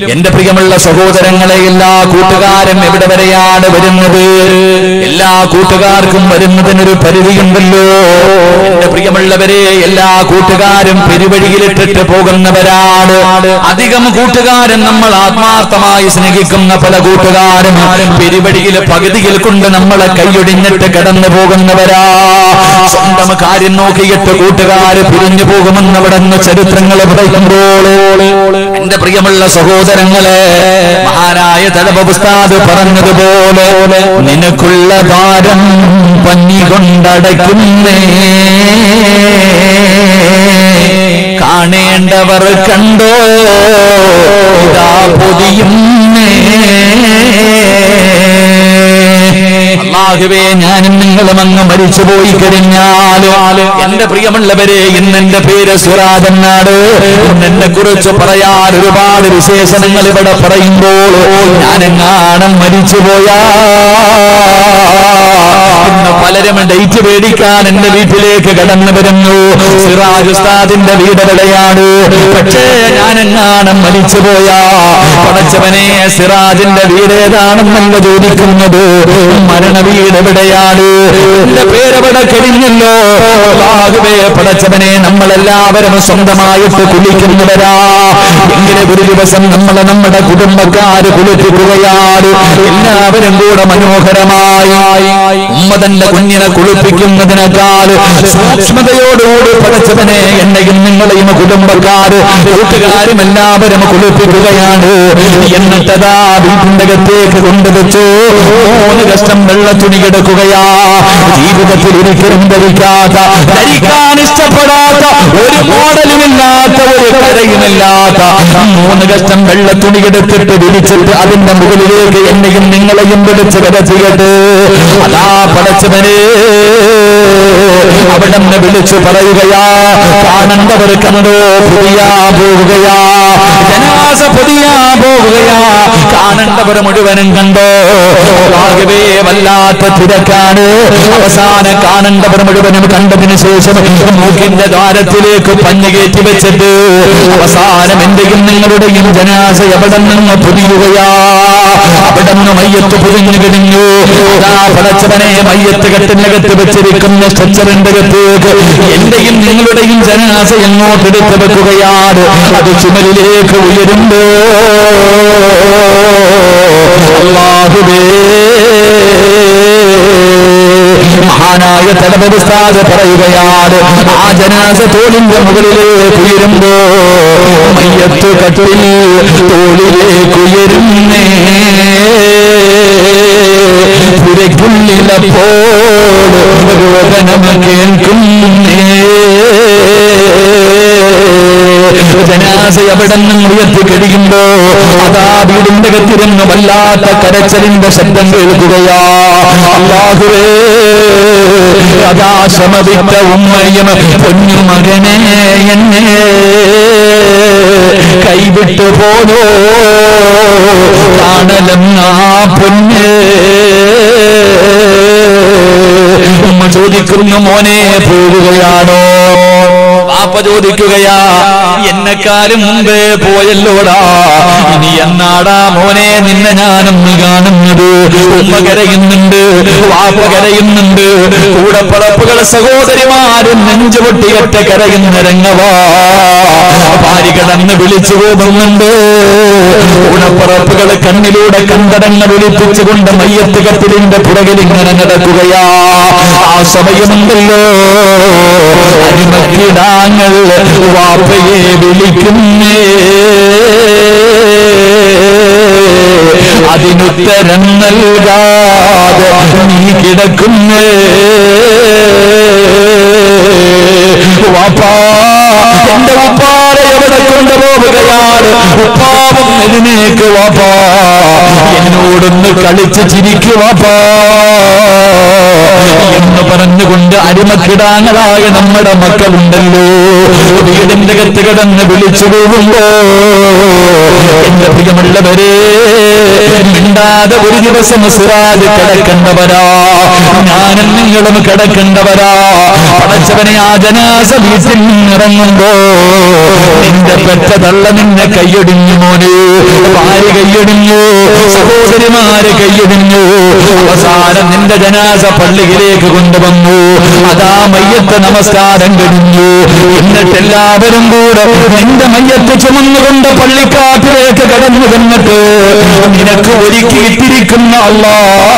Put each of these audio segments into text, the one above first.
എന്റെ പ്രിയമുള്ള സഹോദരങ്ങളെ എല്ലാ കൂട്ടുകാരും എവിടെ വരെയാണ് വരുന്നത് എല്ലാ കൂട്ടുകാർക്കും വരുന്നതിനൊരു പരിധിയുണ്ടല്ലോ എന്റെ പ്രിയമുള്ളവരെ എല്ലാ കൂട്ടുകാരും പെരുവഴിയിലിട്ടിട്ട് പോകുന്നവരാണ് അധികം കൂട്ടുകാരൻ നമ്മൾ ആത്മാർത്ഥമായി സ്നേഹിക്കുന്ന പല കൂട്ടുകാരും പെരുവഴിയിൽ പകുതിയിൽ കൊണ്ട് നമ്മളെ കൈയൊടിഞ്ഞിട്ട് കടന്നു പോകുന്നവരാ സ്വന്തം കാര്യം നോക്കിയിട്ട് കൂട്ടുകാര് പിരിഞ്ഞു പോകുമെന്നവിടെ നിന്ന് ചരിത്രങ്ങൾ പറയുമ്പോൾ എന്റെ പ്രിയമുള്ള സഹോദരങ്ങളെ മഹാനായ തലപുസ്താദ് പറഞ്ഞതുപോലെ നിനക്കുള്ള ഭാരം പഞ്ഞി കൊണ്ടടയ്ക്കുന്നേ കാണേണ്ടവർ കണ്ടോ ഇതാ പൊതിയുന്നേ അള്ളാഹുവേ ഞാനും നിങ്ങളും അങ്ങ് മരിച്ചുപോയി കഴിഞ്ഞാല് എന്റെ പ്രിയമുള്ളവരെ ഇന്ന് എന്റെ പേര് സുരാജനാട് ഇന്ന് എന്നെ കുറിച്ച് പറയാൻ ഒരുപാട് വിശേഷണങ്ങൾ ഇവിടെ പറയുമ്പോൾ ഞാനെങ്ങാണം മരിച്ചുപോയാ ഇന്ന് പലരും ഡേറ്റ് മേടിക്കാൻ എന്റെ വീട്ടിലേക്ക് കടന്നു വരുന്നു സിറാജ് ഉസ്താദിന്റെ വീട് എവിടെയാണ് പക്ഷേ ഞാനെങ്ങാണം മരിച്ചുപോയാ പടച്ചവനെ സിറാജിന്റെ വീട് ഏതാണെന്നല്ല ചോദിക്കുന്നത് മരണ വീട് എവിടെയാണ് എന്റെ പേരെവിടെ കഴിഞ്ഞല്ലോ ബാഹുവേ പടച്ചവനെ നമ്മളെല്ലാവരും സ്വന്തമായിട്ട് കുളിക്കുന്നവരാ എങ്ങനെ ഒരു ദിവസം നമ്മളെ നമ്മുടെ കുടുംബക്കാര് കുളിപ്പിക്കുകയാണ് എല്ലാവരും കൂടെ മനോഹരമായി ഉമ്മ തന്റെ കുഞ്ഞിനെ കുളിപ്പിക്കുന്നതിനേക്കാൾ സൂക്ഷ്മതയോടുകൂടി പടച്ചവനെ എന്നെയും നിങ്ങളെയും കുടുംബക്കാര് കൂട്ടുകാരും എല്ലാവരും കുളിപ്പിക്കുകയാണ് എന്നിട്ടതാ വീട്ടിന്റെ അകത്തേക്ക് കൊണ്ടുവച്ചു മൂന്ന് കഷ്ടം വെള്ള തുണി കിടക്കുകയാ ജീവിതത്തിൽ ഒരിക്കലും ധരിക്കാത്ത ധരിക്കാൻ ഇഷ്ടപ്പെടാത്ത ഒരു മോഡലുമില്ലാത്ത ഒരു കരയുമില്ലാത്ത മൂന്ന് കഷ്ടം വെള്ള തുണി എടുത്തിട്ട് വിരിച്ചിട്ട് അതിന്റെ മുകളിലേക്ക് എന്നെയും നിങ്ങളെയും വിളിച്ച് വരച്ചിട്ട് അതാ പടച്ചവനെ അവിടെ നിന്ന് വിളിച്ചു പറയുകയാ കാണണ്ടവർ കണ്ടോ പുതിയാ പോവുകയാ ജനാസ പുതിയാ പോവുകയാ കാണണ്ടവർ മുഴുവനും കണ്ടോ ആകവേ വല്ലാത്ത തിരക്കാണ് അവസാനം കാണണ്ടവർ മുഴുവനും കണ്ടതിന് ശേഷം മൂക്കിന്റെ ദ്വാരത്തിലേക്ക് പഞ്ഞു കയറ്റി വെച്ചിട്ട് അവസാനം എന്റെയും നിങ്ങളുടെയും ജനാസ എവിടെ നിന്ന് പുതിയുകയാ അവിടെ നിന്ന് മയ്യത്ത് പുതിഞ്ഞു കഴിഞ്ഞു അതാ പടച്ചവനെ മയ്യത്ത് കെട്ടിനകത്ത് വെച്ചിരിക്കുന്ന സ്ട്രക്ചറിന്റെ അകത്തേക്ക് എന്റെയും നിങ്ങളുടെയും ജനാസ എങ്ങോട്ട് എടുത്ത് വെക്കുകയാണ് അത് ചുമലിലേക്ക് ഉയരുമ്പോ അല്ലാഹുവേ മഹാനായ തലപുസ്താദ് പറയുകയാണ് ആ ജനാസ തോളിന്റെ മുകളിലേക്ക് ഉയരുമ്പോ മയ്യത്ത് കട്ടിൽ തോളിലേക്ക് ഉയരുന്നേ പുരയ്ക്കുള്ളിലപ്പോൾ രോദനം കേൾക്കുന്നേ ജനാസ എവിടെ നിന്നും ഉയർത്തി കഴിയുമ്പോ അതാ വീടിന്റെ കത്തിരുന്ന് വല്ലാത്ത കരച്ചലിന്റെ ശബ്ദം കേൾക്കുകയാ അല്ലാഹുവേ അതാ ശ്രമവിട്ട ഉമ്മയും പൊന്നു മകനെ എന്നെ കൈവിട്ടു പോലോ കാണലെന്നാ പൊന്നേ ഉമ്മ ചോദിക്കുന്നു മോനെ പോവുകയാണോ പാപ്പ ചോദിക്കുകയാ എന്നെക്കാരും മുമ്പേ പോയല്ലോടാ ഇനി എന്നാടാ മോനെ നിന്നെ ഞാനൊന്ന് കാണുന്നത് ഉമ്മ കരയുന്നുണ്ട് വാപ്പ കരയുന്നുണ്ട് കൂടെ പടപ്പുകളെ സഹോദരിമാരും നെഞ്ചുപൊട്ടിയൊറ്റ കരയുന്ന രംഗവാ ഭാര്യ കടന്ന് വിളിച്ചു പോകുന്നുണ്ട് കൂടപ്പറപ്പുകളെ കണ്ണിലൂടെ കണ്ടടങ്ങൾ ഒലിപ്പിച്ചുകൊണ്ട് മയ്യത്ത് കത്തിലിന്റെ പുറകിൽ ഇങ്ങനെ നടക്കുകയാ ആ സമയമുണ്ടല്ലോ അരിമക്കിടാങ്ങൾ വാപ്പയെ വിളിക്കുന്നേ അതിനുത്തരം നൽകാതെ നീ കിടക്കുന്നേ വാപ്പാ എന്റെ ഉപ്പാരെ എവിടെ കൊണ്ടുപോവുകയാണ് ഉപ്പാവും എഴുന്നേക്ക് വാപ്പാ എന്നോടൊന്ന് കളിച്ച് ചിരിക്കുവാപ്പാ എന്ന് പറഞ്ഞുകൊണ്ട് അടിമക്കിടാങ്ങളായ നമ്മുടെ മക്കളുണ്ടല്ലോ വീടിന്റെ കത്ത് കിടന്ന് വിളിച്ചു പോകുമ്പോ എന്റെ പ്രിയമുള്ളവരെ മിണ്ടാതെ ഒരു ദിവസം സിറാജ് കിടക്കേണ്ടവരാ ഞാനും നിങ്ങളും കിടക്കേണ്ടവരാ പടച്ചവനെ ആ ജനാസ വീട്ടിൽ നിന്നിറങ്ങുമ്പോ നിന്റെ പെറ്റ തള്ള നിന്നെ കൈയൊടിഞ്ഞു മോനെ ഭാര്യ കൈയൊടിഞ്ഞു സഹോദരിമാര് കൈയൊടിഞ്ഞു അവസാനം നിന്റെ ജനാസ പള്ളിയിലേക്ക് കൊണ്ടുവന്നു അതാ മയ്യത്ത് നമസ്കാരം കഴിഞ്ഞു എന്നിട്ട് എല്ലാവരും കൂടെ നിന്റെ മയ്യത്ത് ചുമന്നുകൊണ്ട് പള്ളിക്കാട്ടിലേക്ക് കടന്നു വന്നിട്ട് നിനക്ക് ഒരുക്കിയിട്ടിരിക്കുന്ന അല്ലാ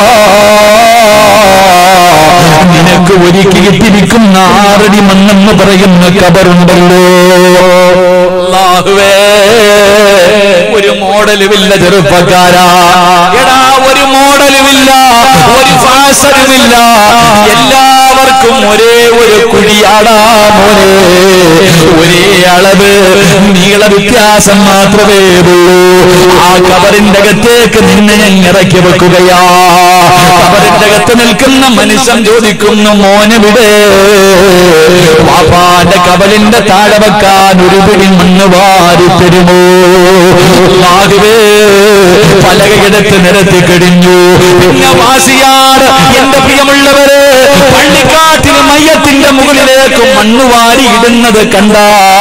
നിനക്ക് ഒരുക്കിയിട്ടിരിക്കുന്ന ആറടി മണ്ണെന്ന് പറയുന്ന കബറുണ്ടല്ലോ അല്ലാഹുവേ ഒരു മോഡലുമില്ല ചെറുപ്പക്കാരാ എടാ ഒരു മോഡലുമില്ല ഒരു ഫാഷനുമില്ല എല്ലാവർക്കും ഒരേ ഒരു കുഴിയാടാ മോനെ ഒരേ അളവ് നീള വ്യത്യാസം മാത്രമേ ഉള്ളൂ ആ കബറിന്റെ അകത്തേക്ക് നിന്നെ ഞാൻ ഇറക്കി വെക്കുകയാ കബറിന്റെ അകത്ത് നിൽക്കുന്ന മനുഷ്യൻ ചോദിക്കുന്നു മോനെവിടെ പാപ്പാന്റെ കബലിന്റെ താഴെ വെക്കാൻ ഒരു പിടി മണ്ണ് വാരി തരുമോ ആകവേ പലകയെടുത്ത് നിരത്തി കഴിഞ്ഞു പിന്നെ വാസിയാണ് എന്റെ പ്രിയമുള്ളവരെ പള്ളിക്കാട്ടിന് മയ്യത്തിന്റെ മുകളിലേക്ക് മണ്ണ് വാരി ഇടുന്നത് കണ്ട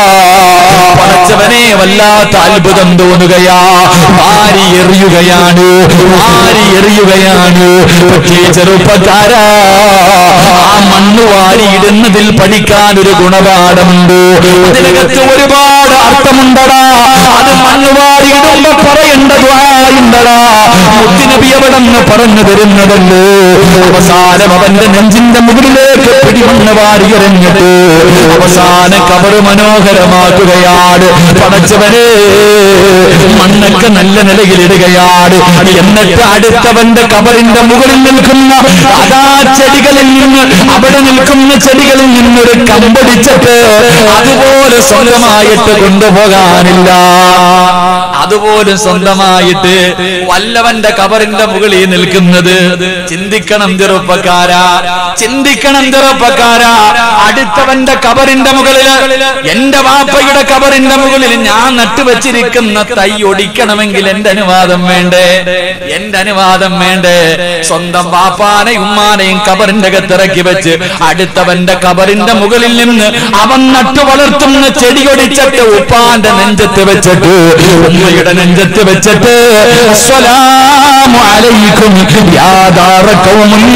പടച്ചവനെ വല്ലാത്ത അത്ഭുതം തോന്നുകയാ വാരി എറിയുകയാണ് വാരി എറിയുകയാണ് പക്ഷേ ചെറുപ്പക്കാരാ ആ മണ്ണ് വാരി ഇടുന്നതിൽ പഠിക്കാൻ ഒരു ഗുണപാഠമുണ്ട് അതിനകത്ത് ഒരുപാട് അർത്ഥമുണ്ടടാ അത് മണ്ണ് വാരി ഇടുമ്പോ പറയേണ്ട ദ്വായുണ്ടടാ മുത്തിനബി അവിടെ നിന്ന് പറഞ്ഞു തരുന്നതല്ലോ അവസാനം അവന്റെ നെഞ്ചിന്റെ മുകളിലേക്ക് പിടിമണ്ണ് വാരി എറിഞ്ഞിട്ട് അവസാന കബറ് മനോഹരമാക്കുകയാണ് പടച്ചവനെ മണ്ണൊക്കെ നല്ല നിലയിലിടുകയാണ് എന്നിട്ട് അടുത്തവന്റെ കബറിന്റെ മുകളിൽ നിൽക്കുന്ന അതാ ചെടികളിൽ നിന്ന് അവിടെ നിൽക്കുന്ന ചെടികളിൽ നിന്നൊരു കമ്പടിച്ചിട്ട് അതുപോലെ സ്വന്തമായിട്ട് കൊണ്ടുപോകാനില്ല അതുപോലും സ്വന്തമായിട്ട് വല്ലവന്റെ കബറിന്റെ മുകളിൽ നിൽക്കുന്നത് ചിന്തിക്കണം ചെറുപ്പക്കാരാ ചിന്തിക്കണം ചെറുപ്പക്കാരാ അടുത്തവന്റെ കബറിന്റെ മുകളിൽ എന്റെ വാപ്പയുടെ കബറിന്റെ മുകളിൽ ഞാൻ നട്ടുവച്ചിരിക്കുന്ന തൈ ഒടിക്കണമെങ്കിൽ എന്റെ അനുവാദം വേണ്ടേ എന്റെ അനുവാദം വേണ്ടേ സ്വന്തം വാപ്പാനെയും ഉമ്മാനെയും കബറിന്റെ അകത്തിറക്കി വെച്ച് അടുത്തവന്റെ കബറിന്റെ മുകളിൽ നിന്ന് അവൻ നട്ടു വളർത്തുന്ന ചെടിയൊടിച്ചിട്ട് ഉപ്പാന്റെ നെഞ്ചത്ത് വെച്ചിട്ട് ഉമ്മയുടെ നെഞ്ചത്ത് വെച്ചിട്ട് അസ്സലാമു അലൈക്കും യാ ദാറ ഖൗമിൽ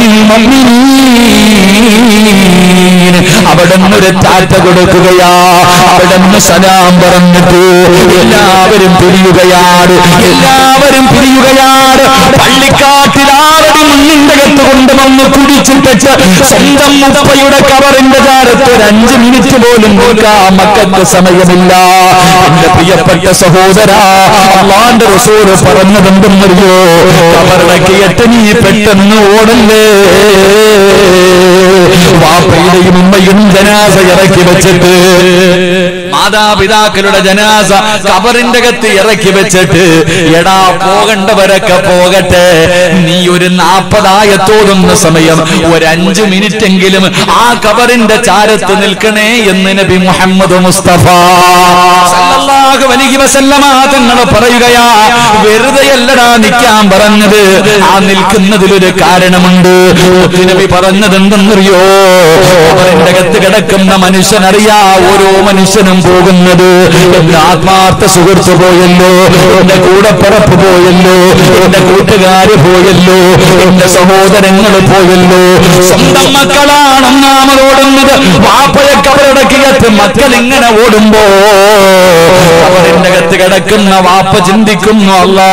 മുഅ്മിനീൻ അവിടുന്ന് ഒരു ടാറ്റ കൊടുക്കുകയാ അവിടുന്ന് സലാം പറഞ്ഞിട്ട് എല്ലാവരും പിരിയുകയാണ് എല്ലാവരും പിരിയുകയാണ് പള്ളിക്കാട്ടിൽ ആറടി മണ്ണിന്റെ കത്ത് കൊണ്ടുവന്ന് കുടിച്ചിട്ട് സ്വന്തം മുപ്പയുടെ കവറിന്റെ ചാരത്ത് ഒരു അഞ്ച് മിനിറ്റ് പോലും നോക്കാൻ മക്കൾക്ക് സമയമില്ല എന്റെ പ്രിയപ്പെട്ട സഹോദര അള്ളാന്റെ റസൂല് പറഞ്ഞതെന്തെന്നറിയോ കവറിടക്ക് എട്ട് നീ പെട്ടെന്ന് ഓടല്ലേ വാപ്പയുടെയും ഉമ്മയും ജനാസ ഇറക്കി വെച്ചിട്ട് മാതാപിതാക്കളുടെ ജനാസ കബറിന്റെ അകത്ത് ഇറക്കി വെച്ചിട്ട് എടാ പോകേണ്ടവരൊക്കെ പോകട്ടെ നീ ഒരു നാപ്പതായത്തോടുന്ന സമയം ഒരു അഞ്ചു മിനിറ്റ് എങ്കിലും ആ കബറിന്റെ ചാരത്ത് നിൽക്കണേ എന്ന് നബി മുഹമ്മദ് മുസ്തഫ സല്ലല്ലാഹു അലൈഹി വസല്ലമ തങ്ങൾ പറയുകയാ വെറുതെയല്ലടാ നിൽക്കാൻ പറഞ്ഞത് ആ നിൽക്കുന്നതിലൊരു കാരണമുണ്ട് നബി പറഞ്ഞത് എന്തെന്നറിയോ കബറിന്റെ അകത്ത് കിടക്കുന്ന മനുഷ്യനറിയാ ഓരോ മനുഷ്യനും പോകുന്നത് എന്റെ ആത്മാർത്ഥ സുഹൃത്ത് പോയല്ലോ എന്റെ കൂടപ്പിറപ്പ് പോയല്ലോ എന്റെ കൂട്ടുകാര് പോയല്ലോ എന്റെ സഹോദരങ്ങൾ പോയല്ലോ സ്വന്തം മക്കളാണ് ഒന്നാമത് ഓടുന്നത് വാപ്പയെ കബറടക്കിയത്ത് മക്കൾ ഇങ്ങനെ ഓടുമ്പോ അവരുടെ അകത്ത് കിടക്കുന്ന വാപ്പ ചിന്തിക്കുന്നു അല്ലാ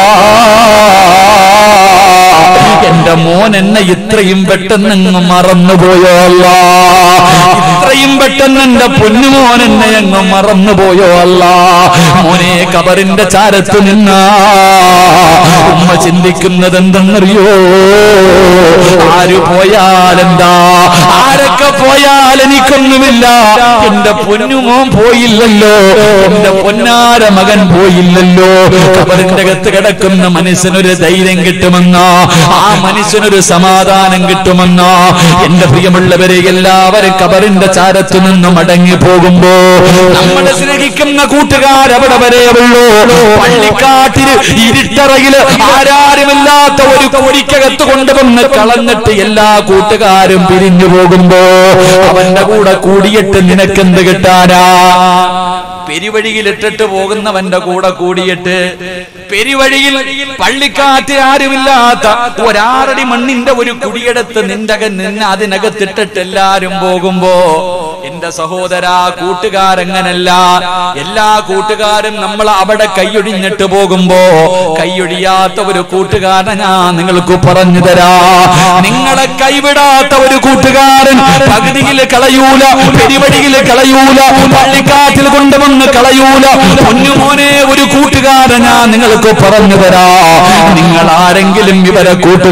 എന്റെ മോൻ എന്നെ ഇത്രയും പെട്ടെന്ന് അങ്ങ് മറന്നുപോയോ അല്ല ഇത്രയും പെട്ടെന്ന് എന്റെ പൊന്നുമോൻ എന്നെ അങ്ങ് മറന്നുപോയോ അല്ല മോനെ കബറിന്റെ ചാരത്ത് നിന്ന ഉമ്മ ചിന്തിക്കുന്നത് എന്തെന്നറിയോ ആര് പോയാലെന്താ ആരൊക്കെ പോയാൽ എനിക്കൊന്നുമില്ല എന്റെ പൊന്നുമോൻ പോയില്ലല്ലോ എന്റെ പൊന്നാര മകൻ പോയില്ലല്ലോ കബറിന്റെ അകത്ത് കിടക്കുന്ന മനസ്സിനൊരു ധൈര്യം കിട്ടുമെന്ന് കിട്ടുമെന്നോ ആ മനുഷ്യനൊരു സമാധാനം കിട്ടുമെന്നോ എന്റെ പ്രിയമുള്ളവരെ എല്ലാവരും കബറിന്റെ ചാരത്തു നിന്നും മടങ്ങി പോകുമ്പോ നമ്മളെ സ്നേഹിക്കുന്ന കൂട്ടുകാർ അവിടെ വരെ ഉള്ളൂ പള്ളിക്കാട്ടിൽ ഇരുട്ടറയില് ആരാരുമില്ലാത്ത ഒരു കുടിക്കകത്ത് കൊണ്ടുവന്ന് കളഞ്ഞിട്ട് എല്ലാ കൂട്ടുകാരും പിരിഞ്ഞു പോകുമ്പോ അവന്റെ കൂടെ കൂടിയിട്ട് നിനക്കെന്ത് കിട്ടാനാ പെരുവഴിയിൽ ഇട്ടിട്ട് പോകുന്നവന്റെ കൂടെ കൂടിയിട്ട് പെരുവഴിയിൽ പള്ളിക്കാറ്റ് ആരുമില്ലാത്ത ഒരാറടി മണ്ണിന്റെ ഒരു കുടിയെടുത്ത് നിന്റെ നിന്ന് അതിനകത്തിട്ടിട്ട് എല്ലാരും പോകുമ്പോ എന്റെ സഹോദര കൂട്ടുകാരെങ്ങനല്ല എല്ലാ കൂട്ടുകാരും നമ്മൾ അവിടെ കൈയൊഴിഞ്ഞിട്ട് പോകുമ്പോ കൈയൊഴിയാത്ത ഒരു കൂട്ടുകാരനെ ഞാൻ നിങ്ങൾക്ക് പറഞ്ഞു തരാ നിങ്ങളെ കൈവിടാത്ത ഒരു കൂട്ടുകാരൻ പകുതിയിൽ കളയൂല പെരുവഴിയിൽ കളയൂല പള്ളിക്കാറ്റിൽ കൊണ്ടുവന്ന് കളയൂല പൊന്നുമോനെ ഒരു കൂട്ടുകാരൻ ഞാൻ നിങ്ങൾക്ക് പറഞ്ഞു തരാ നിങ്ങൾ ആരെങ്കിലും ഇവരെ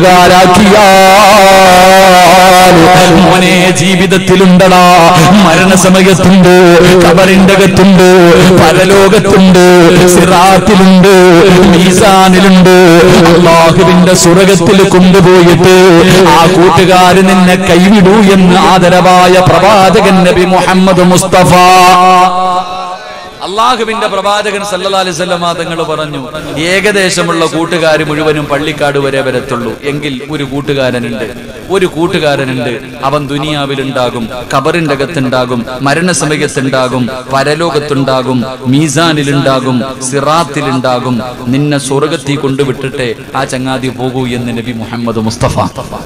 കൂട്ടുകാരാക്കിയാൽ മോനെ ജീവിതത്തിലുണ്ടടാ മരണസമയത്തുണ്ട് കബറിന്റെ അകത്തുണ്ട് പരലോകത്തുണ്ട് സിറാത്തിലുണ്ട് മീസാനിലുണ്ട് അള്ളാഹുവിന്റെ സ്വർഗത്തിൽ കൊണ്ടുപോയിട്ട് ആ കൂട്ടുകാര് നിന്നെ കൈവിടൂ എന്ന് ആദരവായ പ്രവാചകൻ നബി മുഹമ്മദ് മുസ്തഫ അള്ളാഹുവിന്റെ പ്രവാചകൻ സല്ലല്ലാഹു അലൈഹി വസല്ലമ തങ്ങൾ പറഞ്ഞു ഏകദേശമുള്ള കൂട്ടുകാർ മുഴുവനും പള്ളിക്കാട് വരെ വരത്തുള്ളൂ എങ്കിൽ ഒരു കൂട്ടുകാരനുണ്ട് ഒരു കൂട്ടുകാരനുണ്ട് അവൻ ദുനിയാവിലുണ്ടാകും ഖബറിന്റെ അകത്തുണ്ടാകും മരണസമയത്തുണ്ടാകും പരലോകത്തുണ്ടാകും മീസാനിലുണ്ടാകും സിറാത്തിലുണ്ടാകും നിന്നെ സ്വർഗത്തിൽ കൊണ്ടുവിട്ടിട്ട് ആ ചങ്ങാതി പോകൂ എന്ന് നബി മുഹമ്മദ് മുസ്തഫ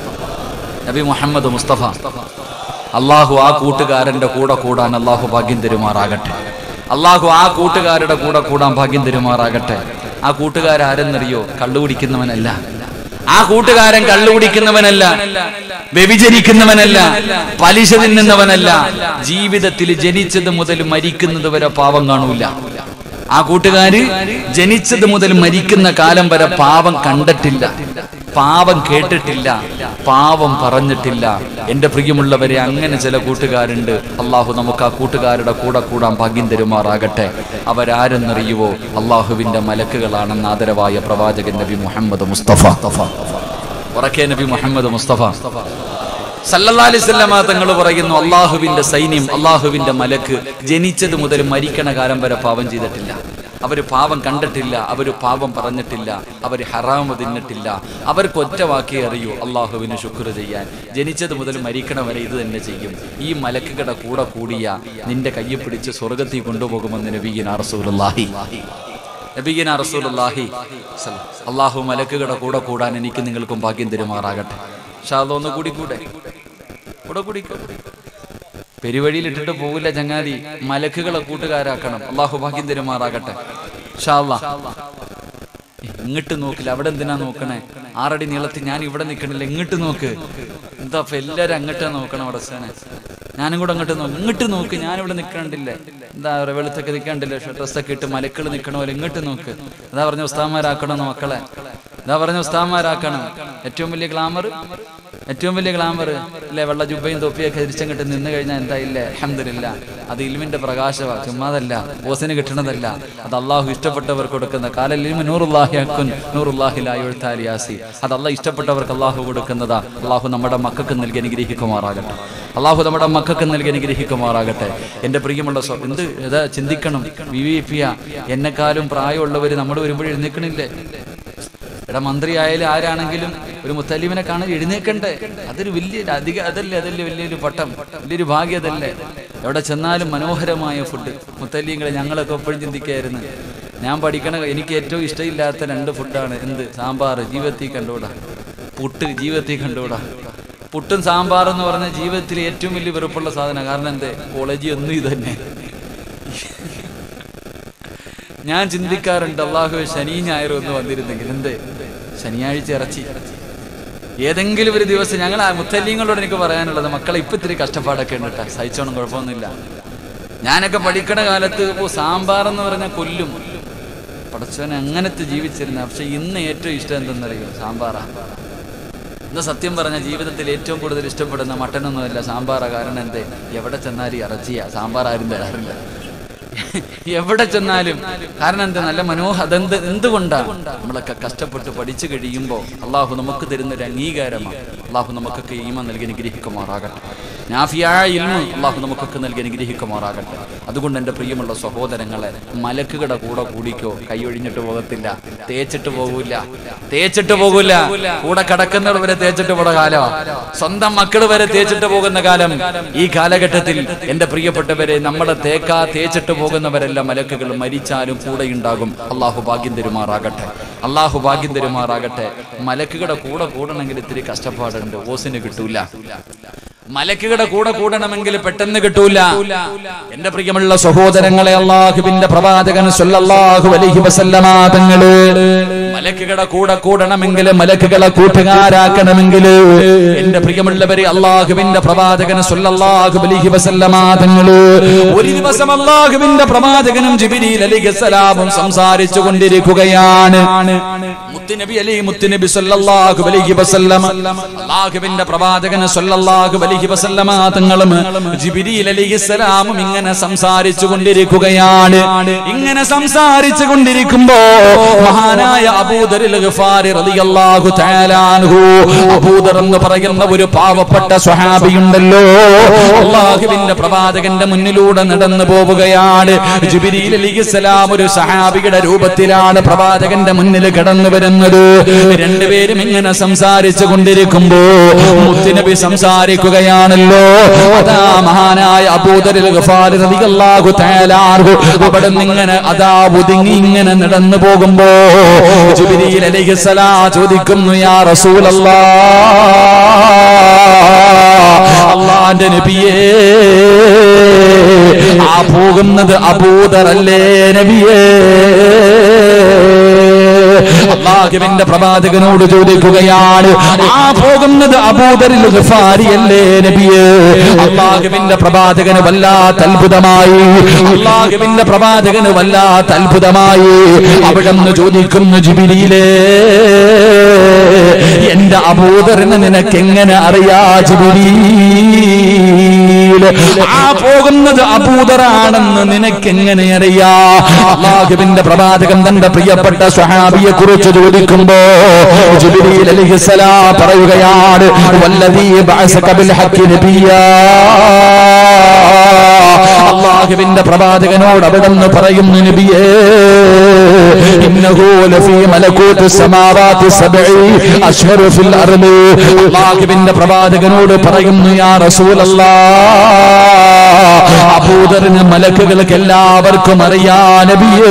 നബി മുഹമ്മദ് മുസ്തഫ അള്ളാഹു ആ കൂട്ടുകാരന്റെ കൂടെ കൂടാൻ അള്ളാഹു ഭാഗ്യം തരുമാറാകട്ടെ അള്ളാഹു ആ കൂട്ടുകാരുടെ കൂടെ കൂടാൻ ഭാഗ്യം തരുമാറാകട്ടെ ആ കൂട്ടുകാരെന്നറിയോ കള്ളു കുടിക്കുന്നവനല്ല ആ കൂട്ടുകാരൻ കള്ളു കുടിക്കുന്നവനല്ല വ്യഭിചരിക്കുന്നവനല്ല പലിശ തിന്നുന്നവനല്ല ജീവിതത്തിൽ ജനിച്ചത് മുതൽ മരിക്കുന്നത് വരെ പാവം കാണൂല ആ കൂട്ടുകാര് ജനിച്ചത് മുതൽ മരിക്കുന്ന കാലം വരെ പാവം കണ്ടിട്ടില്ല പാവം കേട്ടിട്ടില്ല പാവം പറഞ്ഞിട്ടില്ല എന്റെ പ്രിയമുള്ളവരെ അങ്ങനെ ചില കൂട്ടുകാരുണ്ട് അള്ളാഹു നമുക്ക് ആ കൂട്ടുകാരുടെ കൂടെ കൂടാൻ ഭാഗ്യം തരുമാറാകട്ടെ അവരാരെന്നറിയുവോ അള്ളാഹുവിന്റെ മലക്കുകളാണെന്ന് ആദരവായ പ്രവാചകൻ നബി മുഹമ്മദ് മുസ്തഫ ഉറക്കെ നബി മുഹമ്മദ് മുസ്തഫ സല്ലല്ലാലിസ്വല്ലമ തങ്ങൾ പറയുന്നു അള്ളാഹുവിന്റെ സൈന്യം അള്ളാഹുവിന്റെ മലക്ക് ജനിച്ചത് മുതൽ മരിക്കണ കാലം വരെ പാവം ചെയ്തിട്ടില്ല അവര് പാവം കണ്ടിട്ടില്ല അവര് പാവം പറഞ്ഞിട്ടില്ല അവര് ഹറാമ് തിന്നിട്ടില്ല അവർക്ക് ഒറ്റ വാക്കേ അറിയൂ അള്ളാഹുവിന് ശുക്ർ ചെയ്യാൻ ജനിച്ചത് മുതൽ മരിക്കണ വരെ ഇത് തന്നെ ചെയ്യും ഈ മലക്കുകളുടെ കൂടെ കൂടിയ നിന്റെ കയ്യിൽ പിടിച്ച് സ്വർഗത്തിൽ കൊണ്ടുപോകുമെന്ന് നബീന റസൂലുള്ളാഹി നബീന റസൂലുള്ളാഹി അള്ളാഹു മലക്കുകളുടെ കൂടെ കൂടാൻ എനിക്ക് നിങ്ങൾക്കും ഭാഗ്യം തരുമാറാകട്ടെ ഷാദോ ഒന്ന് കൂടി കൂടെ കൂടെ കൂടി പെരുവഴിയിൽ ഇട്ടിട്ട് പോകില്ല ചങ്ങാതി മലക്കുകളെ കൂട്ടുകാരാക്കണം അള്ളാഹു ഭാഗ്യം തരുമാറാകട്ടെ ഷാള്ള ഇങ്ങോട്ട് നോക്കില്ല അവിടെ എന്തിനാ നോക്കണേ ആറടി നീളത്തിൽ ഞാൻ ഇവിടെ നിൽക്കണില്ല ഇങ്ങോട്ട് നോക്ക് എന്താ അപ്പൊ എല്ലാരും അങ്ങോട്ടാ നോക്കണം അടച്ചാനെ ഞാനും കൂടെ അങ്ങോട്ട് നോക്കും ഇങ്ങോട്ട് നോക്ക് ഞാനിവിടെ നിൽക്കണ്ടില്ലേ എന്താ പറയുക വെളുത്തൊക്കെ നിൽക്കണ്ടില്ലേ ഡ്രസ്സൊക്കെ ഇട്ട് മലക്കൾ നിൽക്കണ പോലെ ഇങ്ങോട്ട് നോക്ക് അതാ പറഞ്ഞ ഉസ്താന്മാരാക്കണം മക്കളെ ഇതാ പറഞ്ഞ ഉസ്താന്മാരാക്കണം ഏറ്റവും വലിയ ഗ്ലാമർ ഏറ്റവും വലിയ ഗ്ലാമർ അല്ലെ വെള്ള ജുബയും തൊപ്പിയൊക്കെ തിരിച്ചങ്ങോട്ട് നിന്ന് കഴിഞ്ഞാൽ എന്താ ഇല്ലേ അഹമ്മദില്ല അത് ഇൽമിന്റെ പ്രകാശമാ ചുമ്മാതല്ല ബോസിന് കിട്ടണതല്ല അത് അള്ളാഹു ഇഷ്ടപ്പെട്ടവർ കൊടുക്കുന്ന കാലിലിമ നൂറുല്ലാഹി അക്കുൻ നൂറുല്ലാഹിലായുത്താലിയാസി അത് അള്ളാഹ് ഇഷ്ടപ്പെട്ടവർക്ക് അള്ളാഹു കൊടുക്കുന്നതാ അള്ളാഹു നമ്മുടെ മക്കൾക്ക് നൽകി അനുഗ്രഹിക്കുമാറാകട്ടെ അള്ളാഹു നമ്മുടെ മക്കൾക്ക് നൽകി അനുഗ്രഹിക്കുമാറാകട്ടെ എന്റെ പ്രിയമുള്ള സ്വ എന്ത് ഏതാ ചിന്തിക്കണം വി വി പി എന്നെക്കാളും പ്രായമുള്ളവർ നമ്മൾ വരുമ്പോൾ എഴുന്നേക്കണില്ലേ എടാ മന്ത്രി ആയാലും ആരാണെങ്കിലും ഒരു മുത്തലീമിനെ കാണാൻ എഴുന്നേക്കണ്ടേ അതൊരു വലിയ അധിക അതല്ലേ അതല്ലേ വലിയൊരു പട്ടം വലിയൊരു ഭാഗ്യം അതല്ലേ എവിടെ ചെന്നാലും മനോഹരമായ ഫുഡ് മുത്തല്ലീങ്ങളെ ഞങ്ങളൊക്കെ എപ്പോഴും ചിന്തിക്കായിരുന്നു ഞാൻ പഠിക്കണ എനിക്ക് ഏറ്റവും ഇഷ്ടമില്ലാത്ത രണ്ട് ഫുഡാണ് എന്ത് സാമ്പാർ ജീവിതത്തിൽ കണ്ടുകൂടാ പുട്ട് ജീവിതത്തിൽ കണ്ടുകൂടാ പുട്ടും സാമ്പാർ എന്ന് പറഞ്ഞ ജീവിതത്തിൽ ഏറ്റവും വലിയ വെറുപ്പുള്ള സാധനം കാരണം എന്തേ കോളേജിൽ ഒന്നും ഇത് തന്നെ ഞാൻ ചിന്തിക്കാറുണ്ട് അള്ളാഹു ശനി ഞായറും ഒന്ന് വന്നിരുന്നെങ്കിൽ എന്ത് ശനിയാഴ്ച ഇറച്ചി ഏതെങ്കിലും ഒരു ദിവസം ഞങ്ങൾ ആ മുത്തല്യങ്ങളോട് എനിക്ക് പറയാനുള്ളത് മക്കളെ ഇപ്പൊ ഇത്തിരി കഷ്ടപ്പാടൊക്കെ ഉണ്ട് കേട്ടോ സഹിച്ചോണം കുഴപ്പമൊന്നുമില്ല ഞാനൊക്കെ പഠിക്കണ കാലത്ത് ഓ സാമ്പാർ എന്ന് പറഞ്ഞാൽ കൊല്ലും പടച്ചവനെ അങ്ങനത്തെ ജീവിച്ചിരുന്ന പക്ഷെ ഇന്ന് ഏറ്റവും ഇഷ്ടം എന്തെന്നറിയോ സാമ്പാറാ ഇന്ന് സത്യം പറഞ്ഞ ജീവിതത്തിൽ ഏറ്റവും കൂടുതൽ ഇഷ്ടപ്പെടുന്ന മട്ടനൊന്നുമല്ല സാമ്പാറാ കാരണം എന്തേ എവിടെ ചെന്നാലും ഇറച്ചിയാ സാമ്പാർ ആരും തരാറില്ല എവിടെ ചെന്നാലും കാരണം എന്താ നല്ല മനോഹ അതെന്ത് എന്തുകൊണ്ടാ നമ്മളൊക്കെ കഷ്ടപ്പെട്ട് പഠിച്ചു കഴിയുമ്പോൾ അള്ളാഹു നമുക്ക് തരുന്ന ഒരു അംഗീകാരമാണ് അള്ളാഹു നമുക്കൊക്കെ ഈമ നൽകി അനുഗ്രഹിക്കുമാറാകട്ടെ നാഫിയായ ഇൽമു അള്ളാഹു നമുക്കൊക്കെ നൽകി അനുഗ്രഹിക്കുമാറാകട്ടെ അതുകൊണ്ട് എൻ്റെ പ്രിയമുള്ള സഹോദരങ്ങളെ മലക്കുകളുടെ കൂടെ കൂടിക്കോ കൈയൊഴിഞ്ഞിട്ട് പോകത്തില്ല തേച്ചിട്ട് പോകൂല തേച്ചിട്ട് പോകൂല കൂടെ കിടക്കുന്നവർ വരെ തേച്ചിട്ട് പോണ കാലമാണ് സ്വന്തം മക്കൾ വരെ തേച്ചിട്ട് പോകുന്ന കാലം ഈ കാലഘട്ടത്തിൽ എൻ്റെ പ്രിയപ്പെട്ടവരെ നമ്മളെ തേക്കാ തേച്ചിട്ട് പോകുന്നവരെല്ലാം മലക്കുകൾ മരിച്ചാലും കൂടെ ഉണ്ടാകും അള്ളാഹു ഭാഗ്യം തരുമാറാകട്ടെ അള്ളാഹു ഭാഗ്യം തരുമാറാകട്ടെ മലക്കുകളുടെ കൂടെ കൂടണമെങ്കിൽ ഇത്തിരി കഷ്ടപ്പാടുണ്ട് ഓസിന് കിട്ടൂല മലക്കുകളുടെ കൂടെ കൂടണമെങ്കിൽ പെട്ടെന്ന് കിട്ടൂല എന്റെ പ്രിയമുള്ള സഹോദരങ്ങളെ അള്ളാഹുവിന്റെ പ്രവാചകൻ സല്ലല്ലാഹു അലൈഹി വസല്ലമ തങ്ങള് മലക്കുകളുടെ കൂടെ കൂടണമെങ്കിൽ മലക്കുകളെ കൂട്ടുകാരാക്കണമെങ്കിൽ എന്റെ പ്രിയമുള്ളവരെ അള്ളാഹുവിന്റെ പ്രവാചകൻ സല്ലല്ലാഹു അലൈഹി വസല്ലമ തങ്ങള് ഒരു ദിവസം അള്ളാഹുവിന്റെ പ്രവാചകനും ജിബ്രീൽ അലൈഹിസ്സലാമും സംസാരിച്ചു കൊണ്ടിരിക്കുകയാണ് മുത്തുനബി അലി മുത്തുനബി സല്ലല്ലാഹു അലൈഹി വസല്ലമ അള്ളാഹുവിന്റെ പ്രവാചകൻ സല്ലല്ലാഹു അലൈഹി വസല്ലമ തങ്ങളും ജിബ്രീൽ അലൈഹിസ്സലാമും ഇങ്ങനെ സംസാരിച്ചു കൊണ്ടിരിക്കുകയാണ് ഇങ്ങനെ സംസാരിച്ചു കൊണ്ടിരിക്കുമ്പോ മഹാനായ അബൂദറിൽ ഗഫാരി റളിയല്ലാഹു തആല അൻഹു അബൂദർ എന്ന് പറയുന്ന ഒരു പാവപ്പെട്ട സ്വഹാബിയുണ്ടല്ലോ അള്ളാഹുവിന്റെ പ്രവാചകന്റെ മുന്നിലൂടെ നടന്നു പോവുകയാണ് ജിബ്രീൽ അലൈഹിസ്സലാം ഒരു സഹാബിയുടെ രൂപത്തിലാണ് പ്രവാചകന്റെ മുന്നിൽ കടന്നു വരുന്നത് രണ്ടുപേരും ഇങ്ങനെ സംസാരിച്ചു കൊണ്ടിരിക്കുമ്പോ മുത്തുനബി സംസാരിക്കുകയാണല്ലോ അതാ മഹാനായ അബൂദറിൽ ഗഫാരി റളിയല്ലാഹു തആല അൻഹു അവിടെ ഇങ്ങനെ അതാ ഒതുങ്ങി ഇങ്ങനെ നടന്നു പോകുമ്പോ ജിബ്രീൽ അലൈഹിസ്സലാം ചോദിക്കുന്നു യാ റസൂലല്ലാഹ് അള്ളാന്റെ നബിയേ ആ പോകുന്നത് അബൂദറല്ലേ നബിയേ അള്ളാഹുവിന്റെ പ്രവാചകനോട് ചോദിക്കുകയാണ് ആ പോകുന്നത് അബൂദറിൽ ഗഫാരിയല്ലേ നബിയേ അള്ളാഹുവിന്റെ പ്രവാചകന് വല്ലാത്ത അത്ഭുതമായി അള്ളാഹുവിന്റെ പ്രവാചകന് വല്ലാത്ത അത്ഭുതമായി അവിടെ നിന്ന് ചോദിക്കുന്നു ജിബിരിയിലേ എന്റെ അബൂദറിന് നിനക്ക് എങ്ങനെ അറിയാ ജിബിരീ ആ പോകുന്നത് അബൂദറാണെന്ന് നിനക്ക് എങ്ങനെ അറിയാ അള്ളാഹുവിന്റെ പ്രവാചകൻ തന്റെ പ്രിയപ്പെട്ട സ്വഹാബിയെ കുറിച്ച് ചോദിക്കുമ്പോ ജിബ്രീൽ അലൈഹിസ്സലാം പറയുകയാണ് വല്ലദീ ബഅസക ബിൽ ഹഖി നബിയാ അള്ളാഹുവിന്റെ പ്രവാചകനോട് അവിടെന്ന് പറയുന്നു നബിയേ ഇന്നഹു ലഫീ മലകൂത്ത് സമാവാതി സബ്ഇ അശ്ഹറു ഫിൽ അർദ് അള്ളാഹുവിന്റെ പ്രവാചകനോട് പറയുന്നു യാ റസൂലല്ലാഹ് അബൂദറിന് മലക്കുകൾക്ക് എല്ലാവർക്കും അറിയാ നബിയേ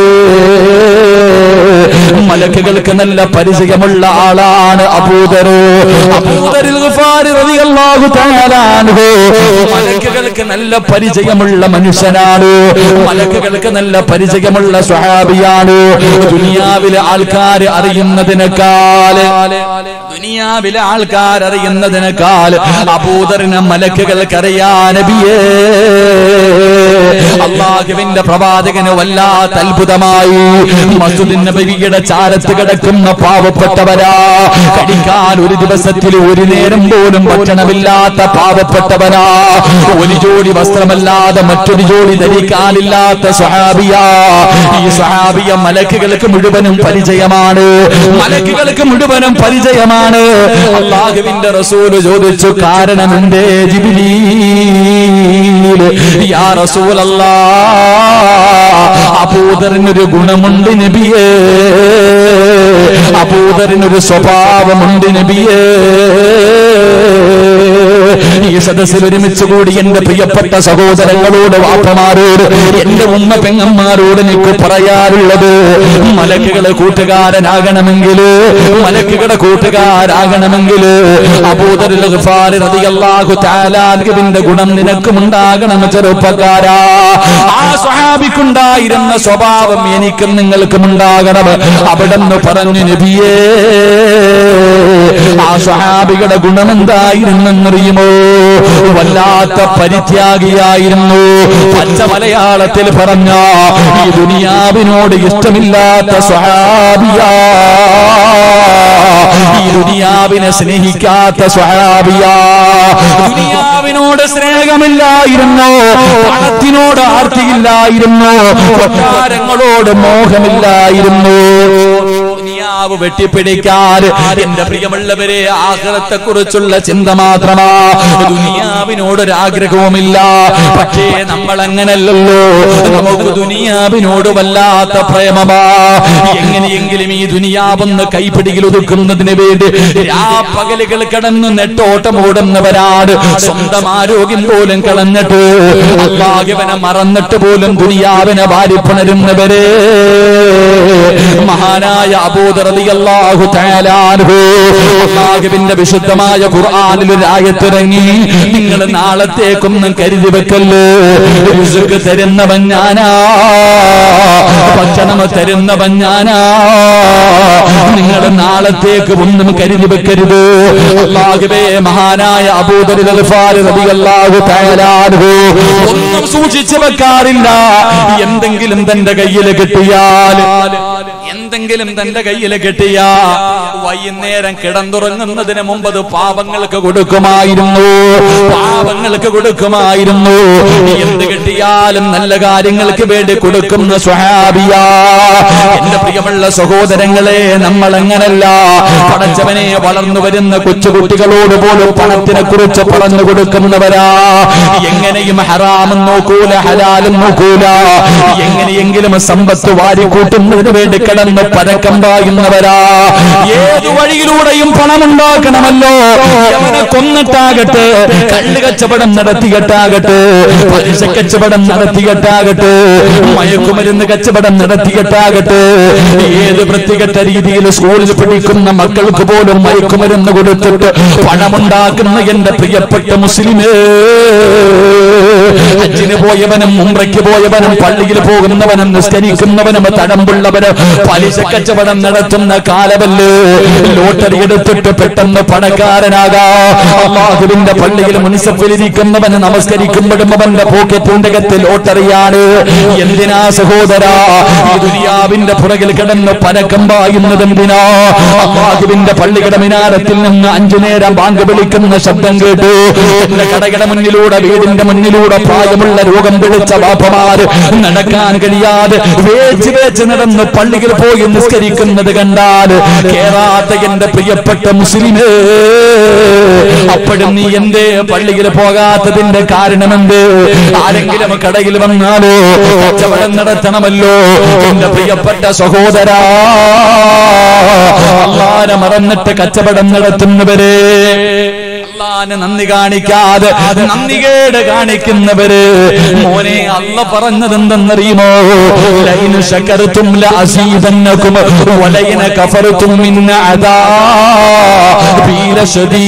മലക്കുകൾക്ക് നല്ല പരിചയമുള്ള ആളാണ് അബൂദർ അബൂദറിൽ ഗഫാരി റളിയല്ലാഹു തആല അൻഹു മലക്കുകൾക്ക് നല്ല പരിചയമുള്ള മനുഷ്യനാണ് മലക്കുകൾക്ക് നല്ല പരിചയമുള്ള സ്വഹാബിയാണ് ദുനിയാവിലെ ആൾക്കാർ അറിയുന്നതിനേക്കാൾ ദുനിയാവിലെ ആൾക്കാർ അറിയുന്നതിനേക്കാൾ അബൂദറിനെ മലക്കുകൾക്ക് അറിയാ നബിയേ അള്ളാഹുവിന്റെ പ്രവാചകന് വല്ലാത്ത അത്ഭുതമായി മസ്ജിദ് നബിയുടെ ചാരത്ത് കിടക്കുന്ന പാവപ്പെട്ടവരാ കടിക്കാൻ ഒരു ദിവസത്തിൽ ഒരു നേരം പോലും ഭക്ഷണമില്ലാത്ത പാവപ്പെട്ടവനാ ഒരു ജോഡി വസ്ത്രമല്ലാതെ മറ്റൊരു ജോഡി ധരിക്കാനില്ലാത്ത സ്വഹാബിയ ഈ സ്വഹാബിയ മലക്കുകൾക്ക് മുഴുവനും പരിചയമാണ് മലക്കുകൾക്ക് മുഴുവനും പരിചയമാണ് അള്ളാഹുവിന്റെ റസൂല് ചോദിച്ചു കാരണം എന്തേ ജിബിലീ യാ റസൂലല്ലാ അബൂദറിനൊരു ഗുണമുണ്ട് നബിയേ അബൂദറിനൊരു സ്വഭാവമുണ്ട് നബിയേ ഈ സദസ്സിൽ ഒരുമിച്ച് കൂടി എന്റെ പ്രിയപ്പെട്ട സഹോദരങ്ങളോട് വാപ്പമാരോട് എന്റെ ഉമ്മ പെങ്ങന്മാരോട് എനിക്ക് പറയാറുള്ളത് മലക്കുകളെ കൂട്ടുകാരനാകണമെങ്കിൽ മലക്കുകളുടെ കൂട്ടുകാരാകണമെങ്കിൽ അബൂദറിൽ റളിയല്ലാഹു തആലാന്റെ ഗുണം നിനക്കും ഉണ്ടാകണം ചെറുപ്പക്കാരാ ആ സ്വഹാബിക്കുണ്ടായിരുന്ന സ്വഭാവം എനിക്കും നിങ്ങൾക്കും ഉണ്ടാകണം അവിടെ നിന്ന് പറഞ്ഞു നബിയേ ആ സ്വഹാബികളുടെ ഗുണം എന്തായിരുന്നെന്നറിയുമോ വല്ലാത്ത പരിത്യാഗിയായിരുന്നു പച്ച മലയാളത്തിൽ പറഞ്ഞ ഈ ദുനിയാവിനോട് ഇഷ്ടമില്ലാത്ത സ്വഹാബിയ ഈ ദുനിയാവിൽ ദുനിയാവിനെ സ്നേഹിക്കാത്ത സ്വഹാബിയ ദുനിയാവിനോട് സ്നേഹമില്ലായിരുന്നു പണത്തിനോട് ആർത്തിയില്ലായിരുന്നു കൊട്ടാരങ്ങളോട് മോഹമില്ലായിരുന്നു ദുനിയാവ് വെട്ടിപ്പിടിക്കാൻ എന്റെ പ്രിയമുള്ളവരെ ആഗ്രഹത്തെ കുറിച്ചുള്ള ചിന്ത മാത്രമാ ദുനിയാവിനോട് ഒരാഗ്രഹവുമില്ല പക്ഷേ നമ്മൾ അങ്ങനല്ലല്ലോ നമുക്ക് ദുനിയാവിനോട് വല്ലാത്ത പ്രേമമാ എങ്ങനെയെങ്കിലും ഈ ദുനിയാവെന്ന് കൈപ്പിടിയിൽ ഒതുക്കുന്നതിന് വേണ്ടി രാപ്പകലുകൾ കടന്ന് നെട്ടോട്ടം ഓടുന്നവരാണ് സ്വന്തം ആരോഗ്യം പോലും കളഞ്ഞിട്ട് അള്ളാഹുവനെ മറന്നിട്ട് പോലും ദുനിയാവിനെ വാരിപ്പുണരുന്നവരെ മഹാനായ അബൂദറിയാഹു അള്ളാഹുവിന്റെ വിശുദ്ധമായ ഖുർആാനിൽ ഒരു ആയത്തിറങ്ങി നിങ്ങൾ നാളത്തേക്കൊന്നും കരുതി വെക്കല്ലോ റിസ്ക് തരുന്നവൻ ഞാനാ ഭക്ഷണം തരുന്നവൻ ഞാനാ നിങ്ങൾ നാളത്തേക്ക് ഒന്നും കരുതി വെക്കരുത് അള്ളാഹുവേ മഹാനായ അബൂദറിൽ റളിയല്ലാഹു തആല അൻഹു ഒന്നും സൂക്ഷിച്ചു വെക്കാറില്ല എന്തെങ്കിലും തന്റെ കയ്യിൽ കിട്ടിയാൽ എന്തെങ്കിലും തന്റെ കയ്യിൽ കിട്ടിയ വൈകുന്നേരം കിടന്നുറങ്ങുന്നതിന് മുമ്പ് അത് പാവങ്ങൾക്ക് കൊടുക്കുമായിരുന്നു പാവങ്ങൾക്ക് കൊടുക്കുമായിരുന്നു എന്ത് കിട്ടിയാലും നല്ല കാര്യങ്ങൾക്ക് വേണ്ടി കൊടുക്കുന്ന സ്വഹാബിയ എന്റെ പ്രിയമുള്ള സഹോദരങ്ങളെ നമ്മൾ എങ്ങനല്ല പടച്ചവനെ വളർന്നു വരുന്ന കൊച്ചുകുട്ടികളോട് പോലും പണത്തിനെ കുറിച്ച് പറഞ്ഞു കൊടുക്കുന്നവരാ എങ്ങനെയും ഹറാമും നോക്കൂല ഹലാലും നോക്കൂല എങ്ങനെയെങ്കിലും സമ്പത്ത് വാരിക്കൂട്ടുന്നതിന് വേണ്ടി കിടന്ന് പരക്കം പായുന്നവരാ ഏതു വഴിയിലൂടെയും പണമുണ്ടാക്കണമല്ലോ അവനെ കൊന്നിട്ടാകട്ടെ കള്ള് കച്ചവടം നടത്തിയിട്ടാകട്ടെ പലിശ കച്ചവടം നടത്തിയിട്ടാകട്ടെ മയക്കുമരുന്ന് കച്ചവടം നടത്തിയിട്ടാകട്ടെ ഏത് വൃത്തികെട്ട രീതിയിൽ സ്കൂളിൽ പഠിക്കുന്ന മക്കൾക്ക് പോലും മയക്കുമരുന്ന് കൊടുത്തിട്ട് പണമുണ്ടാക്കുന്ന എന്റെ പ്രിയപ്പെട്ട മുസ്ലിമേ ഹജ്ജിന് പോയവനും ഉംറയ്ക്ക് പോയവനും പള്ളിയിൽ പോകുന്നവനും നിസ്കരിക്കുന്നവനും തടമ്പുള്ളവനും പലിശ കച്ചവടം നടത്തുന്ന കാലമല്ലേ ലോട്ടറി എടുത്തിട്ട് പെട്ടെന്ന് പണക്കാരനാകാ അള്ളാഹുവിന്റെ പള്ളിയിൽ മുനിസപ്പിൽ ഇരിക്കുന്നവന് നമസ്കരിക്കുമ്പോഴും അവന്റെ പോക്കറ്റിന്റെ അകത്ത് ലോട്ടറിയാണ് എന്തിനാ സഹോദരാ ഈ ദുനിയാവിന്റെ പുറകിൽ കിടന്ന് പരക്കം പായുന്നത് എന്തിനാ അള്ളാഹുവിന്റെ പള്ളിയുടെ മിനാരത്തിൽ നിന്ന് അഞ്ചു നേരം ബാങ്ക് വിളിക്കുന്ന ശബ്ദം കേട്ടു എന്റെ കടയുടെ മുന്നിലൂടെ വീടിന്റെ മുന്നിലൂടെ പ്രായമുള്ള രോഗം പിടിച്ച ബാപ്പമാര് നടക്കാൻ കഴിയാതെ വേച്ച് വേച്ച് നടന്ന് പള്ളിയിൽ പോയി നിസ്കരിക്കുന്നത് കണ്ടാൽ കേറാത്ത എന്റെ പ്രിയപ്പെട്ട മുസ്ലിമേ അപ്പോഴും നീ എന്തേ പള്ളിയിൽ പോകാത്തതിന്റെ കാരണമെന്ത് ആരെങ്കിലും കടയിൽ വന്നാലോ കച്ചവടം നടത്തണമല്ലോ എന്റെ പ്രിയപ്പെട്ട സഹോദരാ അള്ളാനെ മറന്നിട്ട് കച്ചവടം നടത്തുന്നവരെ അള്ളാന് നന്ദി കാണിക്കാതെ നന്ദികേട് കാണിക്കുന്നവര് മോനെ അല്ല പറഞ്ഞത് എന്തെന്നറിയുമോ ലൈനു ശകർത്തും ലഅസീദന്നകും വലൈന കഫർത്തും മിൻ അദാബില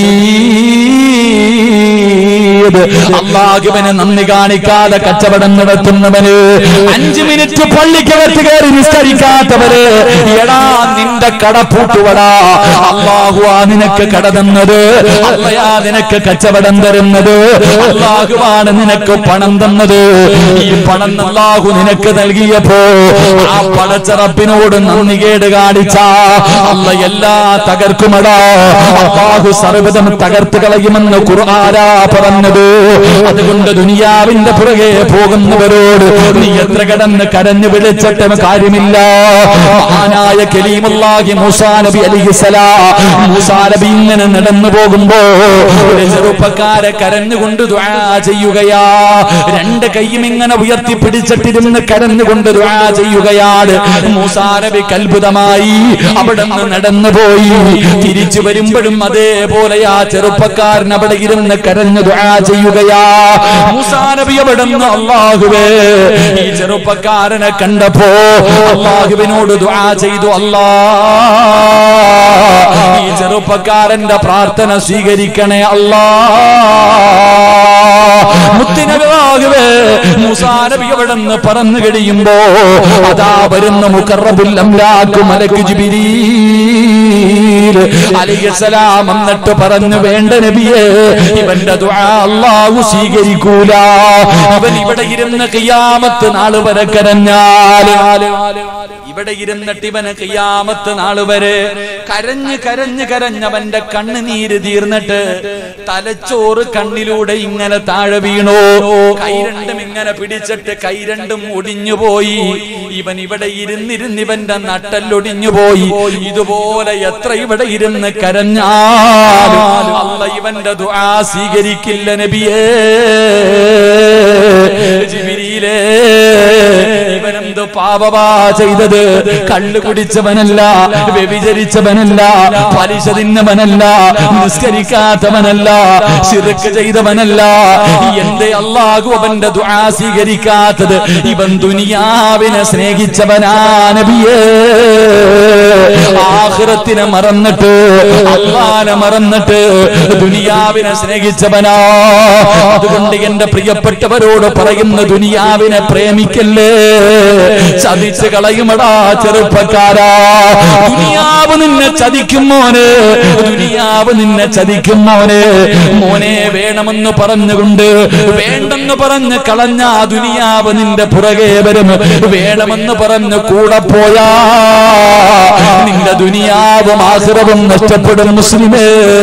ശദീദ് അള്ളാഹുവിന് നന്ദി കാണിക്കാതെ കച്ചവടം നടത്തുന്നവന് അഞ്ചു മിനിറ്റ് പള്ളിക്കകത്ത് കയറി നിസ്കരിക്കാത്തവര് എടാ നിന്റെ കട പൂട്ടുവടാ അള്ളാഹുവാ നിനക്ക് കട തന്നത് അല്ലയാ നിനക്ക് കച്ചവടം തരുന്നത് അള്ളാഹുവാണ് നിനക്ക് പണം തന്നത് ഈ പണം അള്ളാഹു നിനക്ക് നൽകിയപ്പോ ആ പടച്ചറപ്പിനോട് നന്ദികേട് കാണിച്ച അല്ല എല്ലാ തകർക്കുമടാ അള്ളാഹു സർവ്വതം തകർത്ത് കളയുമെന്ന് ഖുർആാനാ പറഞ്ഞത് അതുകൊണ്ട് ദുനിയാവിന്റെ പുറകെ പോകുന്നവരോട് നീ എത്ര കടന്ന് കരഞ്ഞു വിളിച്ചിട്ടും കാര്യമില്ല മഹാനായ കലീമുല്ലാഹി മൂസാ നബി അലിഹിസലാ മൂസാ നബി ഇങ്ങനെ നടന്നു പോകുമ്പോ ഒരു ചെറുപ്പക്കാരെ കരഞ്ഞുകൊണ്ട് ദുആ ചെയ്യുകയാ രണ്ട് കൈയും ഇങ്ങനെ ഉയർത്തി പിടിച്ചിട്ടിരുന്ന് കരഞ്ഞുകൊണ്ട് ദുആ ചെയ്യുകയാണ് മൂസാ നബി കൽബുതമായി അവിടെ നിന്ന് നടന്നുപോയി തിരിച്ചു വരുമ്പോഴും അതേപോലെ ആ ചെറുപ്പക്കാരൻ അവിടെ ഇരുന്ന് കരഞ്ഞു ദുആ ചെയ്യുകയാ മൂസാ നബി അവിടെ നിന്ന് അള്ളാഹുവേ ഈ ചെറുപ്പക്കാരനെ കണ്ടപ്പോ അള്ളാഹുവിനോട് ദുആ ചെയ്തു അല്ലാ ഈ ചെറുപ്പക്കാരന്റെ പ്രാർത്ഥന സ്വീകരിക്കണേ അല്ലാ മുത്തിനബിയാകുവേ മൂസാ നബി അവിടെ നിന്ന് പറന്നു കഴിയുമ്പോ അതാ വരുന്ന മുക്കറബുൽ അംലാക്ക് മലക്ക് ജിബിരീൽ അലൈഹിസ്സലാം എന്നിട്ട് പറഞ്ഞു വേണ്ട നബിയെ ഇവന്റെ ദുആ അല്ലാഹു സ്വീകരിക്കൂല ഇവൻ ഇവിടെ ഇരുന്ന് കിയാമത്ത് നാള് വരെ കരഞ്ഞാൽ ഇവിടെ ഇരുന്നിട്ട് ഇവന് കിയാമത്ത് നാള് വരെ കരഞ്ഞ് കരഞ്ഞ് കരഞ്ഞവന്റെ കണ്ണുനീര് തീർന്നിട്ട് തലച്ചോറ് കണ്ണിലൂടെ ഇങ്ങനെ താഴെ വീണു കൈ രണ്ടും ഇങ്ങനെ പിടിച്ചിട്ട് കൈ രണ്ടും ഒടിഞ്ഞു പോയി ഇവൻ ഇവിടെ ഇരുന്നിരുന്ന് ഇവന്റെ നട്ടല്ലൊടിഞ്ഞു പോയി ഇതുപോലെ എത്ര ഇവിടെ ഇരുന്ന് കരഞ്ഞാലും അല്ല ഇവന്റെ ദുആ സ്വീകരിക്കില്ല നബിയേ ജിബിരിയിലേ ഇവനെന്ത് പാപമാ ചെയ്തത് കള്ളു കുടിച്ചവനല്ല വ്യഭിചരിച്ചവനല്ല പലിശ തിന്നവനല്ല നിസ്കരിക്കാത്തവനല്ല ശിർക്ക് ചെയ്തവനല്ല എന്റെ അള്ളാഹു അവന്റെ ദുആ സ്വീകരിക്കാത്തത് ഇവൻ ദുനിയാവിനെ സ്നേഹിച്ചവനാ നബിയേ ആഖിറത്തിനെ മറന്നിട്ട് അള്ളാനെ മറന്നിട്ട് ദുനിയാവിനെ സ്നേഹിച്ചവനാ അതുകൊണ്ട് എന്റെ പ്രിയപ്പെട്ടവരോട് പറയുന്ന ദുനിയാവിനെ പ്രേമിക്കല്ലേ ചതിച്ച് കളയുമടാ ചെറുപ്പക്കാരാ ദുനിയാവ് നിന്നെ ചതിക്കും മോനെ ദുനിയാവ് നിന്നെ ചതിക്കും മോനെ മോനെ വേണമെന്ന് പറഞ്ഞുകൊണ്ട് വേണ്ടെന്ന് പറഞ്ഞ് കളഞ്ഞ ആ ദുനിയാവ് നിന്റെ പുറകെ വരും വേണമെന്ന് പറഞ്ഞ് കൂടെ പോയാ നിന്റെ ദുനിയാവും ആശ്രവും നഷ്ടപ്പെടും മുസ്ലിമേ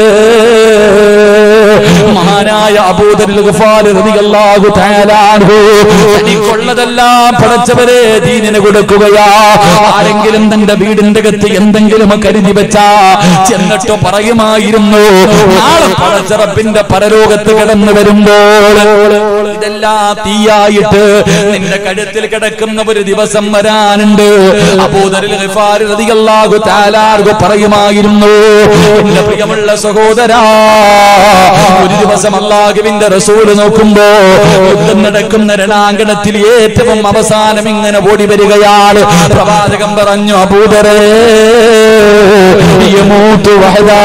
മഹാനായ അബൂദറിൽ ഗഫാർ റളിയല്ലാഹു തആല അൻഹു തനിക്കുള്ളതെല്ലാം പടച്ചവരെ ദീനിന് കൊടുക്കുകയാ ആരെങ്കിലും തന്റെ വീടിന്റെ അകത്ത് എന്തെങ്കിലും കരുതി വെച്ചാ ചെന്നിട്ട് പറയുമായിരുന്നു നാളെ പടച്ചറപ്പിന്റെ പരലോകത്ത് കിടന്നു വരുമ്പോൾ ഇതെല്ലാം തീയായിട്ട് നിന്റെ കഴുത്തിൽ കിടക്കുന്ന ഒരു ദിവസം വരാനുണ്ട് അബൂദറിൽ ഗഫാർ റളിയല്ലാഹു തആല അൻഹു പറയുമായിരുന്നു എന്റെ പ്രിയമുള്ള സഹോദരാ ഒരു ദിവസം അള്ളാഹുവിന്റെ റസൂല് നോക്കുമ്പോ യുദ്ധം നടക്കുന്ന രണാങ്കണത്തിൽ ഏറ്റവും അവസാനം ഇങ്ങനെ ഓടി വരികയാണ് പ്രവാചകം പറഞ്ഞു അബൂദരേ യമൂത്തു വഹദാ.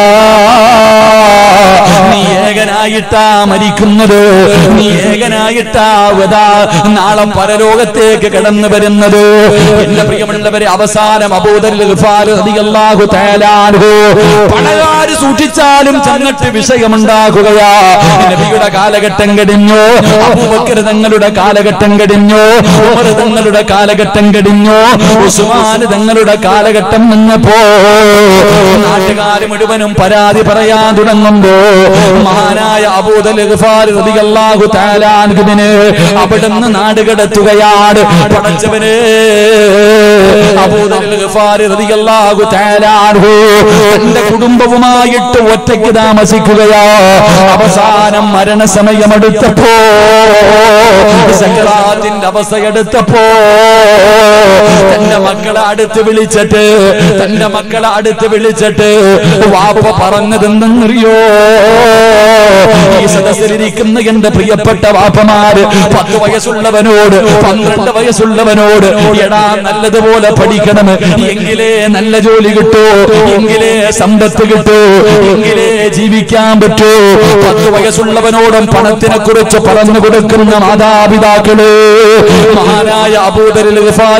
നീ ഏകനായിട്ടാ മരിക്കുന്നത് നീ ഏകനായിട്ടാ വദാ നാളെ പരലോകത്തേക്ക് കടന്നു വരുന്നത് എന്റെ പ്രിയമുള്ളവരെ അവസാനം അബൂദറിൽ റളിയല്ലാഹു തആല അൻഹു പണകാര് സൂക്ഷിച്ചാലും ചെന്നിട്ട് വിഷയമുണ്ടാകുകയാ നബിയുടെ കാലഘട്ടം കഴിഞ്ഞു അബൂബക്കർ തങ്ങളുടെ കാലഘട്ടം കഴിഞ്ഞു ഉമർ തങ്ങളുടെ കാലഘട്ടം കഴിഞ്ഞു ഉസ്മാൻ തങ്ങളുടെ കാലഘട്ടം നിന്നപ്പോ നാട്ടുകാർ മുഴുവനും പരാതി പറയാൻ തുടങ്ങുമ്പോ മഹാനായ അബൂദൽ റളിയല്ലാഹു തആല അൻഹുവിന് അവിടുന്ന് നാട് കടത്തുകയാണ് പടച്ചവന് അബൂദൽ റളിയല്ലാഹു തആല അൻഹു തന്റെ കുടുംബവുമായിട്ട് ഒറ്റയ്ക്ക് താമസിക്കുകയാ അവസാനം മരണസമയമെടുത്തപ്പോ സക്കറാത്തിന്റെ അവസ്ഥയെടുത്തപ്പോ തന്റെ മക്കളെ അടുത്ത് വിളിച്ചിട്ട് തന്റെ മക്കളെ അടുത്ത് വിളിച്ചിട്ട് വാപ്പ പറഞ്ഞതെന്തെന്നറിയോ ഈ സദസ്സിലിരിക്കുന്ന എന്റെ പ്രിയപ്പെട്ട വാപ്പമാര് പത്ത് വയസ്സുള്ളവനോട് പന്ത്രണ്ട് വയസ്സുള്ളവനോട് എടാ നല്ലതുപോലെ പഠിക്കണം എങ്കിലേ നല്ല ജോലി കിട്ടൂ എങ്കിലേ സമ്പത്ത് കിട്ടൂ എങ്കിലേ ജീവിക്കാൻ പറ്റൂ പത്ത് വയസ്സുള്ളവനോടും പണത്തിനെ കുറിച്ച് പറഞ്ഞു കൊടുക്കുന്ന മാതാപിതാക്കള് മഹാനായ അബൂദരിൽ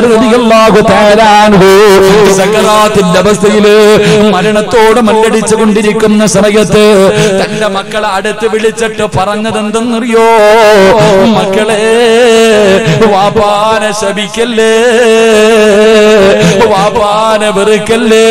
സകറാത്തിന്റെ അവസ്ഥയില് മരണത്തോട് മല്ലടിച്ചു കൊണ്ടിരിക്കുന്ന സമയത്ത് തന്റെ മക്കളെ അടുത്ത് വിളിച്ചിട്ട് പറഞ്ഞതെന്തെന്നറിയോ മക്കളെ വാപ്പാനെ ശപിക്കല്ലേ വാപ്പാനെ വെറുക്കല്ലേ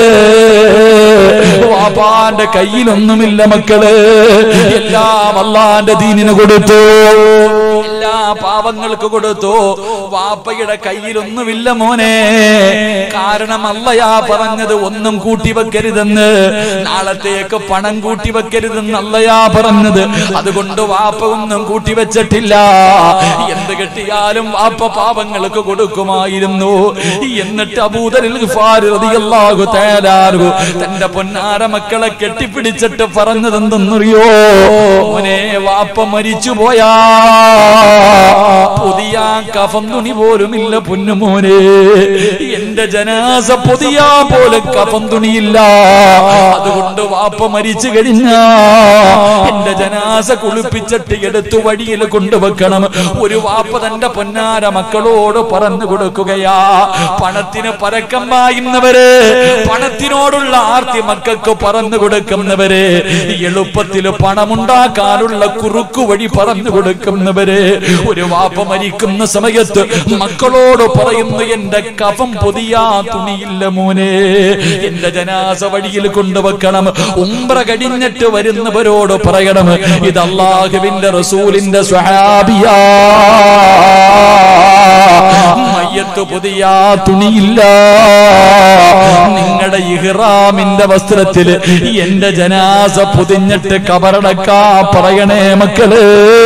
വാപ്പാന്റെ കയ്യിലൊന്നുമില്ല മക്കള് എല്ലാം അള്ളാന്റെ ദീനിന് കൊടുത്തു എല്ലാ പാവങ്ങൾക്ക് കൊടുത്തു വാപ്പയുടെ കയ്യിലൊന്നുമില്ല മോനെ കാരണം അല്ലയാ പറഞ്ഞത് ഒന്നും കൂട്ടി വെക്കരുതെന്ന് നാളത്തേക്ക് പണം കൂട്ടി വെക്കരുതെന്ന് അല്ലയാ പറഞ്ഞത് അതുകൊണ്ട് വാപ്പ ഒന്നും കൂട്ടി വെച്ചിട്ടില്ല എന്ത് കിട്ടിയാലും വാപ്പ പാവങ്ങൾക്ക് കൊടുക്കുമായിരുന്നു എന്നിട്ട് അബൂദരിൽ റളിയല്ലാഹു തആല അൻഹു തന്റെ പൊന്നാര മക്കളെ കെട്ടിപ്പിടിച്ചിട്ട് പറഞ്ഞതെന്തെന്നറിയോ മോനെ വാപ്പ മരിച്ചു പോയാ പുതിയ കഫം തുണി പോലുമില്ല പൊന്നുമോനെ എന്റെ ജനാസ പുതിയ പോലെ കഫം തുണിയില്ല അതുകൊണ്ട് വാപ്പ മരിച്ചു കഴിഞ്ഞ എന്റെ ജനാസ കുളിപ്പിച്ചിട്ട് എടുത്തു വഴിയിൽ കൊണ്ടുവെക്കണം ഒരു വാപ്പ തന്റെ പൊന്നാര മക്കളോട് പറഞ്ഞു കൊടുക്കുകയാ പണത്തിന് പരക്കം പായുന്നവര് പണത്തിനോടുള്ള ആർത്തി മക്കൾക്ക് പറഞ്ഞു കൊടുക്കുന്നവര് എളുപ്പത്തിൽ പണമുണ്ടാക്കാനുള്ള കുറുക്കു വഴി പറഞ്ഞു കൊടുക്കുന്നവര് ഒരു വാപ്പ മരിക്കുന്ന സമയത്ത് മക്കളോട് പറയുന്നു എന്റെ കഫം പൊതിയാ തുണിയില്ല മോനെ എന്റെ ജനാസ വഴിയിൽ കൊണ്ടുവെക്കണം ഉംറ കടിഞ്ഞിട്ട് വരുന്നവരോട് പറയണം ഇത് അള്ളാഹുവിന്റെ റസൂലിന്റെ സ്വഹാബിയാ മയ്യത്ത് പുതിയ തുണിയില്ല നിങ്ങളുടെ ഇഹ്റാമിന്റെ വസ്ത്രത്തിൽ എന്റെ ജനാസ പൊതിഞ്ഞിട്ട് കബറടക്കാ പറയണേ മക്കള്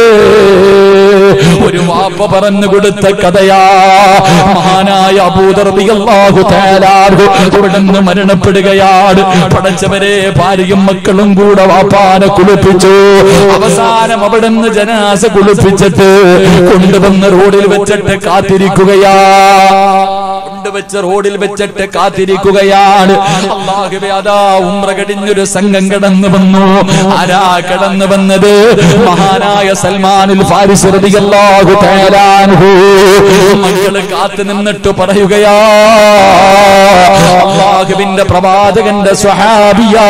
ഒരു വാപ്പ പറഞ്ഞു കൊടുത്ത കഥയാ മഹാനായ അബൂദർബിയല്ലാഹു തേലാഹു അവിടുന്ന് മരണപ്പെടുകയാണ് പടച്ചവരെ ഭാര്യയും മക്കളും കൂടെ വാപ്പാനെ കുളിപ്പിച്ചു അവസാനം അവിടുന്ന് ജനാസ കുളിപ്പിച്ചിട്ട് കൊണ്ടുവന്ന് റോഡിൽ വെച്ചിട്ട് കാത്തിരിക്കുകയാ കൊണ്ടുവച്ച റോഡിൽ വെച്ചിട്ട് കാത്തിരിക്കുകയാണ് അള്ളാഹുവേ അതാ ഉമ്ര കടിഞ്ഞൊരു സംഘം കടന്നു വന്നു ആരാ കടന്നു വന്നത് മഹാനായ സൽമാനുൽ ഫാരിസ് റളിയല്ലാഹു തആല അൻഹു മക്കള് കാത്തു നിന്നിട്ട് പറയുകയാ അള്ളാഹുവിന്റെ പ്രവാചകന്റെ സ്വഹാബിയാ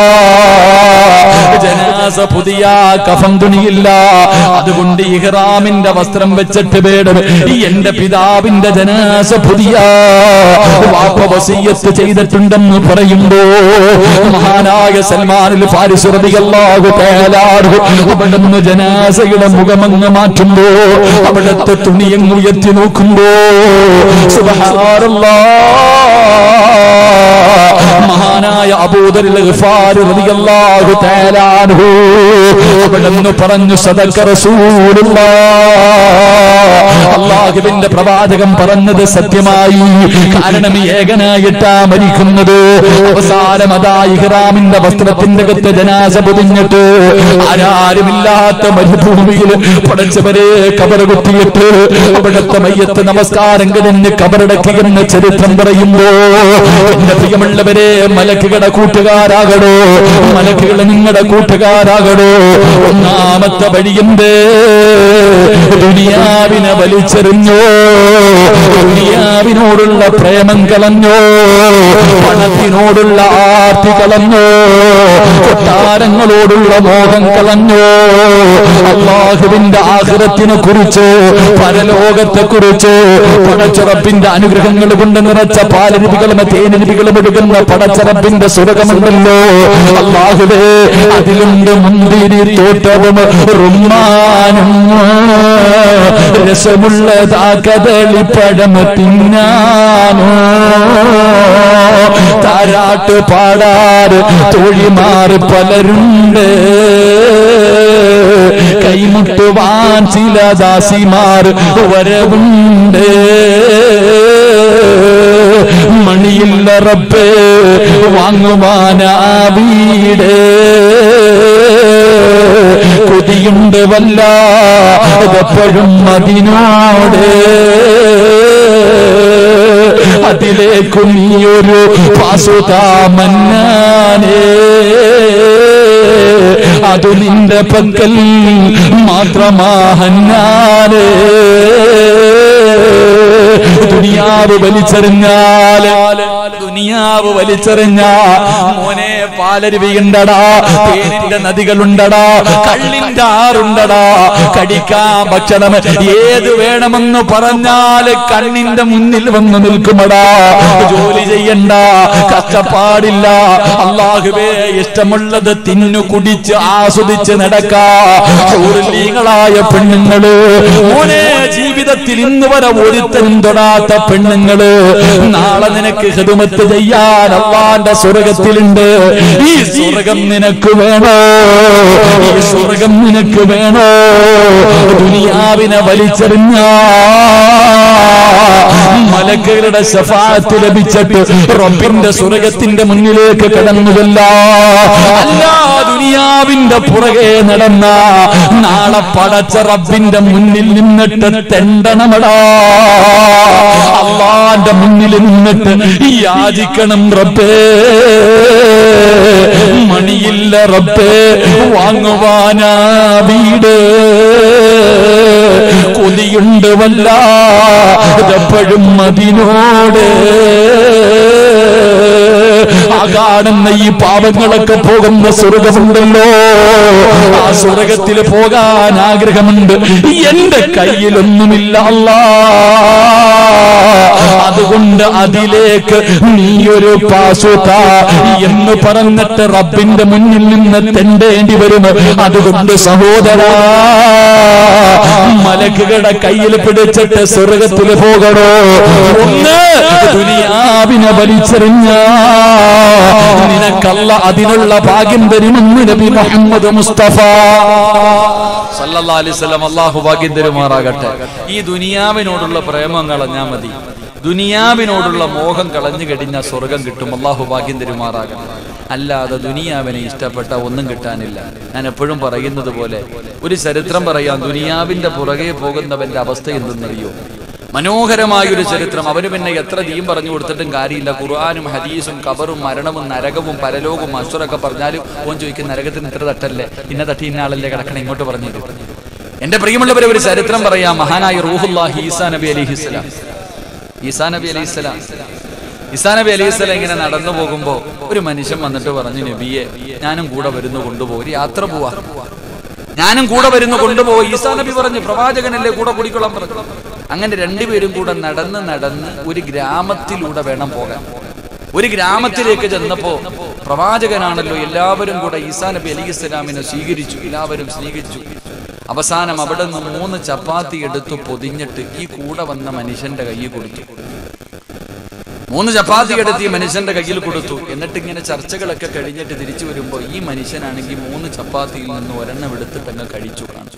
ജനാസ പുതിയ കഫം തുണിയില്ല അതുകൊണ്ട് ഇഹ്റാമിന്റെ വസ്ത്രം വെച്ചിട്ട് വേണം എന്റെ പിതാവിന്റെ ജനാസ പുതിയ വാപ്പ വസീയത്ത് ചെയ്തിട്ടുണ്ടെന്ന് പറയുമ്പോ മഹാനായ സൽമാനിൽ ഫാരിസുറതിയല്ലാഹു തേലാറു അവിടുന്ന് ജനാസയുടെ മുഖമങ്ങ് മാറ്റുമ്പോ അവിടുത്തെ തുണിയങ്ങ് ഉയർത്തി നോക്കുമ്പോ സുബ്ഹാനല്ലാഹ് മഹാനായ അബൂദറിൽ ഗഫാർ റളിയല്ലാഹു തആല അൻഹു അവിടുന്ന് പറഞ്ഞു സദക്ക റസൂലുള്ളാഹ് അള്ളാഹുവിന്റെ പ്രവാചകൻ പറഞ്ഞത് സത്യമായി കാരണം ഏകനായിട്ടാ മരിക്കുന്നത് അവസാനം അതാ ഇഹ്റാമിന്റെ വസ്ത്രത്തിന്റെ അകത്ത് ജനാസ പൊതിഞ്ഞിട്ട് ആരാരുമില്ലാത്ത മരുഭൂമിയിൽ പടച്ചവരെ കബർ കുത്തിയിട്ട് അവിടുത്തെ മയ്യത്ത് നമസ്കാരം കഴിഞ്ഞ് കബറടക്കിയെന്ന് ചരിത്രം പറയുമ്പോ എന്റെ പ്രിയമുള്ളവരെ മലക്കുകളുടെ കൂട്ടുകാരാകണോ മലക്കുകൾ നിങ്ങളുടെ കൂട്ടുകാരാകണോ ഒന്നാമത്തെ വഴിയുണ്ട് ദുനിയാവിനെ വലിച്ചെറിഞ്ഞോ ദുനിയാവിനോടുള്ള പ്രേമം കളഞ്ഞോ പണത്തിനോടുള്ള ആർത്തി കളഞ്ഞോ കൊട്ടാരങ്ങളോടുള്ള മോഹം കളഞ്ഞോ അള്ളാഹുവിന്റെ ആഹൃതത്തിനെ കുറിച്ച് പരലോകത്തെ കുറിച്ച് പടച്ചുറപ്പിന്റെ അനുഗ്രഹങ്ങൾ കൊണ്ട് നിറച്ച പാലരുവികളും തേനരുവികളും എടുക്കുന്ന പടച്ചറപ്പിന്റെ സുരകമുണ്ടല്ലോ അള്ളാഹുവേ അതിലുണ്ട് മുന്തിരി തോട്ടവും റുമ്മാനും രസമുള്ളതാ കദളിപ്പഴം തിന്നാനോ താരാട്ട് പാടാറ് തൊഴിമാറ് പലരുണ്ട് കൈമുട്ടുവാൻ ചില ദാസിമാർ വരവുണ്ട് മണിയില്ല റബ്ബേ വാങ്ങുവാനാ വീട് കൊതിയുണ്ട് വല്ല അതെപ്പോഴും അതിനോട് അതിലേക്കു നീയൊരു പാസുതാമന്നാനേ അതു നിന്റെ പക്കൽ മാത്രമാഹന്നാനേ ദുനിയാവ് വലിച്ചെറിഞ്ഞാൽ ദുനിയാവ് വലിച്ചെറിഞ്ഞ മോനെ പാലരുവിയുണ്ടടാ തേനിന്റെ നദികളുണ്ടടാ കള്ളിന്റെ ആറുണ്ടടാ കടിക്കാൻ ഭക്ഷണം ഏത് വേണമെന്ന് പറഞ്ഞാൽ കണ്ണിന്റെ മുന്നിൽ വന്ന് നിൽക്കുമടാ ജോലി ചെയ്യണ്ട കഷ്ടപ്പാടില്ല അള്ളാഹുവേ ഇഷ്ടമുള്ളത് തിന്നു കുടിച്ച് ആസ്വദിച്ച് നടക്കാ ഊർലീങ്ങളായ പെണ്ണുങ്ങള് മോനെ ജീവിതത്തിൽ ഇന്ന് വരെ ഒരുത്തനും തൊടാത്ത പെണ്ണുങ്ങള് നാളെ നിനക്ക് ഹിതുമത്ത് ചെയ്യാൻ അള്ളാന്റെ സ്വർഗത്തിലുണ്ട് ഈ സ്വർഗം നിനക്ക് വേണോ ഈ സ്വർഗം നിനക്ക് വേണോ ദുനിയാവിനെ വലിച്ചെറിഞ്ഞ മലക്കുകളുടെ ശഫാത്ത് ലഭിച്ചിട്ട് റബ്ബിന്റെ സ്വർഗത്തിന്റെ മുന്നിലേക്ക് കടന്നുവല്ല അല്ല ദുനിയാവിന്റെ പുറകെ നടന്ന നാളെ പടച്ച റബ്ബിന്റെ മുന്നിൽ നിന്നിട്ട് തെണ്ടണമടാ അള്ളാന്റെ മുന്നിൽ നിന്നിട്ട് യാചിക്കണം റബ്ബേ മണിയില്ല റബ്ബേ വാങ്ങുവാനാ വീട് കൊതിയുണ്ട് വല്ല എപ്പോഴും അതിനോട് ആ കാണുന്ന ഈ പാപങ്ങളൊക്കെ പോകുന്ന സ്വർഗമുണ്ടല്ലോ ആ സ്വർഗത്തിൽ പോകാൻ ആഗ്രഹമുണ്ട് എന്റെ കയ്യിലൊന്നുമില്ല അല്ലാ അതുകൊണ്ട് അതിലേക്ക് നീ ഒരു പാസുക എന്ന് പറഞ്ഞിട്ട് റബ്ബിന്റെ മുന്നിൽ നിന്ന് തെണ്ടേണ്ടി വരും അതുകൊണ്ട് സഹോദരാ മലക്കുകളുടെ കയ്യിൽ പിടിച്ചിട്ട് സ്വർഗത്തിൽ പോകണോ ഒന്ന് ദുനിയാവിനെ വലിച്ചെറിഞ്ഞ നിനക്കല്ല അതിനുള്ള ഭാഗ്യം തരുമെന്ന് നബി മുഹമ്മദ് മുസ്തഫ സല്ലല്ലാഹു അലൈഹി വസല്ലം അള്ളാഹു ഭാഗ്യം തരുമാറാകട്ടെ ഈ ദുനിയാവിനോടുള്ള പ്രേമം കളഞ്ഞാ മതി ദുനിയാവിനോടുള്ള മോഹം കളഞ്ഞു കഴിഞ്ഞാൽ സ്വർഗം കിട്ടും അള്ളാഹു ഭാഗ്യം തരുമാറാകട്ടെ അല്ലാതെ ദുനിയാവിനെ ഇഷ്ടപ്പെട്ട ഒന്നും കിട്ടാനില്ല ഞാൻ എപ്പോഴും പറയുന്നത് പോലെ ഒരു ചരിത്രം പറയാം ദുനിയാവിന്റെ പുറകെ പോകുന്നവന്റെ അവസ്ഥ എന്തെന്നറിയോ മനോഹരമായ ഒരു ചരിത്രം അവന് പിന്നെ എത്ര ദീം പറഞ്ഞു കൊടുത്തിട്ടും കാര്യമില്ല ഖുർആാനും ഹദീസും കബറും മരണവും നരകവും പരലോകവും അസുറൊക്കെ പറഞ്ഞാലും ഓൻ ചോദിക്കും നരകത്തിന് ഇത്ര തട്ടല്ലേ ഇന്ന തട്ടി ഇന്ന ആളല്ലേ കിടക്കണം ഇങ്ങോട്ട് പറഞ്ഞു തരും എന്റെ പ്രിയമുള്ളവരെ ഒരു ചരിത്രം പറയാം മഹാനായ റൂഹുല്ലാഹി ഈസാ നബി അലിഹിസ്ലാം ഈസാ നബി അലിഹിസ്ലാം ഈസാ നബി അലിഹിസ്ലാം ഇങ്ങനെ നടന്നു പോകുമ്പോ ഒരു മനുഷ്യൻ വന്നിട്ട് പറഞ്ഞു നബിയെ ഞാനും കൂടെ വരുന്നു കൊണ്ടുപോകും ഒരു യാത്ര പോവാ ഞാനും കൂടെ വരുന്നു കൊണ്ടുപോകും ഈസാ നബി പറഞ്ഞു പ്രവാചകനല്ലേ കൂടെ കുടിക്കൊള്ളാൻ പറഞ്ഞു അങ്ങനെ രണ്ടുപേരും കൂടെ നടന്ന് നടന്ന് ഒരു ഗ്രാമത്തിലൂടെ വേണം പോകാൻ ഒരു ഗ്രാമത്തിലേക്ക് ചെന്നപ്പോ പ്രവാചകനാണല്ലോ എല്ലാവരും കൂടെ ഈസാ നബി അലി ഇസ്ലാമിനെ സ്വീകരിച്ചു എല്ലാവരും സ്വീകരിച്ചു അവസാനം അവിടെ നിന്ന് മൂന്ന് ചപ്പാത്തി എടുത്തു പൊതിഞ്ഞിട്ട് ഈ കൂടെ വന്ന മനുഷ്യന്റെ കയ്യിൽ കൊടുത്തു മൂന്ന് ചപ്പാത്തി എടുത്ത് ഈ മനുഷ്യന്റെ കയ്യിൽ കൊടുത്തു എന്നിട്ട് ഇങ്ങനെ ചർച്ചകളൊക്കെ കഴിഞ്ഞിട്ട് തിരിച്ചു വരുമ്പോൾ ഈ മനുഷ്യനാണെങ്കിൽ മൂന്ന് ചപ്പാത്തിയിൽ നിന്ന് ഒരെണ്ണം എടുത്തിട്ട് അങ്ങ് കഴിച്ചു കാണിച്ചു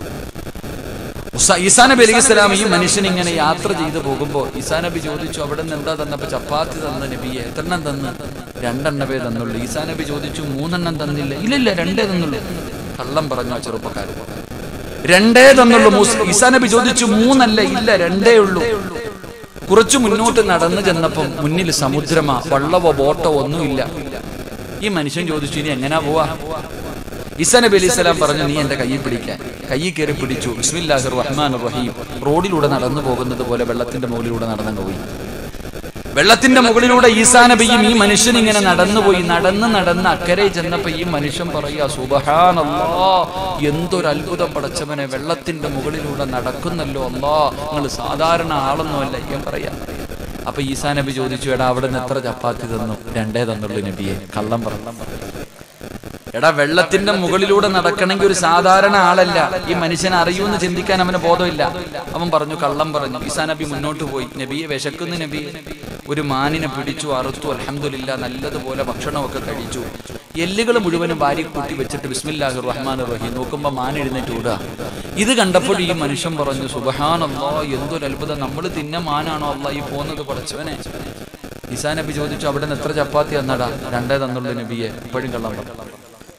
ഉസ- ഈസാ നബി അലൈഹി സ്വലാം ഈ മനുഷ്യൻ ഇങ്ങനെ യാത്ര ചെയ്തു പോകുമ്പോ ഈസാ നബി ചോദിച്ചു അവിടെ നിന്ന് എന്താ തന്നപ്പോ ചപ്പാത്തി തന്ന നബിയെ എത്രണ്ണം തന്ന് രണ്ടെണ്ണവേ തന്നുള്ളൂ ഈസാ നബി ചോദിച്ചു മൂന്നെണ്ണം തന്നില്ല ഇല്ലില്ല രണ്ടേ തന്നുള്ളൂ കള്ളം പറഞ്ഞു ആ ചെറുപ്പക്കാരൻ രണ്ടേ തന്നുള്ളൂ മൂസ്- ഈസാ നബി ചോദിച്ചു മൂന്നല്ല ഇല്ല രണ്ടേ ഉള്ളൂ കുറച്ചു മുന്നോട്ട് നടന്നു ചെന്നപ്പം മുന്നിൽ സമുദ്രമാ വള്ളവോ ബോട്ടോ ഒന്നുമില്ല ഈ മനുഷ്യൻ ചോദിച്ചു ഇനി എങ്ങനാ പോവാ ഈസാ നബി അലൈഹി സ്വലാം പറഞ്ഞു നീ എന്റെ കയ്യിൽ പിടിക്കാൻ കയ്യിൽ കയറി പിടിച്ചു ബിസ്മില്ലാഹിർ റഹ്മാൻ റഹീം റോഡിലൂടെ നടന്നു പോകുന്നത് പോലെ വെള്ളത്തിന്റെ മുകളിലൂടെ നടന്നു പോയി വെള്ളത്തിന്റെ മുകളിലൂടെ ഈസാ നബിയും ഈ മനുഷ്യൻ ഇങ്ങനെ നടന്നുപോയി നടന്ന് നടന്ന് അക്കരെ ചെന്നപ്പോ ഈ മനുഷ്യൻ പറയാ സുബഹാനല്ലാ എന്തൊരു അത്ഭുതം പടച്ചവനെ വെള്ളത്തിന്റെ മുകളിലൂടെ നടക്കുന്നല്ലോ അല്ലാ നിങ്ങൾ സാധാരണ ആളൊന്നുമല്ല ഞാൻ പറയാ അപ്പൊ ഈസാ നബി ചോദിച്ചു എടാ അവിടെ നിന്ന് എത്ര ചപ്പാത്തി തന്നു രണ്ടേ തന്നുള്ളൂ നബിയെ കള്ളം പറഞ്ഞു എടാ വെള്ളത്തിന്റെ മുകളിലൂടെ നടക്കണമെങ്കിൽ ഒരു സാധാരണ ആളല്ല ഈ മനുഷ്യനെ അറിയൂന്ന് ചിന്തിക്കാൻ അവന് ബോധമില്ല അവൻ പറഞ്ഞു കള്ളം പറഞ്ഞു ഈസാ നബി മുന്നോട്ട് പോയി നബിയെ വിശക്കുന്ന നബി ഒരു മാനിനെ പിടിച്ചു അറുത്തു അലഹമില്ല നല്ലതുപോലെ ഭക്ഷണമൊക്കെ കഴിച്ചു എല്ലുകൾ മുഴുവനും വാരി കൂട്ടി വെച്ചിട്ട് ബിസ്മില്ലാഹി റഹ്മാൻ റഹീം നോക്കുമ്പോ മാൻ എഴുന്നേറ്റ് വിടുക ഇത് കണ്ടപ്പോൾ ഈ മനുഷ്യൻ പറഞ്ഞു സുബഹാനല്ലോ എന്തൊരു അത്ഭുതം നമ്മൾ തിന്ന മാനാണോ അല്ല ഈ പോകുന്നത് പഠിച്ചവനെ ഈസാ നബി ചോദിച്ചു അവിടെ നിന്ന് എത്ര ചപ്പാത്തി തന്നടാ രണ്ടേ തന്നുള്ളൂ നബിയെ ഇപ്പോഴും കള്ളം പറഞ്ഞു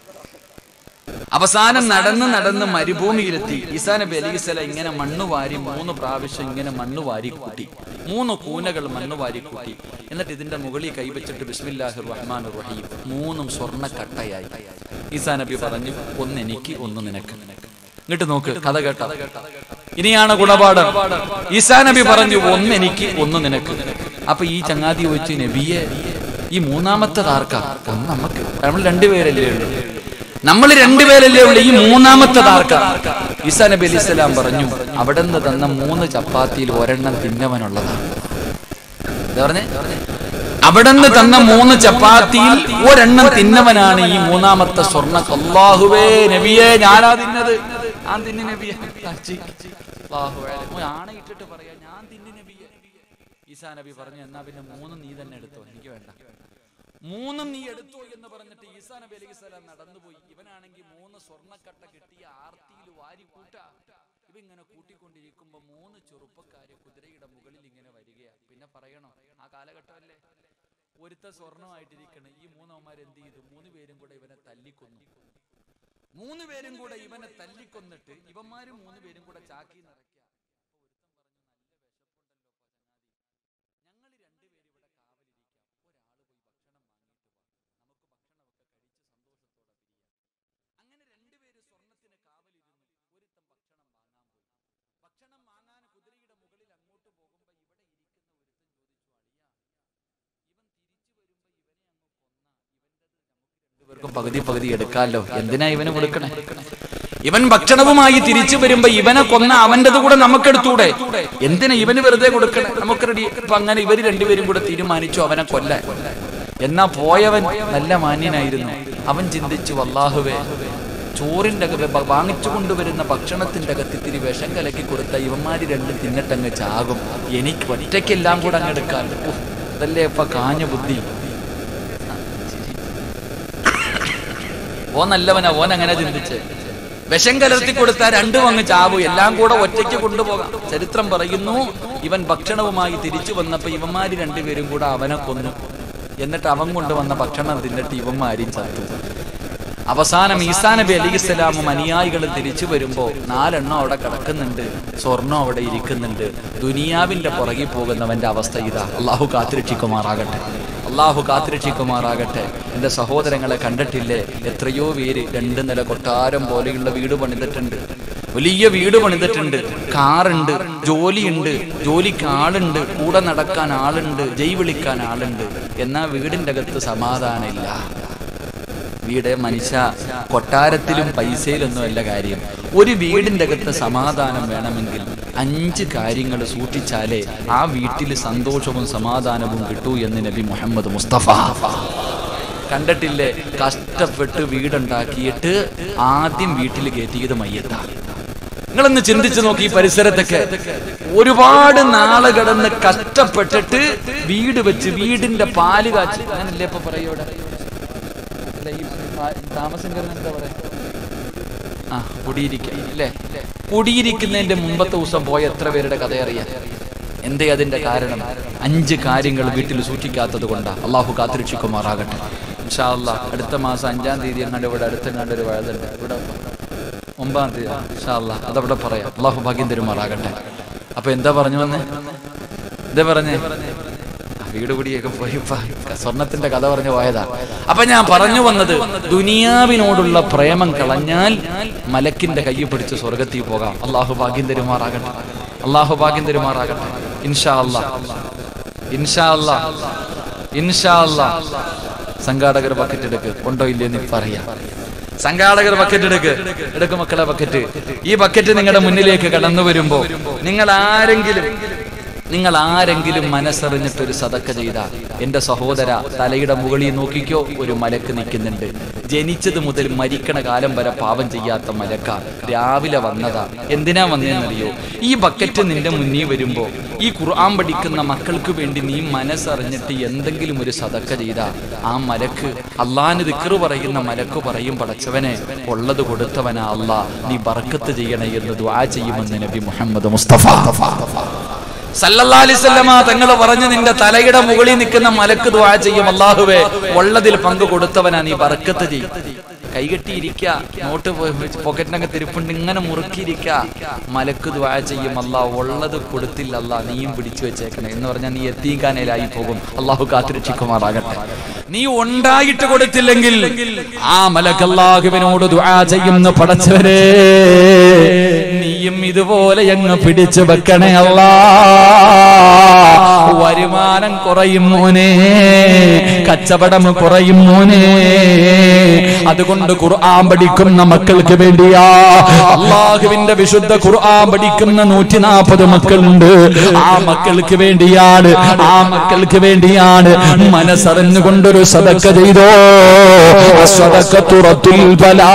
അവസാനം നടന്ന് നടന്ന് മരുഭൂമിയിലെത്തി ഈസാ നബി അലൈഹി സ്വലാം ഇങ്ങനെ മണ്ണ് വാരി മൂന്ന് പ്രാവശ്യം ഇങ്ങനെ മണ്ണ് വാരി കൂട്ടി മൂന്ന് കൂനകൾ മണ്ണ് വാരി കൂട്ടി എന്നിട്ട് ഇതിന്റെ മുകളിൽ കൈവച്ചിട്ട് ബിസ്മില്ലാഹിർ റഹ്മാൻ റഹീം മൂന്നും സ്വർണ്ണക്കട്ടയായി ഈസാ നബി പറഞ്ഞു ഒന്ന് എനിക്ക് ഒന്ന് നിനക്ക് ഇങ്ങോട്ട് നോക്ക് കഥ കേട്ട ഇനിയാണ് ഗുണപാഠം ഈസാ നബി പറഞ്ഞു ഒന്ന് എനിക്ക് ഒന്ന് നിനക്ക് അപ്പൊ ഈ ചങ്ങാതി ചോദിച്ചു നബിയെ ഈ മൂന്നാമത്തെ ആർക്കാ ഒന്ന് നമുക്ക് നമ്മൾ രണ്ടുപേരല്ലേ ഉള്ളൂ നമ്മൾ രണ്ടുപേരല്ലേ ഉള്ളൂ ഈ മൂന്നാമത്തെ ആർക്കാ ഈസാ നബി അലൈഹി സ്വലാം പറഞ്ഞു അവിടെ നിന്ന് തന്ന മൂന്ന് ചപ്പാത്തിയിൽ ഒരെണ്ണം തിന്നവനുള്ളതാണ് എന്താ പറഞ്ഞേ അവിടെ നിന്ന് തന്ന മൂന്ന് ചപ്പാത്തിയിൽ ഒരെണ്ണം തിന്നവനാണ് ഈ മൂന്നാമത്തെ സ്വർണ്ണ അള്ളാഹുവേ നബിയെ ഞാനാ തിന്നത് ഞാൻ തിന്നു നബിയെ അല്ലാഹുവേ. ഓ, ആണയിട്ടിട്ട് പറയാ ഞാൻ തിന്നു നബിയെ ഈസാ നബി പറഞ്ഞു എന്നാ പിന്നെ മൂന്ന് നീ തന്നെ എടുത്തോ എനിക്ക് വേണ്ട മൂന്നും നീ എടുത്തോ എന്ന് പറഞ്ഞിട്ട് ഈസാ നബി അലൈഹി സ്വലാം നടന്നുപോയി ഇവനാണെങ്കിൽ മൂന്ന് സ്വർണ്ണക്കട്ട കിട്ടിയ ആർത്തിയിൽ വാരി കൂട്ട ഇവങ്ങനെ കൂട്ടിക്കൊണ്ടിരിക്കുമ്പോ മൂന്ന് ചെറുപ്പക്കാര് കുതിരയുടെ മുകളിൽ ഇങ്ങനെ വരികയാ പിന്നെ പറയണോ ആ കാലഘട്ടമല്ലേ ഒരുത്ത സ്വർണമായിട്ടിരിക്കണ് ഈ മൂന്നവന്മാർ എന്ത് ചെയ്തു മൂന്ന് പേരും കൂടെ ഇവനെ തല്ലിക്കൊന്നു മൂന്ന് പേരും കൂടെ ഇവനെ തല്ലിക്കൊന്നിട്ട് ഇവന്മാര് മൂന്ന് പേരും കൂടെ ചാക്കി നിറയ്ക്കുക ഞങ്ങൾ രണ്ടുപേരും ഇവിടെ കാവലിരിക്കാം ഒരാൾ പോയി ഭക്ഷണം വാങ്ങിയിട്ട് വാ നമുക്ക് ഭക്ഷണമൊക്കെ കഴിച്ച് സന്തോഷത്തോടെ പിരിയാം അങ്ങനെ രണ്ടുപേര് സ്വർണത്തിന് കാവലിരുന്നു ഒരുത്തൻ ഭക്ഷണം വാങ്ങാൻ പോയി ഭക്ഷണം വാങ്ങാൻ കുതിരയുടെ മുകളിൽ അങ്ങോട്ട് പോകുമ്പോ ഇവിടെ ഇരിക്കുന്ന ഒരുത്തൻ ചോദിച്ചു അളിയാ ഇവൻ തിരിച്ചു വരുമ്പോ ഇവനെ അങ്ങ് പകുതി പകുതി എടുക്കാമല്ലോ എന്തിനാ ഇവന് കൊടുക്കണേ ഇവൻ ഭക്ഷണവുമായി തിരിച്ചു വരുമ്പോ ഇവനെ കൊന്ന അവന്റേത് കൂടെ നമുക്കെടുത്തൂടെ എന്തിനാ ഇവന് വെറുതെ കൊടുക്കണേ നമുക്ക് റെഡി ഇപ്പൊ അങ്ങനെ ഇവര് രണ്ടുപേരും കൂടെ തീരുമാനിച്ചു അവനെ കൊല്ലാൻ എന്നാ പോയവൻ നല്ല മാന്യനായിരുന്നു അവൻ ചിന്തിച്ചു വല്ലാഹുവേ ചോറിന്റെ അക- ബ- വാങ്ങിച്ചു കൊണ്ടുവരുന്ന ഭക്ഷണത്തിന്റെ അകത്ത് ഇത്തിരി വിഷം കലക്കി കൊടുത്ത ഇവന്മാര് രണ്ടും തിന്നിട്ടങ്ങ് ചാകും എനിക്ക് ഒറ്റയ്ക്കെല്ലാം കൂടെ അങ്ങ് എടുക്കാൻ ഉഫ്, അതല്ലേ ഇപ്പൊ കാഞ്ഞ ബുദ്ധി ഓൻ നല്ലവനാ ഓൻ അങ്ങനെ ചിന്തിച്ച് വിഷം കലർത്തി കൊടുത്താൽ രണ്ടും അങ്ങ് ചാവു എല്ലാം കൂടെ ഒറ്റയ്ക്ക് കൊണ്ടുപോകാം ചരിത്രം പറയുന്നു ഇവൻ ഭക്ഷണവുമായി തിരിച്ചു വന്നപ്പോ ഇവന്മാര് രണ്ടുപേരും കൂടെ അവനെ കൊന്നു എന്നിട്ട് അവൻ കൊണ്ടുവന്ന ഭക്ഷണം തിന്നിട്ട് ഇവന്മാരും ചാത്തു അവസാനം ഈസാ നബി അലിസ്ലാമും അനുയായികളും തിരിച്ചു വരുമ്പോ നാലെണ്ണം അവിടെ കിടക്കുന്നുണ്ട് സ്വർണം അവിടെ ഇരിക്കുന്നുണ്ട് ദുനിയാവിന്റെ പുറകിൽ പോകുന്നവന്റെ അവസ്ഥ ഇതാ അള്ളാഹു കാത്തിരക്ഷിക്കുമാറാകട്ടെ അള്ളാഹു കാത്തിരക്ഷിക്കുമാറാകട്ടെ എന്റെ സഹോദരങ്ങളെ കണ്ടിട്ടില്ലേ എത്രയോ പേര് രണ്ട് നില കൊട്ടാരം പോലെയുള്ള വീട് പണിതിട്ടുണ്ട് വലിയ വീട് പണിതിട്ടുണ്ട് കാറുണ്ട് ജോലിയുണ്ട് ജോലിക്ക് ആളുണ്ട് കൂടെ നടക്കാൻ ആളുണ്ട് ജയ് വിളിക്കാൻ ആളുണ്ട് എന്നാ വീടിന്റെ അകത്ത് സമാധാനമില്ല വീട് മനുഷ്യ കൊട്ടാരത്തിലും പൈസയിലൊന്നും അല്ല കാര്യം ഒരു വീടിന്റെ അകത്ത് സമാധാനം വേണമെങ്കിൽ അഞ്ച് കാര്യങ്ങൾ സൂക്ഷിച്ചാലേ ആ വീട്ടിൽ സന്തോഷവും സമാധാനവും കിട്ടൂ എന്ന് നബി മുഹമ്മദ് മുസ്തഫ കണ്ടിട്ടില്ലേ കഷ്ടപ്പെട്ട് വീടുണ്ടാക്കിയിട്ട് ആദ്യം വീട്ടിൽ കയറ്റിയത് മയ്യത്താ നിങ്ങളൊന്ന് ചിന്തിച്ചു നോക്കി ഈ പരിസരത്തൊക്കെ ഒരുപാട് നാള് കിടന്ന് കഷ്ടപ്പെട്ടിട്ട് വീട് വെച്ച് വീടിന്റെ പാല് കാച്ചി അങ്ങനല്ലേ ഇപ്പൊ പറയൂടെ അല്ല, ഈ പാ- താമസം കയറുന്ന എന്താ പറയാ ആ കുടിയിരിക്ക അല്ലേ കുടിയിരിക്കുന്നതിന്റെ മുമ്പത്തെ ദിവസം പോയ എത്ര പേരുടെ കഥ അറിയാം എന്തേ അതിന്റെ കാരണം അഞ്ച് കാര്യങ്ങൾ വീട്ടിൽ സൂക്ഷിക്കാത്തത് കൊണ്ടാ അള്ളാഹു കാത്തിരക്ഷിക്കുമാറാകട്ടെ ഇൻഷാ അല്ലാ അടുത്ത മാസം അഞ്ചാം തീയതി എങ്ങാണ്ട് ഇവിടെ അടുത്തെങ്ങാണ്ട് ഒരു വഴുതുണ്ട് ഇവിടെ ഒമ്പതാം തീയതി ഇൻഷാ അല്ലാ അതവിടെ പറയാം അള്ളാഹു ഭാഗ്യം തരുമാറാകട്ടെ അപ്പൊ എന്താ പറഞ്ഞു വന്നേ എന്താ പറഞ്ഞേ ആ, വീട് കുടിയൊക്കെ പോയി ഇപ്പൊ സ്വർണത്തിന്റെ കഥ പറഞ്ഞു പോയതാ അപ്പൊ ഞാൻ പറഞ്ഞു വന്നത് ദുനിയാവിനോടുള്ള പ്രേമം കളഞ്ഞാൽ മലക്കിന്റെ കൈ പിടിച്ച് സ്വർഗത്തിൽ പോകാം അള്ളാഹു ഭാഗ്യം തരുമാറാകട്ടെ അള്ളാഹു ഭാഗ്യം തരുമാറാകട്ടെ ഇൻഷാ അല്ലാ ഇൻഷാ അല്ലാ ഇൻഷാ അല്ലാ സംഘാടകർ ബക്കറ്റ് എടുക്ക് ഉണ്ടോ ഇല്ലെന്ന് ഇപ്പൊ അറിയാം സംഘാടകർ ബക്കറ്റ് എടുക്ക് എടുക്ക് മക്കളെ ബക്കറ്റ് ഈ ബക്കറ്റ് നിങ്ങളുടെ മുന്നിലേക്ക് കടന്നു വരുമ്പോ നിങ്ങൾ ആരെങ്കിലും നിങ്ങൾ ആരെങ്കിലും മനസ്സറിഞ്ഞിട്ട് ഒരു സതക്ക ചെയ്ത എന്റെ സഹോദര തലയുടെ മുകളിൽ നോക്കിക്കോ ഒരു മലക്ക് നിൽക്കുന്നുണ്ട് ജനിച്ചത് മുതൽ മരിക്കണ കാലം വരെ പാപം ചെയ്യാത്ത മലക്ക രാവിലെ വന്നതാ എന്തിനാ വന്നതെന്നറിയോ ഈ ബക്കറ്റ് നിന്റെ മുന്നിൽ വരുമ്പോ ഈ ഖുർആൻ പഠിക്കുന്ന മക്കൾക്ക് വേണ്ടി നീ മനസ്സറിഞ്ഞിട്ട് എന്തെങ്കിലും ഒരു സതക്ക ചെയ്ത ആ മലക്ക് അള്ളാന് ദിക്കറ് പറയുന്ന മലക്ക് പറയും പടച്ചവനെ ഉള്ളത് കൊടുത്തവനാ അള്ളാ നീ ബർക്കത്ത് ചെയ്യണേ എന്ന് ദുആ ചെയ്യുമെന്ന് നബി മുഹമ്മദ് മുസ്തഫ സല്ലല്ലാലിസല്ലമ തങ്ങൾ പറഞ്ഞു നിന്റെ തലയുടെ മുകളിൽ നിൽക്കുന്ന മലക്ക് ദ്വാ ചെയ്യും അള്ളാഹുവേ ഉള്ളതിൽ പങ്ക് കൊടുത്തവനാ നീ ബർക്കത്ത് ചെയ്യും കൈകെട്ടിയിരിക്ക നോട്ട് പോക്കറ്റിനൊക്കെ തിരുപ്പുണ്ട് ഇങ്ങനെ മുറുക്കിയിരിക്ക മലക്ക് ദ്വാ ചെയ്യും അള്ളാഹ് ഉള്ളത് കൊടുത്തില്ല അല്ലാ നീയും പിടിച്ചു വെച്ചേക്കണേ എന്ന് പറഞ്ഞാൽ നീ എത്തിക്കാനേലായി പോകും അള്ളാഹു കാത്തിരക്ഷിക്കുമാറാകട്ടെ നീ ഉണ്ടായിട്ട് കൊടുത്തില്ലെങ്കിൽ ആ മലക്ക് അള്ളാഹുവിനോട് ദ്വാ ചെയ്യുന്ന പടച്ചവരെ നീയും ഇതുപോലെ അങ്ങ് പിടിച്ചു വെക്കണേ അല്ലാ വരുമാനം കുറയും മോനെ കച്ചവടം കുറയും മോനെ അതുകൊണ്ട് ഖുർആൻ പഠിക്കുന്ന മക്കൾക്ക് വേണ്ടിയാ അള്ളാഹുവിന്റെ വിശുദ്ധ ഖുർആൻ പഠിക്കുന്ന നൂറ്റി നാൽപ്പത് മക്കളുണ്ട് ആ മക്കൾക്ക് വേണ്ടിയാണ് ആ മക്കൾക്ക് വേണ്ടിയാണ് മനസ്സറിഞ്ഞുകൊണ്ടൊരു സതക്ക ചെയ്തോ സതക്ക തുറത്തുൽ ബലാ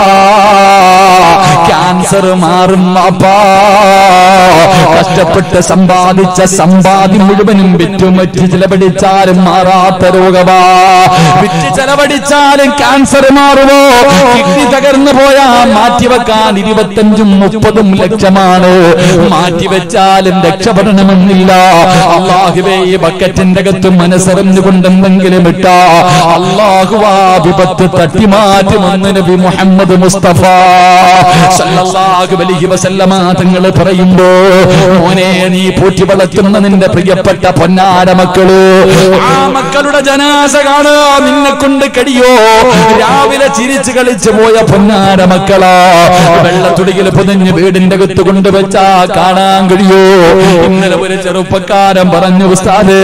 ക്യാൻസർ മാറും അപ്പാ കഷ്ടപ്പെട്ട് സമ്പാദിച്ച സമ്പാദ്യം മുഴുവനും വിറ്റു മറ്റ് ചിലവടിച്ചാലും മാറാത്ത രോഗമാ വിറ്റ് ചെലവടിച്ചാലും ക്യാൻസർ മാറുമോ കിഡ്നി തകർന്നു പോയാ മാറ്റിവെക്കാൻ ഇരുപത്തഞ്ചും മുപ്പതും ലക്ഷമാണ് മാറ്റിവെച്ചാലും രക്ഷപ്പെടണമെന്നില്ല അള്ളാഹുവേ ഈ ബക്കറ്റിന്റെ അകത്ത് മനസ്സറിഞ്ഞുകൊണ്ട് എന്തെങ്കിലും ഇട്ടാ അള്ളാഹു ആ വിപത്ത് തട്ടിമാറ്റുമെന്ന് നബി മുഹമ്മദ് മുസ്തഫ സല്ലല്ലാഹു അലൈഹി വസല്ലമ തങ്ങൾ പറയുമ്പോ മോനെ നീ പൂറ്റി വളർത്തുന്ന നിന്റെ പ്രിയപ്പെട്ട പൊന്നാര മക്കള് ആ മക്കളുടെ ജനാസ കാണുക നിന്നെ കൊണ്ട് കഴിയോ രാവിലെ രാവിലെ ചിരിച്ചു കളിച്ചു പോയ പൊന്നാര മക്കളാ വെള്ളത്തുടിയിൽ പൊതിഞ്ഞ് വീടിന്റെ അകത്ത് കൊണ്ടുവച്ചാ കാണാൻ കഴിയോ ഇന്നലെ ഒരു ചെറുപ്പക്കാരൻ പറഞ്ഞു ഉസ്താദേ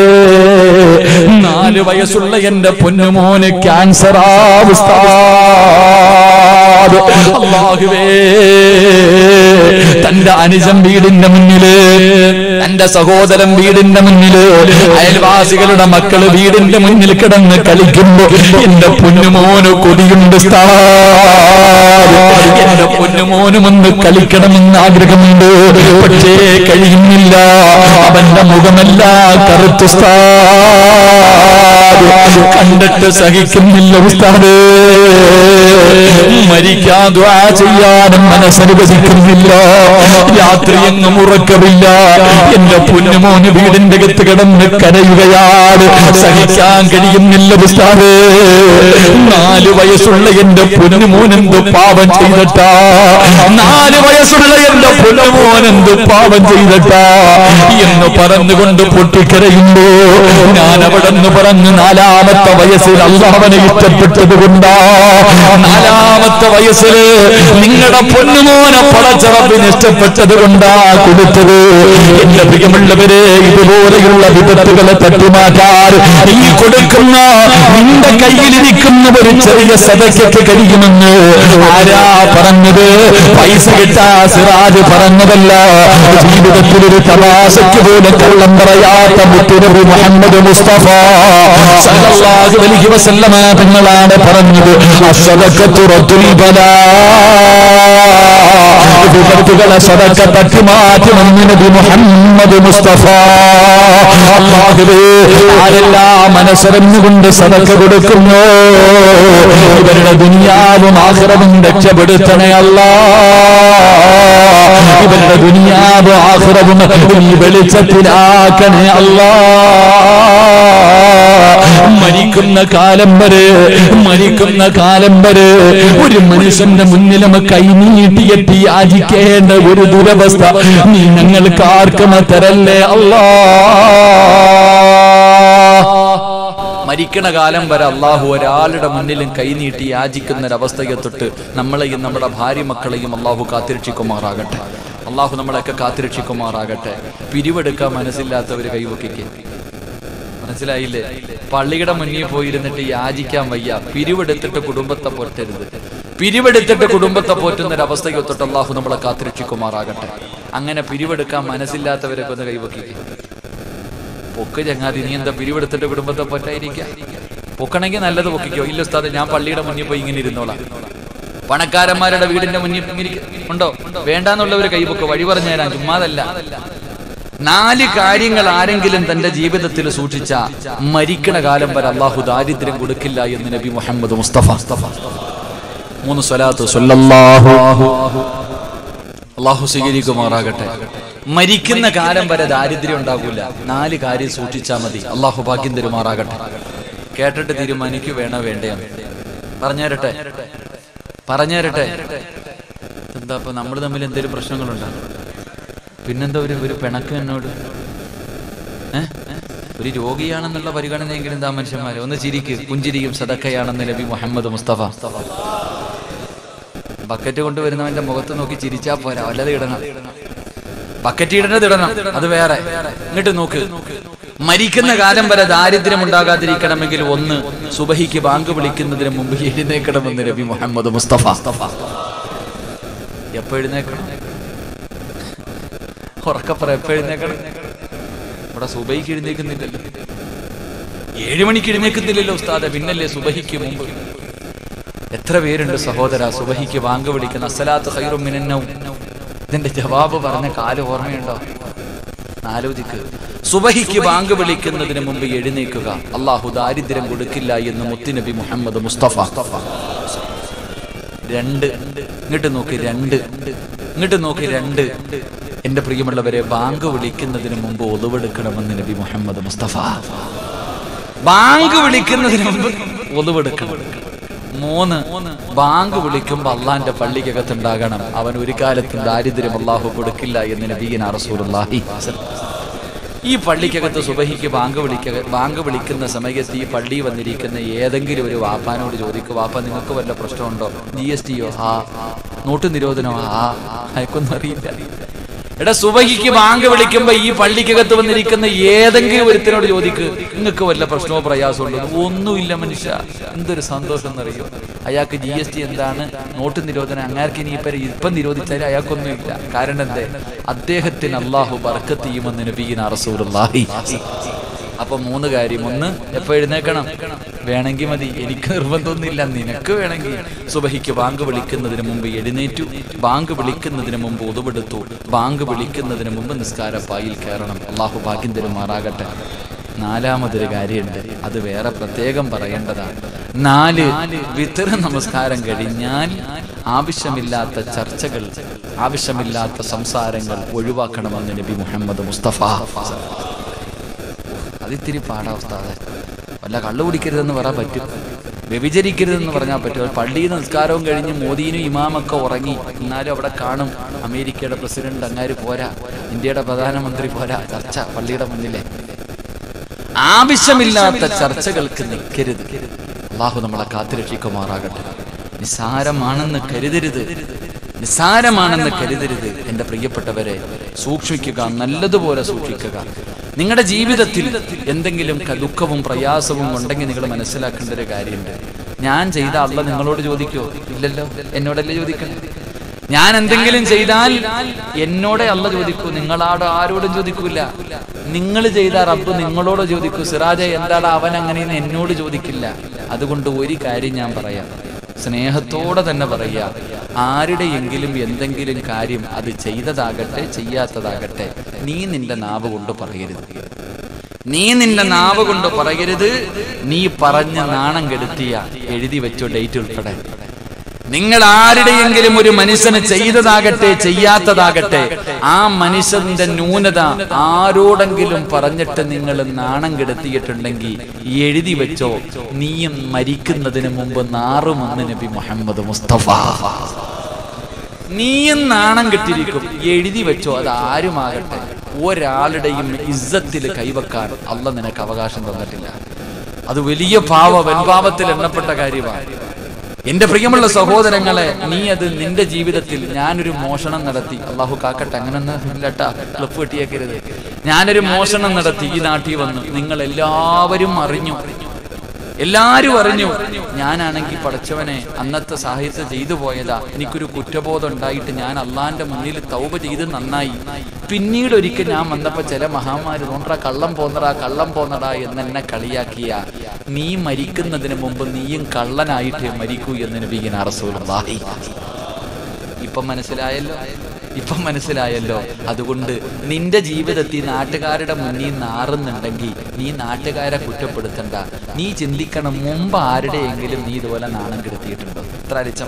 നാല് വയസ്സുള്ള എന്റെ പൊന്നുമോന് ക്യാൻസറാ ഉസ്താദ് അല്ലാഹുവേ തന്റെ അനുജം വീടിന്റെ മുന്നില് തന്റെ സഹോദരൻ വീടിന്റെ മുന്നില് അയൽവാസികളുടെ മക്കള് വീടിന്റെ മുന്നിൽ കിടന്ന് കളിക്കുമ്പോ എന്റെ പൊന്നുമോന് കൊതിയുണ്ട് ഉസ്താദ്. എന്റെ പൊന്നുമോനും ഒന്ന് കളിക്കണമെന്ന് ആഗ്രഹമുണ്ട് പക്ഷേ കഴിയുന്നില്ല അവന്റെ മുഖമല്ല കറുത്തുസ്താദ് കണ്ടിട്ട് സഹിക്കുന്നില്ല ഉസ്താദ് മരിക്കാൻ ദ്വാ ചെയ്യാനും മനസ്സനുവദിക്കുന്നില്ല രാത്രി എങ്ങും ഉറക്കമില്ല എന്റെ പൊന്നുമോന് വീടിന്റെ അകത്ത് കിടന്ന് കരയുകയാണ് സഹിക്കാൻ കഴിയുന്നില്ല ഉസ്താദ് നാല് വയസ്സുള്ള എന്റെ പൊന്നുമോൻ എന്ത് പാപം ചെയ്തിട്ടാ നാല് വയസ്സുള്ള എന്റെ പൊന്നുമോൻ എന്ത് പാപം ചെയ്തിട്ടാ എന്ന് പറഞ്ഞുകൊണ്ട് പൊട്ടിക്കരയുമ്പോ ഞാൻ അവിടെ നിന്ന് പറഞ്ഞു നാലാമത്തെ വയസ്സിൽ അള്ളാഹവനെ ഇഷ്ടപ്പെട്ടത് കൊണ്ടാ നാലാമത്തെ വയസ്സിൽ നിങ്ങളുടെ പൊന്നുമോനെ പടച്ചറപ്പിന് ഇഷ്ടപ്പെട്ടത് കൊണ്ടാ കൊടുത്തത് എന്റെ പ്രിയമുള്ളവരെ ഇതുപോലെയുള്ള വിപത്തുകളെ തട്ടിമാറ്റാൻ ഈ കൊടുക്കുന്ന നിന്റെ കയ്യിലിരിക്കുന്ന ഒരു ചെറിയ സദസ്യക്ക് കഴിയുമെന്ന് ആരാ പറഞ്ഞത് പൈസ കിട്ടാ സിറാജ് പറഞ്ഞതല്ല ജീവിതത്തിൽ ഒരു തമാശയ്ക്ക് പോലും കള്ളം പറയാത്ത മുത്തുനബി മുഹമ്മദ് മുസ്തഫ സല്ലല്ലാഹു അലൈഹി വസല്ലമ തങ്ങളാണ് പറഞ്ഞത് അസ്സദഖത്തു റദ്ദുൽ ബലാ വിപത്തുകളെ സദക്ക തട്ടി മാറ്റുമെന്ന് നബി മുഹമ്മദ് മുസ്തഫ അല്ലാഹുവേ ആരെല്ലാം മനസ്സറിഞ്ഞുകൊണ്ട് സദക്ക കൊടുക്കുന്നു ഇവരുടെ ദുനിയാവും ആഹ്റവും രക്ഷപ്പെടുത്തണേ അല്ലാ ഇവരുടെ ദുനിയാവും ആഹ്റവും നീ വെളിച്ചത്തിലാക്കണേ അല്ലാ മരിക്കുന്ന കാലം വരെ മരിക്കുന്ന കാലം വരെ ഒരു മനുഷ്യന്റെ മുന്നിൽ നമുക്ക് കൈനീട്ടിയെത്തി യാചിക്കേണ്ട ഒരു ദുരവസ്ഥ നീ ഞങ്ങൾക്ക് ആർക്കും തരല്ലേ അല്ലാ മരിക്കണ കാലം വരെ അള്ളാഹു ഒരാളുടെ മുന്നിലും കൈനീട്ടി യാചിക്കുന്ന ഒരവസ്ഥയെ തൊട്ട് നമ്മളെയും നമ്മുടെ ഭാര്യ മക്കളെയും അള്ളാഹു കാത്തിരക്ഷിക്കുമാറാകട്ടെ അള്ളാഹു നമ്മളെയൊക്കെ കാത്തിരക്ഷിക്കുമാറാകട്ടെ പിരിവെടുക്കാൻ മനസ്സില്ലാത്തവർ കൈവക്കിക്ക് മനസ്സിലായില്ലേ പള്ളിയുടെ മുന്നിൽ പോയിരുന്നിട്ട് യാചിക്കാൻ വയ്യ പിരിവെടുത്തിട്ട് കുടുംബത്തെ പോറ്റരുത് പിരിവെടുത്തിട്ട് കുടുംബത്തെ പോറ്റുന്ന ഒരു അവസ്ഥയ്ക്ക് തൊട്ട് അള്ളാഹു നമ്മളെ കാത്തിരക്ഷിക്കുമാറാകട്ടെ അങ്ങനെ പിരിവെടുക്കാൻ മനസ്സില്ലാത്തവരൊക്കെ ഒന്ന് കൈവക്കിക്ക് പൊക്ക് ചങ്ങാതി നീ എന്താ പിരിവെടുത്തിട്ട് കുടുംബത്തെ പറ്റായിരിക്കാം പൊക്കണമെങ്കിൽ നല്ലത് പൊക്കിക്കോ ഇല്ല ഉസ്താദ് ഞാൻ പള്ളിയുടെ മുന്നിൽ പോയി ഇങ്ങനെ ഇരുന്നോളാം പണക്കാരന്മാരുടെ വീടിന്റെ മുന്നിൽ ഇങ്ങനെ ഇരിക്ക- ഉണ്ടോ വേണ്ടാന്നുള്ളവര് കൈപൊക്ക് വഴി പറഞ്ഞു തരാൻ ചുമ്മാതല്ല നാല് കാര്യങ്ങൾ ആരെങ്കിലും തന്റെ ജീവിതത്തിൽ സൂക്ഷിച്ച മരിക്കണ കാലം വരെ അള്ളാഹു ദാരിദ്ര്യം കൊടുക്കില്ല എന്ന് നബി മുഹമ്മദ് മുസ്തഫ മൂന്ന് സ്വലാത്ത് സ്വല്ലല്ലാഹു അള്ളാഹു സ്വീകരിക്കുമാറാകട്ടെ മരിക്കുന്ന കാലം വരെ ദാരിദ്ര്യം ഉണ്ടാകൂല നാല് കാര്യം സൂക്ഷിച്ചാൽ മതി അള്ളാഹു ഭാഗ്യം തരുമാറാകട്ടെ കേട്ടിട്ട് തീരുമാനിക്കു വേണോ വേണ്ടയോ പറഞ്ഞുതരട്ടെ പറഞ്ഞുതരട്ടെ എന്താ ഇപ്പൊ നമ്മൾ തമ്മിൽ എന്തെങ്കിലും പ്രശ്നങ്ങളുണ്ടോ പിന്നെന്താ ഒരു ഒരു പിണക്ക് എന്നോട് ഏ? ഒരു രോഗിയാണെന്നുള്ള പരിഗണനയെങ്കിലും എന്താ മനുഷ്യന്മാരെ ഒന്ന് ചിരിക്ക് പുഞ്ചിരിക്കും സദക്കയാണെന്ന് നബി മുഹമ്മദ് മുസ്തഫ ബക്കറ്റ് കൊണ്ടുവരുന്നവന്റെ മുഖത്ത് നോക്കി ചിരിച്ചാ പോരാ വല്ലത് ഇടണം ബക്കറ്റ് ഇടേണ്ടത് ഇടണം അത് വേറെ ഇങ്ങോട്ട് നോക്ക് മരിക്കുന്ന കാലം വരെ ദാരിദ്ര്യം ഉണ്ടാകാതിരിക്കണമെങ്കിൽ ഒന്ന് സുബഹിക്ക് ബാങ്ക് വിളിക്കുന്നതിന് മുമ്പ് എഴുന്നേക്കണമെന്ന് നബി മുഹമ്മദ് മുസ്തഫ എപ്പോ എഴുന്നേക്കണം ഉറക്കപ്പറ എപ്പോ എഴുന്നേക്കണം ഇവിടെ സുബഹിക്ക് എഴുന്നേക്കുന്നില്ലല്ലോ ഏഴു മണിക്ക് എഴുന്നേക്കുന്നില്ലല്ലോ ഉസ്താദെ പിന്നല്ലേ സുബഹിക്ക് മുമ്പ് എത്ര പേരുണ്ട് സഹോദര സുബഹിക്ക് വാങ്ക് വിളിക്കുന്ന അസലാത്ത് ഹൈറും മിനന്നവും ഇതിന്റെ ജവാബ് പറഞ്ഞ കാലം ഓർമ്മയുണ്ടോ ആലോചിക്ക് സുബഹിക്ക് ബാങ്ക് വിളിക്കുന്നതിന് മുമ്പ് എഴുന്നേക്കുക അള്ളാഹു ദാരിദ്ര്യം കൊടുക്കില്ല എന്ന് മുത്തുനബി മുഹമ്മദ് മുസ്തഫ രണ്ട് ഇങ്ങോട്ട് നോക്കി രണ്ട് ഇങ്ങോട്ട് നോക്കി രണ്ട് എന്റെ പ്രിയമുള്ളവരെ ബാങ്ക് വിളിക്കുന്നതിന് മുമ്പ് ഒളിവെടുക്കണമെന്ന് നബി മുഹമ്മദ് മുസ്തഫ ബാങ്ക് വിളിക്കുന്നതിന് മുമ്പ് ഒളിവെടുക്കണം മൂന്ന് ബാങ്ക് വിളിക്കുമ്പോ അള്ളാന്റെ പള്ളിക്കകത്തുണ്ടാകണം അവൻ ഒരു കാലത്തും ദാരിദ്ര്യം അള്ളാഹു കൊടുക്കില്ല എന്ന് നബീന റസൂലുള്ളാഹി ഈ പള്ളിക്കകത്ത് സുബഹിക്ക് ബാങ്ക് വിളിക്ക ബാങ്ക് വിളിക്കുന്ന സമയത്ത് ഈ പള്ളി വന്നിരിക്കുന്ന ഏതെങ്കിലും ഒരു വാപ്പാനോട് ചോദിക്കും വാപ്പ നിങ്ങൾക്ക് വല്ല പ്രശ്നമുണ്ടോ ജി എസ് ടിയോ ആ നോട്ട് നിരോധനമോ ആ അയക്കൊന്നും അറിയില്ല എടാ സുബഹിക്ക് ബാങ്ക് വിളിക്കുമ്പോ ഈ പള്ളിക്കകത്ത് വന്നിരിക്കുന്ന ഏതെങ്കിലും ഒരുത്തിനോട് ചോദിക്ക് നിങ്ങൾക്ക് വല്ല പ്രശ്നമോ പ്രയാസമോ ഉണ്ടോ ഒന്നുമില്ല മനുഷ്യ എന്തൊരു സന്തോഷം എന്നറിയോ അയാൾക്ക് ജി എസ് ടി എന്താണ് നോട്ട് നിരോധനം അങ്ങാർക്ക് ഇനി ഇപ്പൊ ഇപ്പം നിരോധിച്ചാൽ അയാൾക്കൊന്നുമില്ല കാരണം എന്തേ അദ്ദേഹത്തിന് അള്ളാഹു ബർക്കത്ത് ചെയ്യുമെന്ന് നബീന റസൂലുള്ളാഹി അപ്പൊ മൂന്ന് കാര്യം ഒന്ന് എപ്പോ എഴുന്നേക്കണം വേണമെങ്കിൽ മതി എനിക്ക് നിർബന്ധമൊന്നുമില്ല നിനക്ക് വേണമെങ്കിൽ സുബഹിക്ക് ബാങ്ക് വിളിക്കുന്നതിന് മുമ്പ് എഴുന്നേറ്റു ബാങ്ക് വിളിക്കുന്നതിന് മുമ്പ് ഉതുവെടുത്തു ബാങ്ക് വിളിക്കുന്നതിന് മുമ്പ് നിസ്കാരപ്പായിൽ കയറണം അള്ളാഹു ഭാഗ്യം തരുമാറാകട്ടെ നാലാമതൊരു കാര്യമുണ്ട് അത് വേറെ പ്രത്യേകം പറയേണ്ടതാണ് നാല് വിതര നമസ്കാരം കഴിഞ്ഞാൽ ആവശ്യമില്ലാത്ത ചർച്ചകൾ ആവശ്യമില്ലാത്ത സംസാരങ്ങൾ ഒഴിവാക്കണമെന്ന് നബി മുഹമ്മദ് മുസ്തഫ അതിത്തിരി പാടാ ഉസ്താദെ വല്ല കള്ളു കുടിക്കരുതെന്ന് പറയാൻ പറ്റും വ്യഭിചരിക്കരുതെന്ന് പറഞ്ഞാൽ പറ്റും പള്ളിയിൽ നിന്ന് നിസ്കാരവും കഴിഞ്ഞ് മോദീനും ഇമാമൊക്കെ ഉറങ്ങി എന്നാലും അവിടെ കാണും അമേരിക്കയുടെ പ്രസിഡന്റ് അങ്ങാര് പോരാ ഇന്ത്യയുടെ പ്രധാനമന്ത്രി പോരാ ചർച്ച പള്ളിയുടെ മുന്നിലെ ആവശ്യമില്ലാത്ത ചർച്ചകൾക്ക് നിൽക്കരുത് അള്ളാഹു നമ്മളെ കാത്തുരക്ഷിക്കുമാറാകട്ടെ നിസ്സാരമാണെന്ന് കരുതരുത് നിസ്സാരമാണെന്ന് കരുതരുത് എൻ്റെ പ്രിയപ്പെട്ടവരെ സൂക്ഷിക്കുക നല്ലതുപോലെ സൂക്ഷിക്കുക നിങ്ങളുടെ ജീവിതത്തിൽ എന്തെങ്കിലും ക- ദുഃഖവും പ്രയാസവും ഉണ്ടെങ്കിൽ നിങ്ങൾ മനസ്സിലാക്കേണ്ട ഒരു കാര്യമുണ്ട് ഞാൻ ചെയ്ത അള്ള നിങ്ങളോട് ചോദിക്കോ ഇല്ലല്ലോ എന്നോടല്ലേ ചോദിക്കണം ഞാൻ എന്തെങ്കിലും ചെയ്താൽ എന്നോടെ അല്ല ചോദിക്കൂ നിങ്ങളാട് ആരോടും ചോദിക്കൂല നിങ്ങൾ ചെയ്ത റബ്ബ് നിങ്ങളോട് ചോദിക്കൂ സിറാജ എന്താണ് അവൻ അങ്ങനെയെന്ന് എന്നോട് ചോദിക്കില്ല അതുകൊണ്ട് ഒരു കാര്യം ഞാൻ പറയാം സ്നേഹത്തോടെ തന്നെ പറയുക ആരുടെയെങ്കിലും എന്തെങ്കിലും കാര്യം അത് ചെയ്തതാകട്ടെ ചെയ്യാത്തതാകട്ടെ നീ നിന്റെ നാവ് കൊണ്ട് പറയരുത് നീ നിന്റെ നാവ് കൊണ്ട് പറയരുത് നീ പറഞ്ഞ നാണം കെടുത്തിയ എഴുതി വെച്ചോ ഡേറ്റ് ഉൾപ്പെടെ നിങ്ങൾ ആരുടെയെങ്കിലും ഒരു മനുഷ്യന് ചെയ്തതാകട്ടെ ചെയ്യാത്തതാകട്ടെ ആ മനുഷ്യന്റെ ന്യൂനത ആരോടെങ്കിലും പറഞ്ഞിട്ട് നിങ്ങൾ നാണം കെടുത്തിയിട്ടുണ്ടെങ്കിൽ എഴുതി വെച്ചോ നീയും മരിക്കുന്നതിന് മുമ്പ് നാറുമെന്ന് നബി മുഹമ്മദ് മുസ്തഫ നീയും നാണം കെട്ടിരിക്കും എഴുതി വെച്ചോ അത് ആരുമാകട്ടെ ഒരാളുടെയും ഇസ്സത്തിൽ കൈവക്കാൻ അല്ല നിനക്ക് അവകാശം തന്നിട്ടില്ല അത് വലിയ പാവ വൻപാവത്തിൽ എണ്ണപ്പെട്ട കാര്യമാണ് എന്റെ പ്രിയമുള്ള സഹോദരങ്ങളെ നീ അത് നിന്റെ ജീവിതത്തിൽ ഞാനൊരു മോഷണം നടത്തി അള്ളാഹു കാക്കട്ടെ അങ്ങനൊന്നും ഇല്ലട്ടാ ക്ലിപ്പ് കെട്ടിയേക്കരുത് ഞാനൊരു മോഷണം നടത്തി ഈ നാട്ടിൽ വന്നു നിങ്ങൾ എല്ലാവരും അറിഞ്ഞു എല്ലാരും അറിഞ്ഞു ഞാനാണെങ്കിൽ പഠിച്ചവനെ അന്നത്തെ സാഹിത്യം ചെയ്തു പോയതാ എനിക്കൊരു കുറ്റബോധം ഉണ്ടായിട്ട് ഞാൻ അള്ളാന്റെ മുന്നിൽ തൗബ ചെയ്ത് നന്നായി പിന്നീട് ഒരിക്കൽ ഞാൻ വന്നപ്പോ ചില മഹാമാര് തോന്നടാ കള്ളം പോന്നടാ കള്ളം പോന്നടാ എന്ന് എന്നെ കളിയാക്കിയ നീ മരിക്കുന്നതിന് മുമ്പ് നീയും കള്ളനായിട്ട് മരിക്കൂ എന്ന് നബീന റസൂലുള്ളാഹി ഇപ്പം മനസ്സിലായല്ലോ ഇപ്പം മനസ്സിലായല്ലോ അതുകൊണ്ട് നിന്റെ ജീവിതത്തിൽ നാട്ടുകാരുടെ മുന്നിൽ നാറുന്നുണ്ടെങ്കിൽ നീ നാട്ടുകാരെ കുറ്റപ്പെടുത്തണ്ട നീ ചിന്തിക്കണം മുമ്പ് ആരുടെയെങ്കിലും നീ ഇതുപോലെ നാണം കെടുത്തിയിട്ടുണ്ടോ ഇത്ര അരിച്ച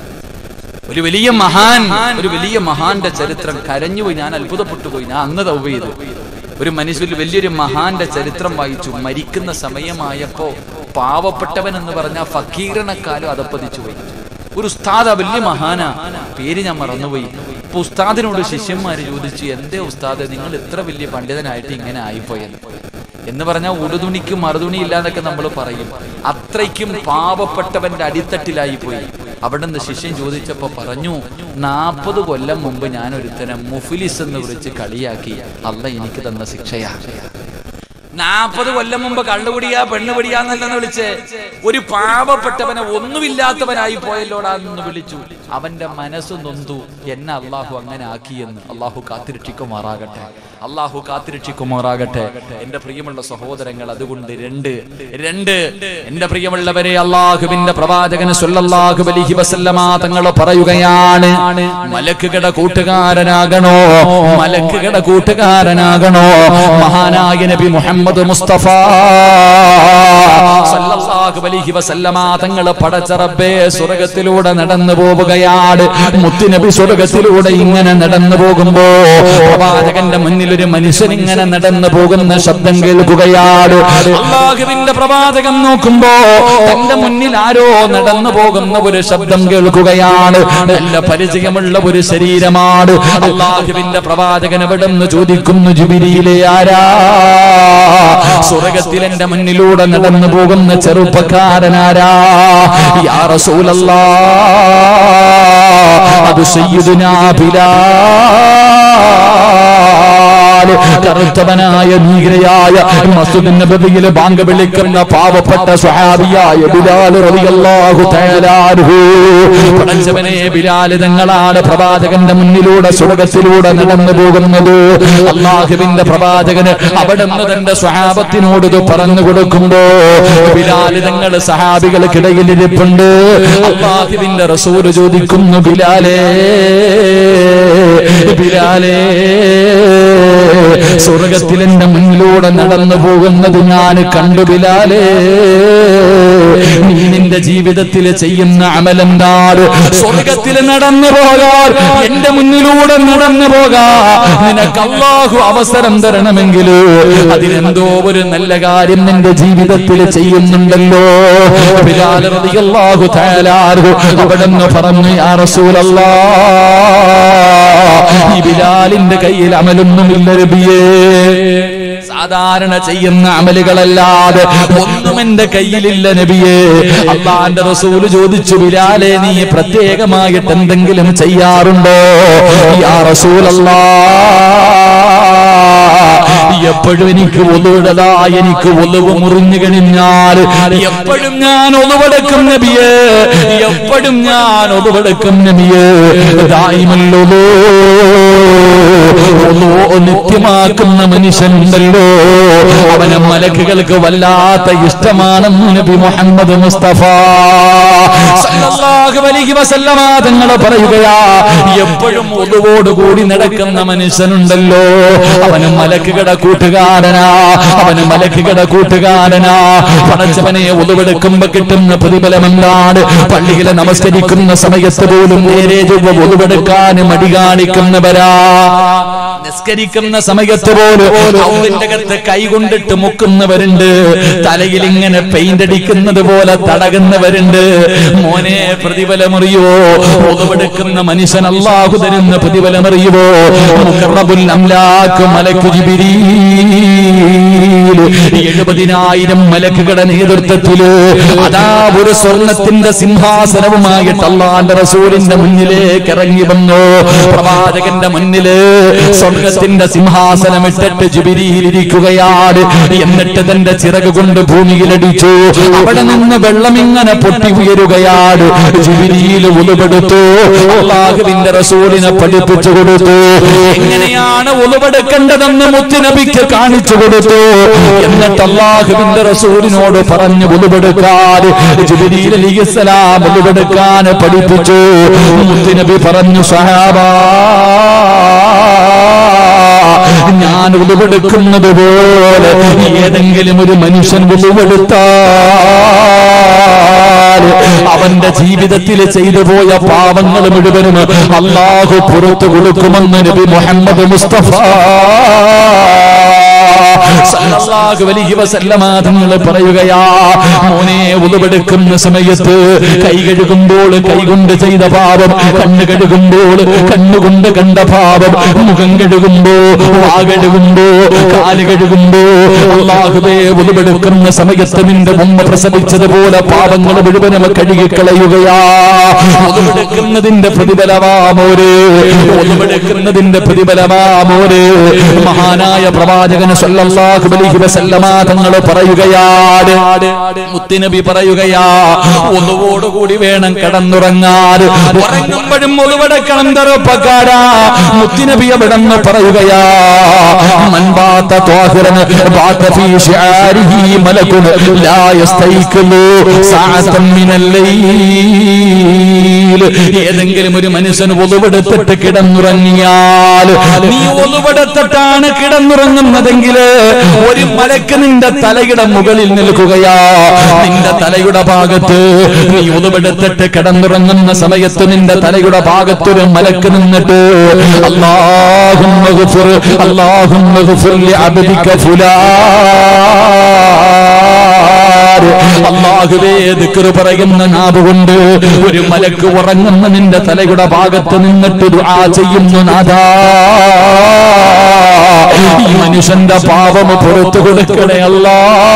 ഒരു വലിയ മഹാൻ ഒരു വലിയ മഹാന്റെ ചരിത്രം കരഞ്ഞുപോയി ഞാൻ അത്ഭുതപ്പെട്ടു പോയി ഞാൻ അന്ന് തൗബ ചെയ്തു ഒരു മനുഷ്യൻ വലിയൊരു മഹാന്റെ ചരിത്രം വായിച്ചു മരിക്കുന്ന സമയമായപ്പോ പാവപ്പെട്ടവൻ എന്ന് പറഞ്ഞ ഫക്കീറിനെക്കാളും അതപ്പതിച്ചു പോയി ഒരു ഉസ്താദ വലിയ മഹാന പേര് ഞാൻ മറന്നുപോയി അപ്പൊ ഉസ്താദിനോട് ശിഷ്യന്മാര് ചോദിച്ചു എന്തേ ഉസ്താദ് നിങ്ങൾ ഇത്ര വലിയ പണ്ഡിതനായിട്ട് ഇങ്ങനെ ആയിപ്പോയെന്ന് എന്ന് പറഞ്ഞാൽ ഉടുതുണിക്കും മറുതുണി ഇല്ലാന്നൊക്കെ നമ്മൾ പറയും അത്രയ്ക്കും പാവപ്പെട്ടവന്റെ അടിത്തട്ടിലായി പോയി അവിടെ നിന്ന് ശിഷ്യൻ ചോദിച്ചപ്പോ പറഞ്ഞു നാൽപ്പത് കൊല്ലം മുമ്പ് ഞാൻ ഒരുത്തനെ മുഫിലിസ് എന്ന് വിളിച്ച് കളിയാക്കി അല്ല എനിക്ക് തന്ന ശിക്ഷയാ നാൽപ്പത് കൊല്ലം മുമ്പ് കള്ളുപിടിയാ പെണ്ണുപിടിയാന്നല്ലെന്ന് വിളിച്ച് ഒരു പാവപ്പെട്ടവനെ ഒന്നുമില്ലാത്തവനായി പോയല്ലോടാ എന്ന് വിളിച്ചു അവന്റെ മനസ്സ് നൊന്തു എന്നെ അള്ളാഹു അങ്ങനെ ആക്കിയെന്ന് അള്ളാഹു കാത്തിരക്ഷിക്കുമാറാകട്ടെ അള്ളാഹു കാത്തിരക്ഷിക്കുമാറാകട്ടെ എന്റെ പ്രിയമുള്ള സഹോദരങ്ങൾ അതുകൊണ്ട് രണ്ട് രണ്ട് എന്റെ പ്രിയമുള്ളവരെ അള്ളാഹുവിന്റെ പ്രവാചകന് സല്ലല്ലാഹു അലൈഹി വസല്ലമ തങ്ങൾ പറയുകയാണ് മലക്കുകളുടെ കൂട്ടുകാരനാകണോ മലക്കുകളുടെ കൂട്ടുകാരനാകണോ മഹാനായ നബി മുഹമ്മദ് മുഹമ്മദ് മുസ്തഫ സല്ലല്ലാഹു അലൈഹി വസല്ലമ തങ്ങൾ പടച്ചറബേ സ്വർഗത്തിലൂടെ നടന്നു പോവുകയാണ് മുത്തുനബി സ്വർഗത്തിലൂടെ ഇങ്ങനെ നടന്നു പോകുമ്പോ പ്രവാചകന്റെ മുന്നിൽ ഒരു മനുഷ്യൻ ഇങ്ങനെ നടന്നു പോകുന്ന ശബ്ദം കേൾക്കുകയാണ് അള്ളാഹുവിന്റെ പ്രവാചകൻ നോക്കുമ്പോ തന്റെ മുന്നിൽ ആരോ നടന്നു പോകുന്ന ഒരു ശബ്ദം കേൾക്കുകയാണ് നല്ല പരിചയമുള്ള ഒരു ശരീരമാണ് അള്ളാഹുവിന്റെ പ്രവാചകൻ എവിടെ നിന്ന് ചോദിക്കുന്നു ജുബിരിയിലെ ആരാ സ്വർഗത്തിൽ എന്റെ മുന്നിലൂടെ നടന്നു പോകുന്ന ചെറുപ്പക്കാരനാരാ യാ റസൂലല്ലാ അത് സയ്യിദുനാ ബിലാൽ കറുത്തവനായ നീഗ്രയായ മസ്ജിദ് നബവിയിൽ ബാങ്ക് വിളിക്കുന്ന പാവപ്പെട്ട സ്വഹാബിയായ ബിലാൽ റളിയല്ലാഹു തആല അൻഹു പടച്ചവനെ ബിലാൽ തങ്ങളാണ് പ്രവാചകന്റെ മുന്നിലൂടെ സ്വർഗത്തിലൂടെ നടന്നു പോകുന്നത് അള്ളാഹുവിന്റെ പ്രവാചകന് അവിടെ നിന്ന് തന്റെ സ്വഹാബത്തിനോട് ഇത് പറഞ്ഞു കൊടുക്കുമ്പോ ബിലാൽ തങ്ങൾ സഹാബികൾക്കിടയിൽ ഇരിപ്പുണ്ട് അള്ളാഹുവിന്റെ റസൂല് ചോദിക്കുന്നു ബിലാലേ ബിലാലേ സ്വർഗത്തിൽ എന്റെ മുന്നിലൂടെ നടന്നു പോകുന്നത് ഞാൻ കണ്ടു ബിലാലേ നീ നിന്റെ ജീവിതത്തിൽ ചെയ്യുന്ന അമലെന്താണ് സ്വർഗത്തിൽ നടന്നു പോകാൻ എന്റെ മുന്നിലൂടെ നടന്നു പോകാ നിനക്ക് അള്ളാഹു അവസരം തരണമെങ്കിൽ അതിനെന്തോ ഒരു നല്ല കാര്യം നിന്റെ ജീവിതത്തിൽ ചെയ്യുന്നുണ്ടല്ലോ ബിലാൽ റളിയല്ലാഹു തആല അൻഹു അവിടെന്ന് പറഞ്ഞു യാ റസൂലല്ലാ ഈ ബിലാലിന്റെ കയ്യിൽ അമലൊന്നുമില്ല നബിയേ സാധാരണ ചെയ്യുന്ന അമലുകളല്ലാതെ ഒന്നും എന്റെ കയ്യിലില്ല നബിയേ അള്ളാന്റെ റസൂല് ചോദിച്ചു ബിലാലെ നീ പ്രത്യേകമായിട്ട് എന്തെങ്കിലും ചെയ്യാറുണ്ടോ യാ റസൂലല്ലാ എപ്പോഴും എനിക്ക് ഒലുവിടതാ എനിക്ക് ഒലുവ് മുറിഞ്ഞു കഴിഞ്ഞാൽ എപ്പോഴും ഞാൻ ഒലുവെടുക്കും നബിയേ എപ്പോഴും ഞാൻ ഒലുവെടുക്കും നബിയേ ദായിമല്ലോ നിത്യമാക്കുന്ന മനുഷ്യനുണ്ടല്ലോ അവനെ മലക്കുകൾക്ക് വല്ലാത്ത ഇഷ്ടമാണെന്ന് നബി മുഹമ്മദ് മുസ്തഫ സല്ലല്ലാഹു അലൈഹി വസല്ലമ തങ്ങൾ പറയുകയാ എപ്പോഴും ഒതുവോടുകൂടി നടക്കുന്ന മനുഷ്യനുണ്ടല്ലോ അവന് മലക്കുകളുടെ കൂട്ടുകാരനാ അവന് മലക്കുകളുടെ കൂട്ടുകാരനാ പടച്ചവനെ ഒതുവെടുക്കുമ്പോ കിട്ടുന്ന പ്രതിഫലം എന്താണ് പള്ളിയിലെ നമസ്കരിക്കുന്ന സമയത്ത് പോലും നേരെ ചൊവ്വ ഒതുവെടുക്കാൻ മടി കാണിക്കുന്നവരാ നിസ്കരിക്കുന്ന സമയത്ത് പോലും അവന്റെ അകത്ത് കൈകൊണ്ടിട്ട് മുക്കുന്നവരുണ്ട് തലയിൽ ഇങ്ങനെ പെയിന്റ് അടിക്കുന്നത് പോലെ തടകുന്നവരുണ്ട് മോനെ പ്രതിഫലമറിയോ ഒതുവെടുക്കുന്ന മനുഷ്യൻ അള്ളാഹു തരുന്ന പ്രതിഫലമറിയുവോ മുഖറബുൽ അംലാക്ക് മലക്ക് എഴുപതിനായിരം മലക്കുകളുടെ നേതൃത്വത്തില് അതാ ഒരു സ്വർണത്തിന്റെ സിംഹാസനവുമായിട്ട് അള്ളാന്റെ റസൂലിന്റെ മുന്നിലേക്ക് ഇറങ്ങി വന്നു പ്രവാചകന്റെ മുന്നില് സ്വർഗത്തിന്റെ സിംഹാസനം ഇട്ടിട്ട് ജുബിരിയിലിരിക്കുകയാണ് എന്നിട്ട് തന്റെ ചിറക് കൊണ്ട് ഭൂമിയിലടിച്ചു അവിടെ നിന്ന് വെള്ളം ഇങ്ങനെ പൊട്ടി ഉയരുകയാണ് ജുബിരിയിൽ ഉളുപെടുത്തു അള്ളാഹുവിന്റെ റസൂലിനെ പഠിപ്പിച്ചു കൊടുത്തു എങ്ങനെയാണ് ഉളുപെടുക്കേണ്ടതെന്ന് മുത്തുനബിക്ക് കാണിച്ചു കൊടുത്തു എന്നിട്ട് അള്ളാഹുവിന്റെ റസൂലിനോട് പറഞ്ഞു ഉളുപെടുക്കാൻ ജുബിരിയിൽ അലിസ്സലാം ഉളുപെടുക്കാൻ പഠിപ്പിച്ചു മുത്തുനബി പറഞ്ഞു സഹാബാ ഞാൻ ഉളുവെടുക്കുന്നത് പോലെ ഏതെങ്കിലും ഒരു മനുഷ്യൻ ഉളുവെടുത്താൽ അവന്റെ ജീവിതത്തിൽ ചെയ്തു പോയ പാവങ്ങൾ മുഴുവനും അള്ളാഹു പുറത്തു കൊടുക്കുമെന്ന് നബി മുഹമ്മദ് മുസ്തഫ സല്ലല്ലാഹു അലൈഹി വസല്ലമ തങ്ങൾ പറയുകയാ മോനെ ഉളുവെടുക്കുന്ന സമയത്ത് കൈ കഴുകുമ്പോൾ കൈകൊണ്ട് ചെയ്ത പാപം കണ്ണ് കഴുകുമ്പോൾ കണ്ണുകൊണ്ട് കണ്ട പാപം മുഖം കഴുകുമ്പോ വാ കഴുകുമ്പോ കാല് കഴുകുമ്പോ അള്ളാഹുബേ ഉളുവെടുക്കുന്ന സമയത്ത് നിന്റെ മുമ്പ് പ്രസവിച്ചതുപോലെ പാപങ്ങൾ മുഴുവനും കഴുകിക്കളയുകയാ ഉളുവെടുക്കുന്നതിന്റെ പ്രതിഫലമാമോര് ഉളുവെടുക്കുന്നതിന്റെ പ്രതിഫലമാമോര് മഹാനായ പ്രവാചകന് സല്ലല്ലാഹു അലൈഹി വസല്ലമ തങ്ങൾ പറയുകയാണ് മുത്തുനബി പറയുകയാ ഒന്നുവോടുകൂടി വേണം കിടന്നുറങ്ങാൻ ഉറങ്ങുമ്പോഴും ഒളിവെടുക്കണം ചെറുപ്പക്കാരാ മുത്തുനബി അവിടെ നിന്ന് പറയുകയാ മൻബാത്ത ത്വാഹിറന് ബാത്ത ഫീ ശിആരിഹി മലകുൻ ലാ യസ്തൈഖിലു സഅതൻ മിനൽ ലൈൽ ഏതെങ്കിലും ഒരു മനുഷ്യന് ഒതുവെടുത്തിട്ട് കിടന്നുറങ്ങിയാൽ നീ ഒതുവെടുത്തിട്ടാണ് കിടന്നുറങ്ങുന്നതെങ്കിൽ ഒരു മലക്ക് നിന്റെ തലയുടെ മുകളിൽ നിൽക്കുകയാ നിന്റെ തലയുടെ ഭാഗത്ത് നീ ഒതുവെടുത്തിട്ട് കിടന്നുറങ്ങുന്ന സമയത്ത് നിന്റെ തലയുടെ ഭാഗത്തൊരു മലക്ക് നിന്നിട്ട് അല്ലാഹും അല്ലാഹും അള്ളാഹുവേ ദിക്റ് പറയുന്ന നാവ് കൊണ്ട് ഒരു മലക്ക് ഉറങ്ങുന്ന നിന്റെ തലയുടെ ഭാഗത്ത് നിന്നിട്ട് ദുആ ചെയ്യുന്നു നാഥാ ഈ മനുഷ്യന്റെ പാപം പുറത്തു കൊടുക്കണേ അല്ലാ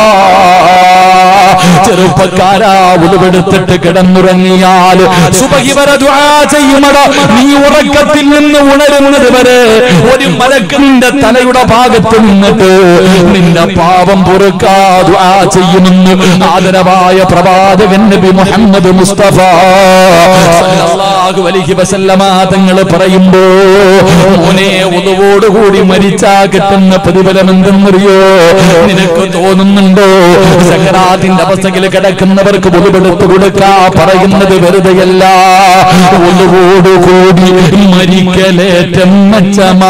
ചെറുപ്പക്കാരാ ഉരുവെടുത്തിട്ട് കിടന്നുറങ്ങിയാൽ സുബഹി വരെ ദുആ ചെയ്യുമട നീ ഉറക്കത്തിൽ നിന്ന് ഉണരുന്നത് വരെ ഒരു മലക്ക് നിന്റെ തലയുടെ ഭാഗത്ത് നിന്നിട്ട് നിന്റെ പാപം പൊറുക്കാ ദുആ ചെയ്യുമെന്ന് ആദരവായ പ്രവാചകൻ നബി മുഹമ്മദ് മുസ്തഫ സല്ലല്ലാഹു അലൈഹി വസല്ലമ തങ്ങൾ പറയുമ്പോ മോനെ ഉദവോടുകൂടി മരിച്ചാ കിട്ടുന്ന പ്രതിഫലം എന്തെന്നറിയോ നിനക്ക് തോന്നുന്നുണ്ടോ സക്കറാത്തിന്റെ അവസ്ഥയിൽ കിടക്കുന്നവർക്ക് ഒളിവെടുത്ത് കൊടുക്കാ പറയുന്നത് വെറുതെയല്ല ഒളിവോടുകൂടി മരിക്കലേറ്റം മെച്ചമാ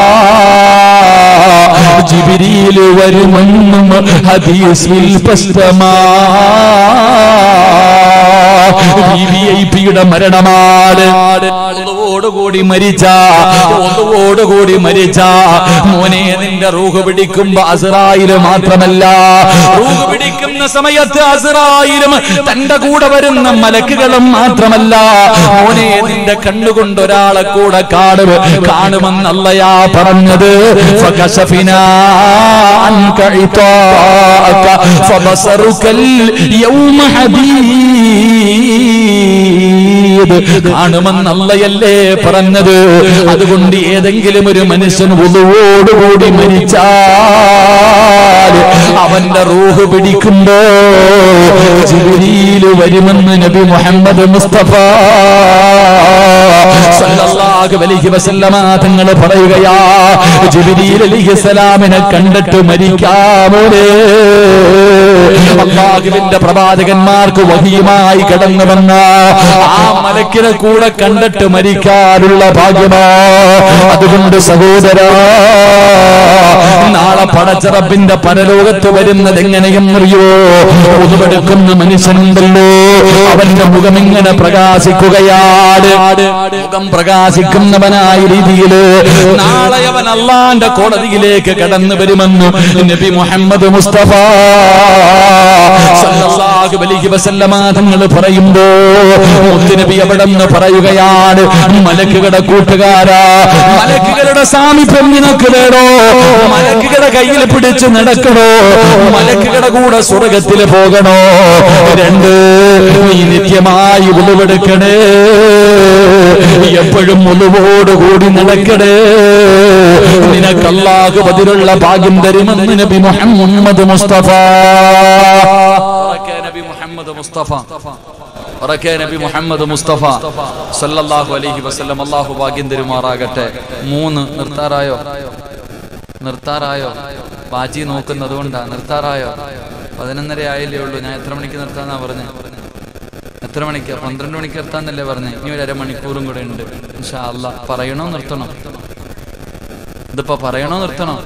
ജിബിരിയിൽ വരുമെന്നും ഹദീസിൽ സ്പഷ്ടമാ വിഐപിയുടെ മരണമാണ് ഒന്നുകൂടി മരിച്ച ഒന്നുകൂടി മരിച്ച മോനെ നിന്റെ റൂഹ് പിടിക്കുമ്പോ അസറായില് മാത്രമല്ല റൂഹ് പിടിക്കുന്ന സമയത്ത് അസറായിലും തന്റെ കൂടെ വരുന്ന മലക്കുകളും മാത്രമല്ല മോനെ നിന്റെ കണ്ണുകൊണ്ട് ഒരാളെ കൂടെ കാണും കാണുമെന്നല്ലയാ പറഞ്ഞത് فكشفنا عنك عطاءك فبصرك اليوم حديد കാണുമെന്നല്ലയല്ലേ പറഞ്ഞത് അതുകൊണ്ട് ഏതെങ്കിലും ഒരു മനുഷ്യൻ ഉതുവോടുകൂടി മരിച്ചാൽ അവന്റെ റൂഹ് പിടിക്കുമ്പോ ജിബ്രീല് വരുമെന്ന് നബി മുഹമ്മദ് മുസ്തഫ സല്ലല്ലാഹു അലൈഹി വസല്ലമ തങ്ങൾ പറയുകയാ ജിബ്രീൽ അലൈഹിസ്സലാമിനെ കണ്ടിട്ട് മരിക്കാമോലേ അള്ളാഹുവിന്റെ പ്രവാചകന്മാർക്ക് വഹിയുമായി കടന്നു വന്ന ആ മലക്കിനെ കൂടെ കണ്ടിട്ട് മരിക്കാനുള്ള ഭാഗ്യമാ അതുകൊണ്ട് സഹോദരാ നാളെ പടച്ചറപ്പിന്റെ പരലോകത്ത് വരുന്നത് എങ്ങനെയെന്നറിയോ ഒതുവെടുക്കുന്ന മനുഷ്യനുണ്ടല്ലോ അവന്റെ മുഖം ഇങ്ങനെ പ്രകാശിക്കുകയാണ് മുഖം പ്രകാശിക്കുന്നവനായ രീതിയില് നാളെ അവൻ അള്ളാന്റെ കോടതിയിലേക്ക് കടന്നു വരുമെന്ന് നബി മുഹമ്മദ് മുസ്തഫ സല്ലല്ലാഹു അലൈഹി വസല്ലമ തങ്ങൾ പറയുമ്പോ നബി അവിടെ നിന്ന് പറയുകയാണ് മലക്കുകളുടെ കൂട്ടുകാരാ മലക്കുകളുടെ സാമീപ്യം നിനക്ക് വേണോ മലക്കുകളുടെ കയ്യിൽ പിടിച്ച് നടക്കണോ മലക്കുകളുടെ കൂടെ സ്വർഗത്തിൽ പോകണോ രണ്ട് നീ നിത്യമായി ഉളവെടുക്കണേ എപ്പോഴും ഉളവോടുകൂടി നടക്കണേ നിനക്കല്ലാഹു അതിലുള്ള ഭാഗ്യം തരുമെന്ന് നബി മുഹമ്മദ് മുസ്തഫ നബി മുഹമ്മദ് മുസ്തഫ ഉറക്കെ നബി മുഹമ്മദ് മുസ്തഫ സല്ലല്ലാഹു അലൈഹി വസല്ലം അല്ലാഹു ഭാഗ്യം തരുമാറാകട്ടെ മൂന്ന് നിർത്താറായോ നിർത്താറായോ ബാജി നോക്കുന്നത് കൊണ്ടാ നിർത്താറായോ പതിനൊന്നര ആയില്ലേ ഉള്ളൂ ഞാൻ എത്ര മണിക്ക് നിർത്താന്നാ പറഞ്ഞേ എത്ര മണിക്ക് പന്ത്രണ്ട് മണിക്ക് നിർത്താന്നല്ലേ പറഞ്ഞേ ഇനി ഒരു അരമണിക്കൂറും കൂടെ ഉണ്ട് ഇൻഷാ അല്ലാ പറയണോ നിർത്തണോ ഇതിപ്പോ പറയണോ നിർത്തണോ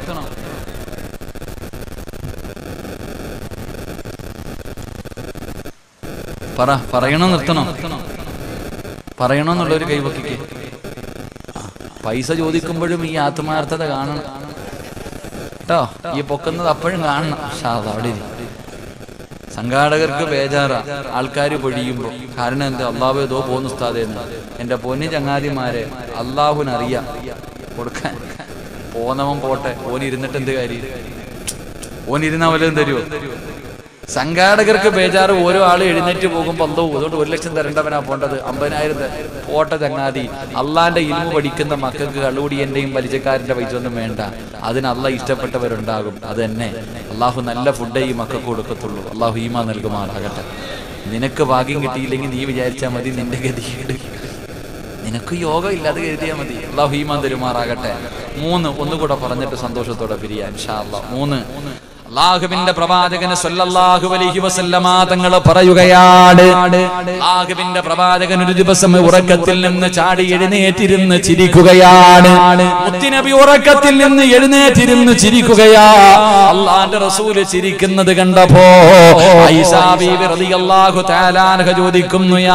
പറ പറയണോ നിർത്തണോ പറയണോ എന്നുള്ളൊരു കൈവക്കിക്ക് ആ, പൈസ ചോദിക്കുമ്പോഴും ഈ ആത്മാർത്ഥത കാണണം കേട്ടോ ഈ പൊക്കുന്നത് അപ്പോഴും കാണണം ഷാ അത് അവിടെ ഇരി. സംഘാടകർക്ക് ബേജാറ ആൾക്കാർ പൊഴിയുമ്പോ കാരണം എന്താ അള്ളാഹു ഏതോ പോന്നു ഉസ്താദേന്ന് എന്റെ പൊന്നു ചങ്ങാതിമാരെ അള്ളാഹുനറിയാം കൊടുക്കാൻ പോന്നവൻ പോട്ടെ ഓൻ ഇരുന്നിട്ട് എന്ത് കാര്യം ഓൻ ഇരുന്ന വല്ലതും തരുമോ സംഘാടകർക്ക് ബേജാറ് ഓരോ ആള് എഴുന്നേറ്റ് പോകുമ്പോ എന്തോ അതുകൊണ്ട് ഒരു ലക്ഷം തരേണ്ടവനാ പോണ്ടത് അമ്പതിനായിരം ത- പോട്ടെ ചങ്ങാതി അള്ളാന്റെ ഇൽമു പഠിക്കുന്ന മക്കൾക്ക് കള്ളുകൂടിയന്റെയും പരിചയക്കാരന്റെ പൈസ ഒന്നും വേണ്ട അതിന് അള്ള ഇഷ്ടപ്പെട്ടവരുണ്ടാകും അത് തന്നെ അള്ളാഹു നല്ല ഫുഡേ ഈ മക്കൾക്ക് കൊടുക്കത്തുള്ളൂ അള്ളാഹു ഈമ നൽകുമാറാകട്ടെ നിനക്ക് ഭാഗ്യം കിട്ടിയില്ലെങ്കിൽ നീ വിചാരിച്ചാൽ മതി നിന്റെ ഗതികേട് നിനക്ക് യോഗം ഇല്ലാതെ കരുതിയാൽ മതി അള്ളാഹു ഈമാൻ തരുമാറാകട്ടെ മൂന്ന് ഒന്നുകൂടെ പറഞ്ഞിട്ട് സന്തോഷത്തോടെ പിരിയാൻ ഷാ അല്ലാ മൂന്ന് അള്ളാഹുവിന്റെ പ്രവാചകന് സല്ലല്ലാഹു അലൈഹി വസല്ലമ തങ്ങൾ പറയുകയാണ് അള്ളാഹുവിന്റെ പ്രവാചകൻ ഒരു ദിവസം ഉറക്കത്തിൽ നിന്ന് ചാടി എഴുന്നേറ്റിരുന്ന് ചിരിക്കുകയാണ് മുത്തിനബി ഉറക്കത്തിൽ നിന്ന് എഴുന്നേറ്റിരുന്ന് ചിരിക്കുകയാ അള്ളാന്റെ റസൂല് ചിരിക്കുന്നത് കണ്ടപ്പോ ഐസാ ബീവി റളിയല്ലാഹു തആല അൻഹ ചോദിക്കുന്നു യാ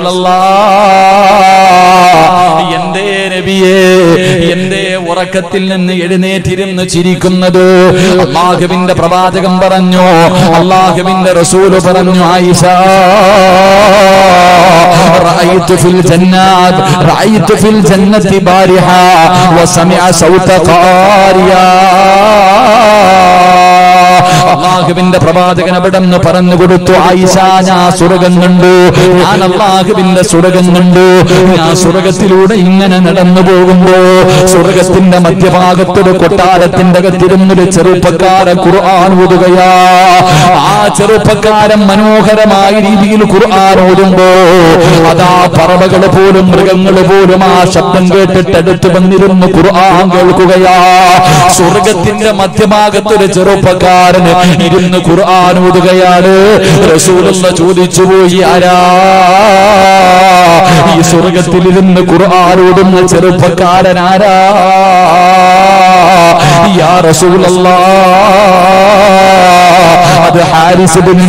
റസൂലല്ലാഹ് എന്തേ നബിയേ എന്തേ ഉറക്കത്തിൽ നിന്ന് എഴുന്നേറ്റിരുന്ന് ചിരിക്കുന്നത് അള്ളാഹുവിന്റെ പ്രവാചകൻ പറഞ്ഞു അള്ളാഹുവിന്റെ റസൂല് പറഞ്ഞു ആയിഷ رأيت في الجنة رأيت في الجنة بارحا وسمع صوت قارئا അള്ളാഹുവിന്റെ പ്രവാചകൻ അവിടെ നിന്ന് പറഞ്ഞു കൊടുത്തു ആയിഷ ഞാൻ സ്വർഗം കണ്ടു ഞാൻ അള്ളാഹുവിന്റെ സ്വർഗം കണ്ടു ഞാൻ സ്വർഗത്തിലൂടെ ഇങ്ങനെ നടന്നു പോകുമ്പോ സ്വർഗത്തിന്റെ മധ്യഭാഗത്തൊരു കൊട്ടാരത്തിന്റെ അകത്തിരുന്നൊരു ചെറുപ്പക്കാരൻ ഖുർആൻ ഓതുകയാ ആ ചെറുപ്പക്കാരൻ മനോഹരമായ രീതിയിൽ ഖുർആൻ ഓതുമ്പോ അതാ പറവകൾ പോലും മൃഗങ്ങൾ പോലും ആ ശബ്ദം കേട്ടിട്ട് അടുത്ത് വന്നിരുന്ന് ഖുർആൻ കേൾക്കുകയാ സ്വർഗത്തിന്റെ മധ്യഭാഗത്തൊരു ചെറുപ്പക്കാരന് ഇരുന്ന് ഖുർആൻ ഓതുകയാണ് റസൂലുള്ള ചോദിച്ചു പോയി ആരാ ഈ സ്വർഗത്തിലിരുന്ന് ഖുർആൻ ഓടുന്ന ചെറുപ്പക്കാരൻ ആരാ യാ റസൂലല്ലാ അത് ഹാരിസ് ബിൻ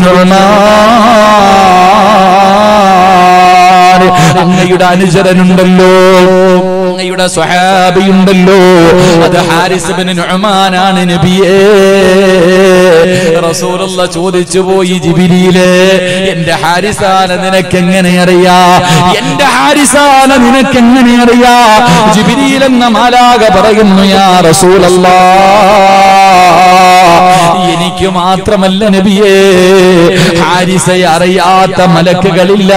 നുഅ്മാൻ അങ്ങയുടെ അനുചരനുണ്ടല്ലോ അങ്ങയുടെ സ്വഹാബിയുണ്ടല്ലോ അത് ഹാരിസ് ബിൻ നുഅ്മാനാണ് നബിയേ റസൂലുള്ള ചോദിച്ചു പോയി ജിബിരിയിലെ എന്റെ ഹാരിസാന നിനക്ക് എങ്ങനെ അറിയാ എന്റെ ഹാരിസാന നിനക്ക് എങ്ങനെ അറിയാ ജിബിരിയിൽ എന്ന മാലാക പറയുന്നു യാ റസൂലല്ലാ എനിക്ക് മാത്രമല്ല നബിയേ ഹാരിസയെ അറിയാത്ത മലക്കുകളില്ല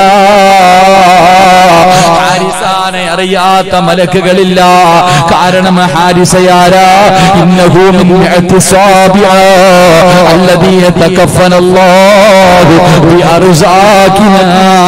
ഹാരിസാനെ അറിയാത്ത മലക്കുകളില്ല കാരണം ഹാരിസയാരാ ഇന്നഹു മിൻ ഇഅ്തിസാബിഅ الذي يتكفن الله بأرزاقنا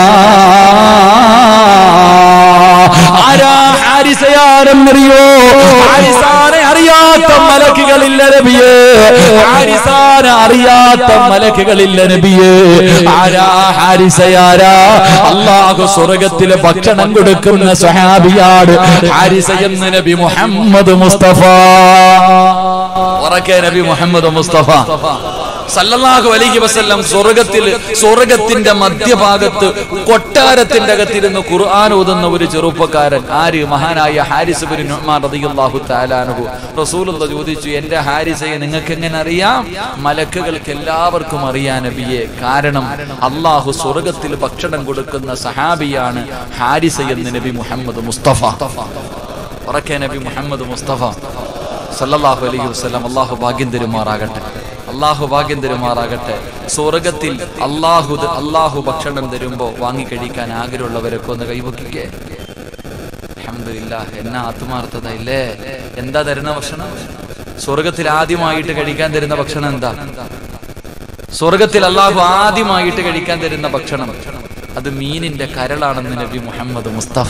ആരാ ഹാരിസയാരെന്നറിയോ ഹാരിസാനെ അറിയാത്ത മലക്കുകളില്ല നബിയേ ഹാരിസാനെ അറിയാത്ത മലക്കുകളില്ല നബിയേ ആരാ ഹാരിസയാരാ അള്ളാഹു സ്വർഗത്തിലെ ഭക്ഷണം കൊടുക്കുന്ന സ്വഹാബിയാട് ഹാരിസ എന്ന നബി മുഹമ്മദ് മുസ്തഫ ഉറക്കെ നബി മുഹമ്മദ് മുസ്തഫ സല്ലല്ലാഹു അലൈഹി വസല്ലം സ്വർഗത്തിൽ സ്വർഗത്തിന്റെ മധ്യഭാഗത്ത് കൊട്ടാരത്തിന്റെ അകത്തിരുന്ന് ഖുർആൻ ഓതുന്ന ഒരു ചെറുപ്പക്കാരൻ ആര് മഹാനായ ഹാരിസ് ബിൻ നുഅ്മാൻ റളിയല്ലാഹു തആല അൻഹു റസൂലുള്ള ചോദിച്ചു എന്റെ ഹാരിസയെ നിങ്ങൾക്ക് എങ്ങനെ അറിയാം മലക്കുകൾക്ക് എല്ലാവർക്കും അറിയാൻ നബിയെ കാരണം അള്ളാഹു സ്വർഗത്തിൽ ഭക്ഷണം കൊടുക്കുന്ന സഹാബിയാണ് ഹാരിസ എന്ന് നബി മുഹമ്മദ് മുസ്തഫ ഉറക്കെ നബി മുഹമ്മദ് മുസ്തഫ സല്ലല്ലാഹു അലൈഹി വസല്ലം അള്ളാഹു ഭാഗ്യം തരുമാറാകട്ടെ അള്ളാഹു ഭാഗ്യം തരുമാറാകട്ടെ സ്വർഗത്തിൽ അള്ളാഹു അള്ളാഹു ഭക്ഷണം തരുമ്പോ വാങ്ങിക്കഴിക്കാൻ ആഗ്രഹമുള്ളവരൊക്കെ ഒന്ന് കൈവക്കിക്കേ അൽഹംദുലില്ലാ എന്നാ ആത്മാർത്ഥത ഇല്ലേ എന്താ തരുന്ന ഭക്ഷണം സ്വർഗത്തിൽ ആദ്യമായിട്ട് കഴിക്കാൻ തരുന്ന ഭക്ഷണം എന്താ സ്വർഗത്തിൽ അള്ളാഹു ആദ്യമായിട്ട് കഴിക്കാൻ തരുന്ന ഭക്ഷണം അത് മീനിന്റെ കരളാണെന്ന് നബി മുഹമ്മദ് മുസ്തഫ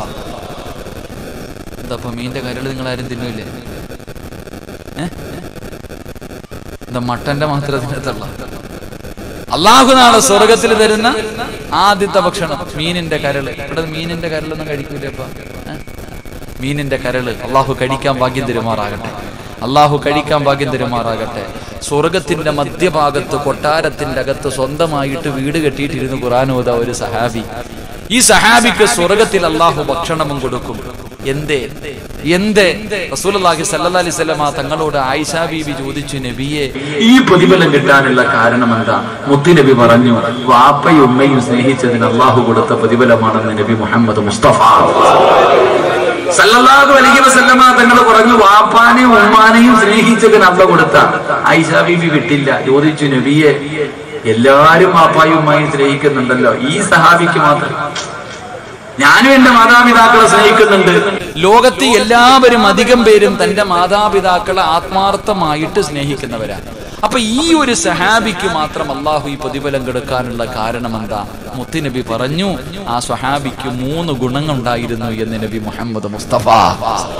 എന്താ അപ്പൊ മീനിന്റെ കരൾ നിങ്ങൾ ആരും തിന്നില്ലേ ഏ? എന്താ മട്ടന്റെ മാത്രം തിന്നത്തുള്ള അള്ളാഹു നാളെ സ്വർഗത്തിൽ തരുന്ന ആദ്യത്തെ ഭക്ഷണം മീനിന്റെ കരള് ഇവിടെ മീനിന്റെ കരളൊന്നും കഴിക്കൂലേ അപ്പൊ ഏ? മീനിന്റെ കരള് അള്ളാഹു കഴിക്കാൻ ഭാഗ്യം തരുമാറാകട്ടെ അള്ളാഹു കഴിക്കാൻ ഭാഗ്യം തരുമാറാകട്ടെ സ്വർഗത്തിന്റെ മധ്യഭാഗത്ത് കൊട്ടാരത്തിന്റെ അകത്ത് സ്വന്തമായിട്ട് വീട് കെട്ടിയിട്ടിരുന്ന് ഖുറാനോദ ഒരു സഹാബി ഈ സഹാബിക്ക് സ്വർഗത്തിൽ അള്ളാഹു ഭക്ഷണവും കൊടുക്കും എന്തേ എന്തേ റസൂലുള്ളാഹി സല്ലല്ലാഹി അലൈഹി വസല്ലമ തങ്ങളോട് ആയിഷ ബീബി ചോദിച്ചു നബിയെ ഈ പ്രതിഫലം കിട്ടാനുള്ള കാരണം എന്താ മുത്തുനബി പറഞ്ഞു വാപ്പയും ഉമ്മയും സ്നേഹിച്ചതിന് അള്ളാഹു കൊടുത്ത പ്രതിഫലമാണെന്ന് നബി മുഹമ്മദ് മുസ്തഫ സല്ലല്ലാഹു അലൈഹി വസല്ലമ തങ്ങൾ പറഞ്ഞു വാപ്പാനെയും ഉമ്മാനെയും സ്നേഹിച്ചതിന് അള്ള കൊടുത്ത ഐഷ ബീബി വിട്ടില്ല ചോദിച്ചു നബിയെ എല്ലാരും വാപ്പായും ഉമ്മായും സ്നേഹിക്കുന്നുണ്ടല്ലോ ഈ സഹാബിക്ക് മാത്രം ഞാനും എന്റെ മാതാപിതാക്കളെ സ്നേഹിക്കുന്നുണ്ട് ലോകത്തെ എല്ലാവരും അധികം പേരും തന്റെ മാതാപിതാക്കളെ ആത്മാർത്ഥമായിട്ട് സ്നേഹിക്കുന്നവരാണ് അപ്പൊ ഈ ഒരു സഹാബിക്ക് മാത്രം അള്ളാഹു ഈ പ്രതിഫലം കൊടുക്കാനുള്ള കാരണം എന്താ മുത്തുനബി പറഞ്ഞു ആ സ്വഹാബിക്ക് മൂന്ന് ഗുണങ്ങളുണ്ടായിരുന്നു എന്ന് നബി മുഹമ്മദ് മുസ്തഫ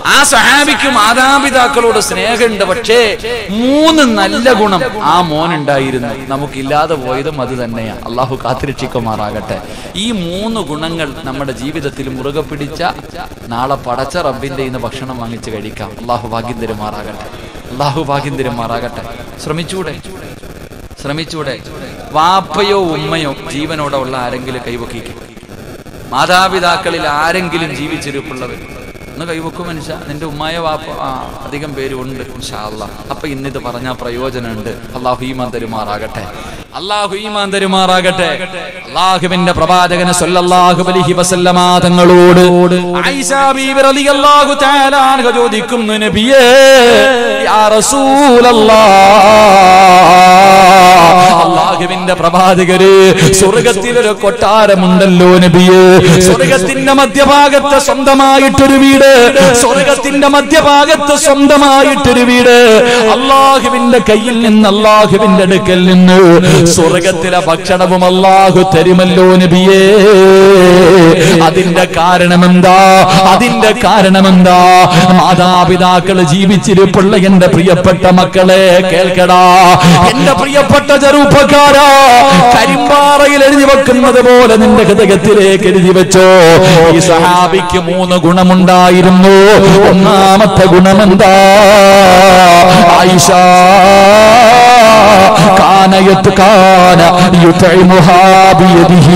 ആ സഹാബിക്ക് മാതാപിതാക്കളോട് സ്നേഹമുണ്ട് പക്ഷേ മൂന്ന് നല്ല ഗുണം ആ മോനുണ്ടായിരുന്നു നമുക്കില്ലാതെ പോയതും അത് തന്നെയാണ് അള്ളാഹു കാത്തിരക്ഷിക്കുമാറാകട്ടെ ഈ മൂന്ന് ഗുണങ്ങൾ നമ്മുടെ ജീവിതത്തിൽ മുറുകെ പിടിച്ച നാളെ പടച്ച റബ്ബിന്റെ ഇന്ന് ഭക്ഷണം വാങ്ങിച്ച് കഴിക്കാം അള്ളാഹു ഭാഗ്യം തരുമാറാകട്ടെ അള്ളാഹു ഭാഗ്യം തരുമാറാകട്ടെ ശ്രമിച്ചൂടെ ശ്രമിച്ചൂടെ വാപ്പയോ ഉമ്മയോ ജീവനോടെ ഉള്ള ആരെങ്കിലും കൈവക്കിക്കും മാതാപിതാക്കളിൽ ആരെങ്കിലും ജീവിച്ചിരിപ്പുള്ളവർ ഒന്ന് കൈവക്കും മനുഷ്യ നിന്റെ ഉമ്മായ വാപ്പ ആ അധികം പേരും ഉണ്ട് ഇൻഷാല്ല അപ്പൊ ഇന്നിത് പറഞ്ഞ പ്രയോജനമുണ്ട് അള്ളാഹു ഈമാൻ തരുമാറാകട്ടെ അള്ളാഹു ഈമാൻ തരുമാറാകട്ടെ അള്ളാഹുവിന്റെ പ്രവാചകന് സല്ലല്ലാഹു അലൈഹി വസല്ലമ തങ്ങളോട് ആയിഷ ബീവി റളിയല്ലാഹു തആല അൻഹ ചോദിക്കുന്നു നബിയേ യാ റസൂലല്ലാഹ് അള്ളാഹുവിന്റെ പ്രവാചകര് സ്വർഗത്തിലൊരു കൊട്ടാരമുണ്ടല്ലോ നബിയേ സ്വർഗത്തിന്റെ മധ്യഭാഗത്ത് സ്വന്തമായിട്ടൊരു വീട് സ്വർഗത്തിന്റെ മധ്യഭാഗത്ത് സ്വന്തമായിട്ടൊരു വീട് അള്ളാഹുവിന്റെ കയ്യിൽ നിന്ന് അള്ളാഹുവിന്റെ അടുക്കൽ നിന്ന് സ്വർഗത്തിലെ ഭക്ഷണവും അള്ളാഹു തരുമല്ലോ നബിയേ അതിന്റെ കാരണമെന്താ അതിന്റെ കാരണമെന്താ മാതാപിതാക്കൾ ജീവിച്ചിരിപ്പുള്ള എന്റെ പ്രിയപ്പെട്ട മക്കളെ കേൾക്കടാ എന്റെ പ്രിയപ്പെട്ട ചെറുപ്പക്കാരാ കരിമ്പാറയിൽ എഴുതി വെക്കുന്നത് പോലെ നിന്റെ ഹൃദയത്തിലേക്ക് എഴുതി വെച്ചോ ഈ സഹാബിക്ക് മൂന്ന് ഗുണമുണ്ടായിരുന്നു ഒന്നാമത്തെ ഗുണമെന്താ ആയിഷ കാനയത്ത് കാന യുതൈമുഹാ ബിയദിഹി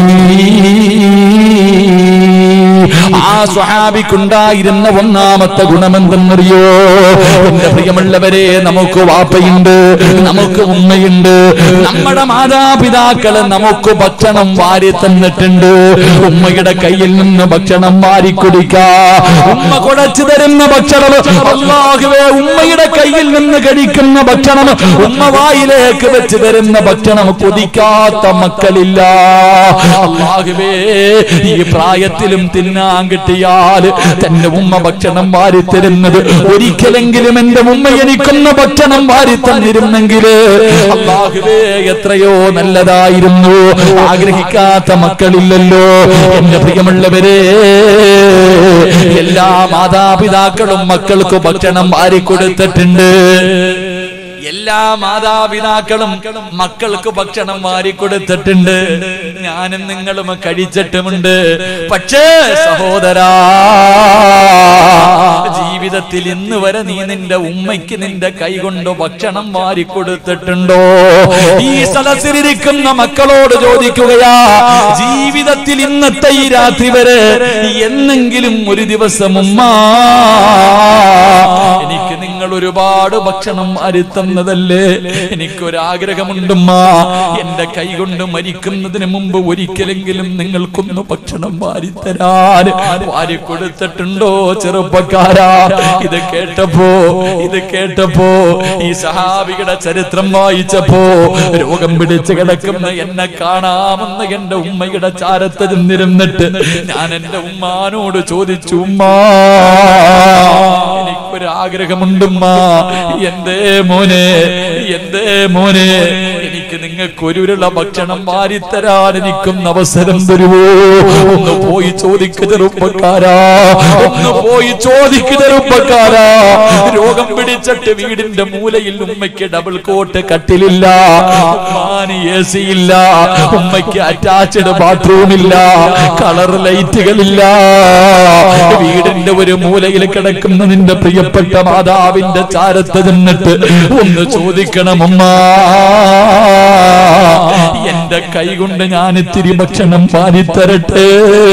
ആ സ്വഹാബിക്കുണ്ടായിരുന്ന ഒന്നാമത്തെ ഗുണമെന്തെന്നറിയോ എന്റെ പ്രിയമുള്ളവരെ നമുക്ക് വാപ്പയുണ്ട് നമുക്ക് ഉമ്മയുണ്ട് നമ്മുടെ മാതാപിതാക്കള് നമുക്ക് ഭക്ഷണം വാരി തന്നിട്ടുണ്ട് ഉമ്മയുടെ കയ്യിൽ നിന്ന് ഭക്ഷണം വാരി കുടിക്ക ഉമ്മ കുഴച്ചു തരുന്ന ഭക്ഷണം അള്ളാഹുവേ ഉമ്മയുടെ കയ്യിൽ നിന്ന് കഴിക്കുന്ന ഭക്ഷണം ഉമ്മ വായിലേക്ക് വെച്ച് തരുന്ന ഭക്ഷണം കൊതിക്കാത്ത മക്കളില്ല അള്ളാഹുവേ ഈ പ്രായത്തിലും തിന്നാൻ കിട്ടിയാൽ തന്റെ ഉമ്മ ഭക്ഷണം വാരി തരുന്നത് ഒരിക്കലെങ്കിലും എന്റെ ഉമ്മ എനിക്കൊന്ന് ഭക്ഷണം വാരി തന്നിരുന്നെങ്കിൽ അള്ളാഹുവേ എത്രയോ നല്ലതായിരുന്നു ആഗ്രഹിക്കാത്ത മക്കളില്ലല്ലോ എന്റെ പ്രിയമുള്ളവരെ എല്ലാ മാതാപിതാക്കളും മക്കൾക്ക് ഭക്ഷണം വാരി കൊടുത്തിട്ടുണ്ട് എല്ലാ മാതാപിതാക്കളും മക്കൾക്ക് ഭക്ഷണം വാരിക്കൊടുത്തിട്ടുണ്ട് ഞാനും നിങ്ങളും കഴിച്ചിട്ടുമുണ്ട് പക്ഷേ സഹോദരാ ജീവിതത്തിൽ ഇന്ന് വരെ നീ നിന്റെ ഉമ്മയ്ക്ക് നിന്റെ കൈകൊണ്ട് ഭക്ഷണം വാരിക്കൊടുത്തിട്ടുണ്ടോ ഈ സദസ്സിലിരിക്കുന്ന മക്കളോട് ചോദിക്കുകയാ ജീവിതത്തിൽ ഇന്നത്തെ ഈ രാത്രി വരെ എന്നെങ്കിലും ഒരു ദിവസം ഉമ്മ എനിക്ക് നിങ്ങൾ ഒരുപാട് ഭക്ഷണം അരുത്തുന്നതല്ലേ എനിക്കൊരാഗ്രഹമുണ്ടുമ്മ എന്റെ കൈ കൊണ്ട് മരിക്കുന്നതിന് മുമ്പ് ഒരിക്കലെങ്കിലും നിങ്ങൾക്കൊന്ന് ഭക്ഷണം വാരിത്തരാൻ വാരി കൊടുത്തിട്ടുണ്ടോ ചെറുപ്പക്കാരാ ഇത് കേട്ടപ്പോ ഇത് കേട്ടപ്പോ ഈ സഹാബിയുടെ ചരിത്രം വായിച്ചപ്പോ രോഗം പിടിച്ച് കിടക്കുന്ന എന്നെ കാണാമെന്ന് എന്റെ ഉമ്മയുടെ ചാരത്ത് ചെന്നിരുന്നിട്ട് ഞാൻ എന്റെ ഉമ്മാനോട് ചോദിച്ചു ഉമ്മാ എനിക്കൊരാഗ്രഹമുണ്ടുമ്മ എന്തേ മോനെ എന്തേ മോനെ എനിക്ക് നിങ്ങൾക്ക് ഒരുരുള്ള ഭക്ഷണം വാരിത്തരാൻ എനിക്കൊന്ന് അവസരം തരുവോ ഒന്ന് പോയി ചോദിക്കു ചെറുപ്പക്കാരാ ഒന്ന് പോയി ചോദിക്കു ചെറുപ്പക്കാരാ രോഗം പിടിച്ചിട്ട് വീടിന്റെ മൂലയിൽ ഉമ്മയ്ക്ക് ഡബിൾ കോട്ട് കട്ടിലില്ല ഉമ്മാന് എ സി ഇല്ല ഉമ്മയ്ക്ക് അറ്റാച്ച്ഡ് ബാത്റൂം ഇല്ല കളർ ലൈറ്റുകളില്ല വീടിന്റെ ഒരു മൂലയിൽ കിടക്കുന്ന നിന്റെ പ്രിയപ്പെട്ട മാതാവിന്റെ ചാരത്ത് നിന്നിട്ട് ഒന്ന് ചോദിക്കണം ഉമ്മ എന്റെ കൈ കൊണ്ട് ഞാൻ ഇത്തിരി ഭക്ഷണം പാനിത്തരട്ടെ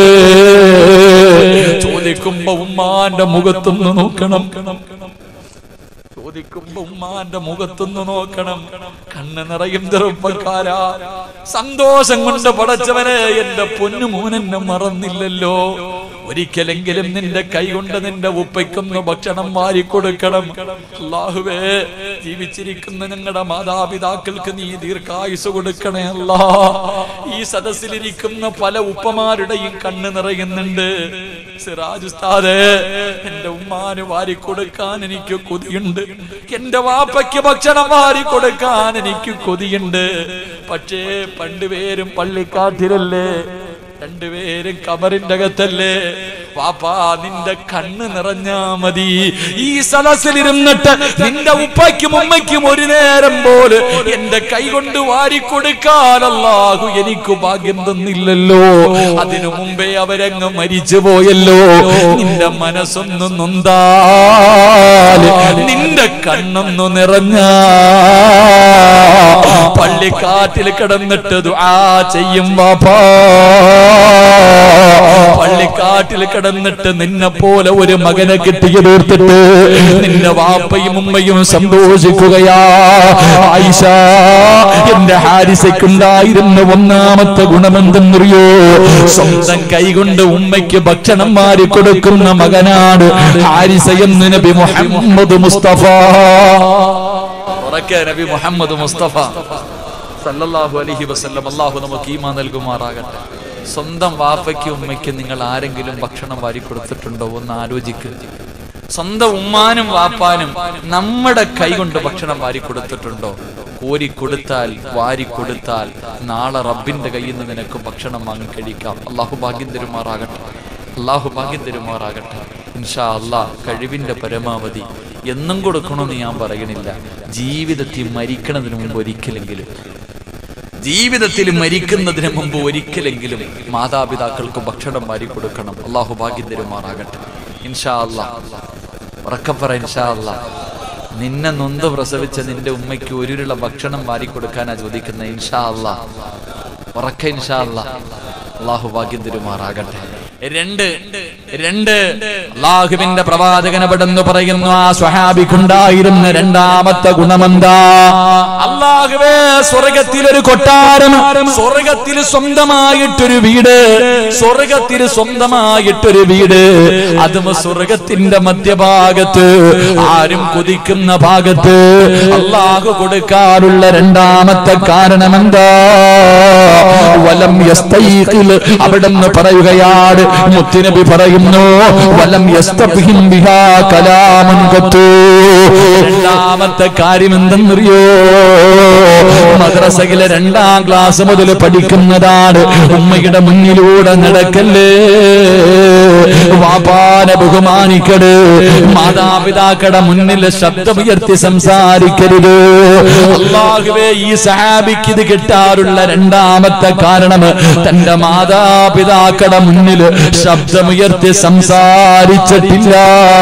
ചോദിക്കുമ്പോ ഉമ്മാന്റെ മുഖത്തൊന്ന് നോക്കണം ചോദിക്കുമ്പോ ഉമ്മാന്റെ മുഖത്തൊന്ന് നോക്കണം കണ്ണ് നിറയും ചെറുപ്പക്കാരാ സന്തോഷം കൊണ്ട് പടച്ചവനെ എന്റെ പൊന്നു മോനെന്നെ മറന്നില്ലല്ലോ ഒരിക്കലെങ്കിലും നിന്റെ കൈ കൊണ്ട് നിന്റെ ഉപ്പയ്ക്കൊന്ന് ഭക്ഷണം വാരിക്കൊടുക്കണം അല്ലാഹുവേ ജീവിച്ചിരിക്കുന്ന ഞങ്ങളുടെ മാതാപിതാക്കൾക്ക് നീ ദീർഘായുസ് കൊടുക്കണേ അല്ലാ ഈ സദസ്സിലിരിക്കുന്ന പല ഉപ്പമാരുടെയും കണ്ണ് നിറയുന്നുണ്ട് സിറാജ് ഉസ്താദേ എന്റെ ഉമ്മാന് വാരിക്കൊടുക്കാൻ എനിക്ക് കൊതിയുണ്ട് എന്റെ വാപ്പയ്ക്ക് ഭക്ഷണം വാരിക്കൊടുക്കാൻ എനിക്ക് കൊതിയുണ്ട് പക്ഷേ പണ്ടുപേരും പള്ളിക്കാട്ടിലല്ലേ രണ്ടുപേരും കബറിന്റെ അകത്തല്ലേ പാപ്പാ നിന്റെ കണ്ണ് നിറഞ്ഞാ മതി ഈ സദസ്സിലിരുന്നിട്ട് നിന്റെ ഉപ്പയ്ക്കും ഉമ്മയ്ക്കും ഒരു നേരം പോലെ എന്റെ കൈ കൊണ്ട് വാരിക്കൊടുക്കാൻ അല്ലാഹു എനിക്ക് ഭാഗ്യം തന്നില്ലല്ലോ അതിനു മുമ്പേ അവരങ്ങ് മരിച്ചു പോയല്ലോ നിന്റെ മനസ്സൊന്ന് നൊന്താൽ നിന്റെ കണ്ണൊന്നു നിറഞ്ഞ പള്ളിക്കാറ്റിൽ കിടന്നിട്ട് ദുആ ചെയ്യും വാപ്പാ പള്ളിക്കാട്ടിൽ കിടന്നിട്ട് നിന്നെ പോലെ ഒരു മകനെ കിട്ടിയ തീർത്തിട്ട് നിന്റെ വാപ്പയും ഉമ്മയും സന്തോഷിക്കുകയാ ആയിഷ എന്റെ ഹാരിസയ്ക്കുണ്ടായിരുന്ന ഒന്നാമത്തെ ഗുണമെന്തെന്നറിയോ സ്വന്തം കൈകൊണ്ട് ഉമ്മയ്ക്ക് ഭക്ഷണം മാറി കൊടുക്കുന്ന മകനാണ് ഹാരിസ എന്ന് നബി മുഹമ്മദ് മുസ്തഫ ഉറക്കെ നബി മുഹമ്മദ് മുസ്തഫ സല്ലല്ലാഹു അലൈഹി വസല്ലം അല്ലാഹു നമുക്ക് ഈമാ നൽകുമാറാകട്ടെ സ്വന്തം വാപ്പയ്ക്കും ഉമ്മയ്ക്കും നിങ്ങൾ ആരെങ്കിലും ഭക്ഷണം വാരി കൊടുത്തിട്ടുണ്ടോ ഒന്ന് ആലോചിക്കുക സ്വന്തം ഉമ്മാനും വാപ്പാനും നമ്മുടെ കൈ കൊണ്ട് ഭക്ഷണം വാരി കൊടുത്തിട്ടുണ്ടോ കോരി കൊടുത്താൽ വാരി കൊടുത്താൽ നാളെ റബ്ബിന്റെ കയ്യിൽ നിന്ന് നിനക്ക് ഭക്ഷണം വാങ്ങി കഴിക്കാം അള്ളാഹു ഭാഗ്യം തരുമാറാകട്ടെ അള്ളാഹു ഭാഗ്യം തരുമാറാകട്ടെ ഇൻഷാ അള്ളാഹ് കഴിവിന്റെ പരമാവധി എന്നും കൊടുക്കണമെന്ന് ഞാൻ പറയണില്ല ജീവിതത്തിൽ മരിക്കണതിന് മുമ്പ് ഒരിക്കലെങ്കിലും ജീവിതത്തിൽ മരിക്കുന്നതിന് മുമ്പ് ഒരിക്കലെങ്കിലും മാതാപിതാക്കൾക്ക് ഭക്ഷണം വാരി കൊടുക്കണം അള്ളാഹു ഭാഗ്യം തരുമാറാകട്ടെ ഇൻഷാ അല്ലാ ഉറക്കപ്പറ ഇൻഷാ അല്ലാ നിന്നെ നൊന്ത് പ്രസവിച്ച നിന്റെ ഉമ്മയ്ക്ക് ഒരുരുള്ള ഭക്ഷണം വാരി കൊടുക്കാനാ ചോദിക്കുന്നത് ഇൻഷാ അല്ലാ ഉറക്ക ഇൻഷാ അല്ലാ അള്ളാഹു ഭാഗ്യം തരുമാറാകട്ടെ രണ്ട് രണ്ട് അള്ളാഹുവിന്റെ പ്രവാചകൻ പെടുന്നു പറയുന്നു ആ സ്വഹാബിക്കുണ്ടായിരുന്ന രണ്ടാമത്തെ ഗുണമെന്താ അള്ളാഹുവേ സ്വർഗത്തിൽ ഒരു കൊട്ടാരം സ്വർഗത്തിൽ സ്വന്തമായിട്ടൊരു വീട് സ്വർഗത്തിൽ സ്വന്തമായിട്ടൊരു വീട് അതും സ്വർഗത്തിന്റെ മധ്യഭാഗത്ത് ആരും കുതിക്കുന്ന ഭാഗത്ത് അള്ളാഹു കൊടുക്കാറുള്ള രണ്ടാമത്തെ കാരണം എന്താ വലം യസ്തൈഖിൽ അവിടെന്ന് പറയുകയാണ് മുത്തുനബി പറയുന്നു വലം യസ്തഫിഹിം ബിഹാ കലാമൻ ഖത്തു രണ്ടാമത്തെ കാര്യം എന്തെന്നറിയോ മദ്രസയിലെ രണ്ടാം ക്ലാസ് മുതൽ പഠിക്കുന്നതാണ് ഉമ്മയുടെ മുന്നിലൂടെ നടക്കല്ലേ വാപ്പാനെ ബഹുമാനിക്കട് മാതാപിതാക്കളുടെ മുന്നിൽ ശബ്ദമുയർത്തി സംസാരിക്കരുത് അള്ളാഹുവേ ഈ സഹാബിക്ക് ഇത് കിട്ടാറുള്ള രണ്ടാമത്തെ കാരണം തന്റെ മാതാപിതാക്കളുടെ മുന്നിൽ ശബ്ദമുയർത്തി സംസാരിച്ചിട്ടില്ല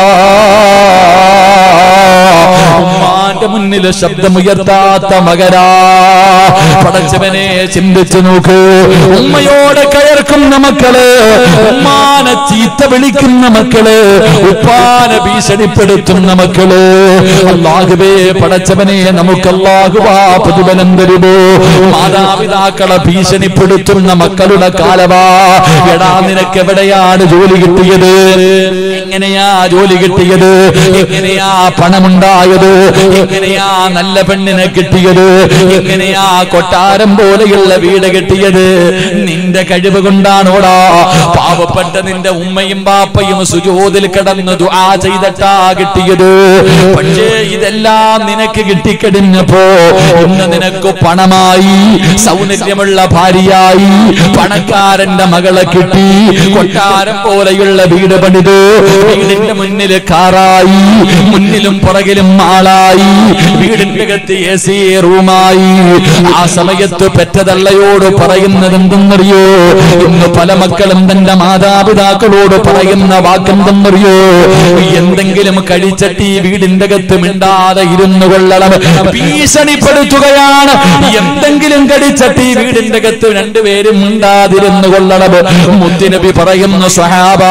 ഉമ്മാന്റെ മുന്നിൽ ശബ്ദമുയർത്താത്ത മകരാ പടച്ചവനെ ചിന്തിച്ചു നോക്ക് ഉമ്മയോട് കയർക്കുന്ന മക്കള് ഉമ്മാനെ ചീത്ത വിളിക്കുന്ന മക്കള് ഉപ്പാനെ ഭീഷണിപ്പെടുത്തുന്ന മക്കള് അള്ളാഹുവേ പടച്ചവനെ നമുക്ക് അള്ളാഹുവാ പ്രതിഫലം തരുമോ മാതാപിതാക്കളെ ഭീഷണിപ്പെടുത്തുന്ന മക്കളുടെ കാലവാ എടാ നിനക്ക് എവിടെയാണ് ജോലി കിട്ടിയത് എങ്ങനെയാ ജോലി കിട്ടിയത് എങ്ങനെയാ പണമുണ്ടായത് എങ്ങനെയാ നല്ല പെണ്ണിനെ കിട്ടിയത് എങ്ങനെയാ കൊട്ടാരം പോലെയുള്ള വീട് കിട്ടിയത് നിന്റെ കഴിവ് കൊണ്ടാണോടാ പാവപ്പെട്ട നിന്റെ ഉമ്മയും ബാപ്പയും സുജോതിൽ കിടന്ന് ദുആ ചെയ്തിട്ടാ കിട്ടിയത് പക്ഷേ ഇതെല്ലാം നിനക്ക് കിട്ടിക്കഴിഞ്ഞപ്പോ ഇന്ന് നിനക്ക് പണമായി സൗന്ദര്യമുള്ള ഭാര്യയായി പണക്കാരന്റെ മകളെ കിട്ടി കൊട്ടാരം പോലെയുള്ള വീട് പണിത് വീടിന്റെ മുന്നിൽ കാറായി മുന്നിലും പുറകിലും ആളായി വീടിന്റെ അകത്ത് എ സി റൂമായി ആ സമയത്ത് പെറ്റതള്ളയോട് പറയുന്നത് എന്തെന്നറിയോ ഇന്ന് പല മക്കളും തന്റെ മാതാപിതാക്കളോട് പറയുന്ന വാക്കെന്തെന്നറിയോ എന്തെങ്കിലും കഴിച്ചട്ടി വീടിന്റെ അകത്ത് മിണ്ടാതെ ഇരുന്നു കൊള്ളണം ഭീഷണിപ്പെടുത്തുകയാണ് എന്തെങ്കിലും കടിച്ചട്ടി വീടിന്റെ അകത്ത് രണ്ടുപേരും മിണ്ടാതിരുന്നു കൊള്ളണം മുത്തിനബി പറയുന്നു സ്വഹാബ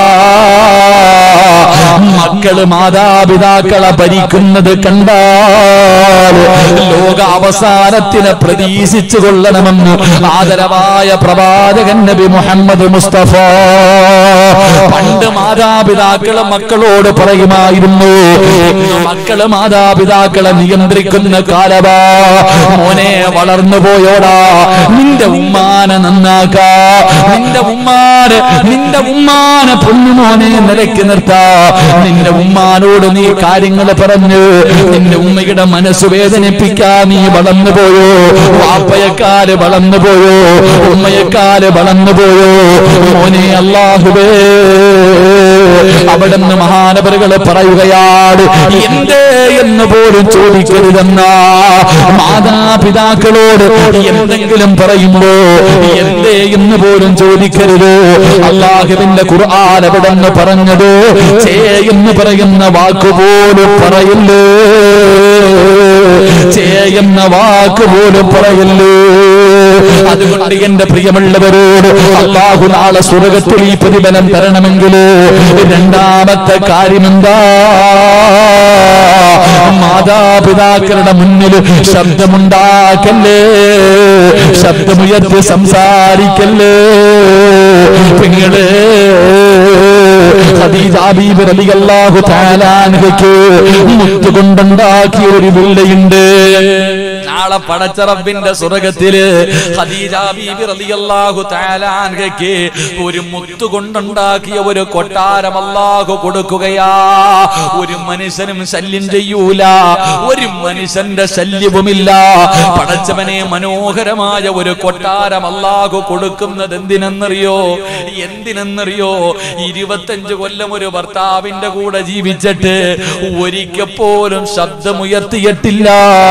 മക്കള് മാതാപിതാക്കളെ ഭരിക്കുന്നത് കണ്ടാൽ ലോക അവസാനത്തിനെ പ്രതീക്ഷിച്ചു കൊള്ളണമെന്ന് ആദരവായ പ്രവാചകൻ നബി മുഹമ്മദ് മുസ്തഫ പണ്ട് മാതാപിതാക്കളെ മക്കളോട് പറയുമായിരുന്നു ഇന്ന് മക്കള് മാതാപിതാക്കളെ നിയന്ത്രിക്കുന്ന കാലവാ മോനെ വളർന്നു പോയോടാ നിന്റെ ഉമ്മാനെ നന്നാക്കാ നിന്റെ ഉമ്മാനെ നിന്റെ ഉമ്മാനെ പൊന്നുമോനെ നിലയ്ക്ക് നിർത്താ നിന്റെ ഉമ്മാനോട് നീ കാര്യങ്ങൾ പറഞ്ഞു നിന്റെ ഉമ്മയുടെ മനസ്സ് വേദനിപ്പിക്കാ നീ വളർന്നു പോയോ വാപ്പയെക്കാല് വളർന്നു പോയോ ഉമ്മയെക്കാല് വളർന്നു പോയോ മോനെ അള്ളാഹുവേ അവിടെ നിന്ന് മഹാനവരുകൾ പറയുകയാണ് എന്തേ എന്ന് പോലും ചോദിക്കരുതെന്ന മാതാപിതാക്കളോട് എന്തെങ്കിലും പറയുമ്പോ എന്തേ എന്ന് പോലും ചോദിക്കരുത് അള്ളാഹുവിന്റെ ഖുർആൻ അവിടെ നിന്ന് പറഞ്ഞത് ചേ എന്ന് പറയുന്ന വാക്കുപോലും പറയില്ലേ ചേ എന്ന വാക്ക് പോലും പറയില്ലേ അതുകൊണ്ട് എന്റെ പ്രിയമുള്ളവരോട് അള്ളാഹു നാളെ സ്വർഗത്തിൽ ഈ പ്രതിഫലം തരണമെങ്കിൽ രണ്ടാമത്തെ കാര്യമെന്താ മാതാപിതാക്കളുടെ മുന്നിൽ ശബ്ദമുണ്ടാക്കല്ലേ ശബ്ദമുയർത്തി സംസാരിക്കല്ലേ പെങ്ങളെ ഖദീജാബീബ് റളിയല്ലാഹു തആല അൻഹയ്ക്ക് മുത്തുകൊണ്ടുണ്ടാക്കിയ ഒരു വില്ലയുണ്ട് നാളെ പടച്ചറബിന്റെ സ്വർഗത്തില് ഖദീജ ബീബി റളിയല്ലാഹു തആല അൻഹയ്ക്ക് ഒരു മുത്തു കൊണ്ടുണ്ടാക്കിയ ഒരു കൊട്ടാരം അല്ലാഹു കൊടുക്കുകയാ ഒരു മനുഷ്യനും ശല്യം ചെയ്യൂല ഒരു മനുഷ്യന്റെ ശല്യവുമില്ല പടച്ചവനെ മനോഹരമായ ഒരു കൊട്ടാരം അല്ലാഹു കൊടുക്കുന്നത് എന്തിനെന്നറിയോ എന്തിനെന്നറിയോ ഇരുപത്തഞ്ച് കൊല്ലം ഒരു ഭർത്താവിന്റെ കൂടെ ജീവിച്ചിട്ട് ഒരിക്കൽ പോലും ശബ്ദമുയർത്തിയിട്ടില്ല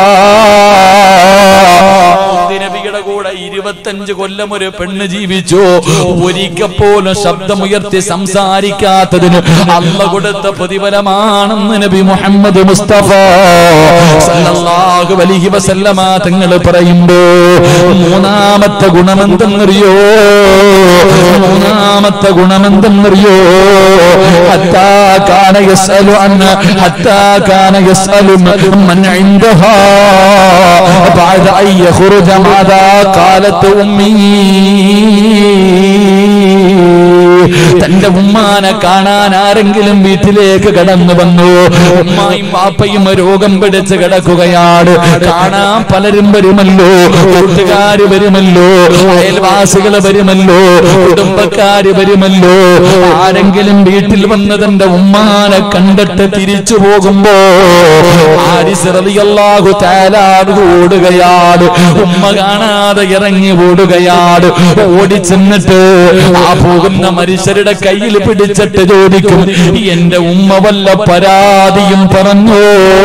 നബിയുടെ കൂടെ ഇരുപത്തഞ്ച് കൊല്ലം ഒരു പെണ്ണ് ജീവിച്ചു ഒരിക്കൽ പോലും ശബ്ദമുയർത്തി സംസാരിക്കാത്തതിന് അള്ള കൊടുത്ത പ്രതിഫലമാണെന്ന് നബി മുഹമ്മദ് മുസ്തഫ സല്ലല്ലാഹു അലൈഹി വസല്ലമ തങ്ങൾ പറയുമ്പോ മൂന്നാമത്തെ ഗുണമെന്തെന്നറിയോ മൂന്നാമത്തെ ഗുണമെന്തെന്നറിയോ ഹത്താ കാന യസ്അലു അന്ന ഹത്താ കാന യസ്അലു മൻ ഇൻദഹാ بعد أن يخرج ماذا قالت أمي തന്റെ ഉമ്മാനെ കാണാൻ ആരെങ്കിലും വീട്ടിലേക്ക് കടന്നു വന്നു ഉമ്മായും പാപ്പയും രോഗം പിടിച്ച് കിടക്കുകയാണ് കാണാൻ പലരും വരുമല്ലോ കൂട്ടുകാര് വരുമല്ലോ അയൽവാസികള് വരുമല്ലോ കുടുംബക്കാര് വരുമല്ലോ ആരെങ്കിലും വീട്ടിൽ വന്ന് തന്റെ ഉമ്മാനെ കണ്ടിട്ട് തിരിച്ചു പോകുമ്പോ ആരിസ് റളിയല്ലാഹു തആല അൻഹു ഓടുകയാണ് ഉമ്മ കാണാതെ ഇറങ്ങി ഓടുകയാണ് ഓടി ചെന്നിട്ട് ആ പോകുന്ന മനുഷ്യരുടെ കയ്യിൽ പിടിച്ചിട്ട് ചോദിക്കും എന്റെ ഉമ്മ വല്ല പരാതിയും പറഞ്ഞു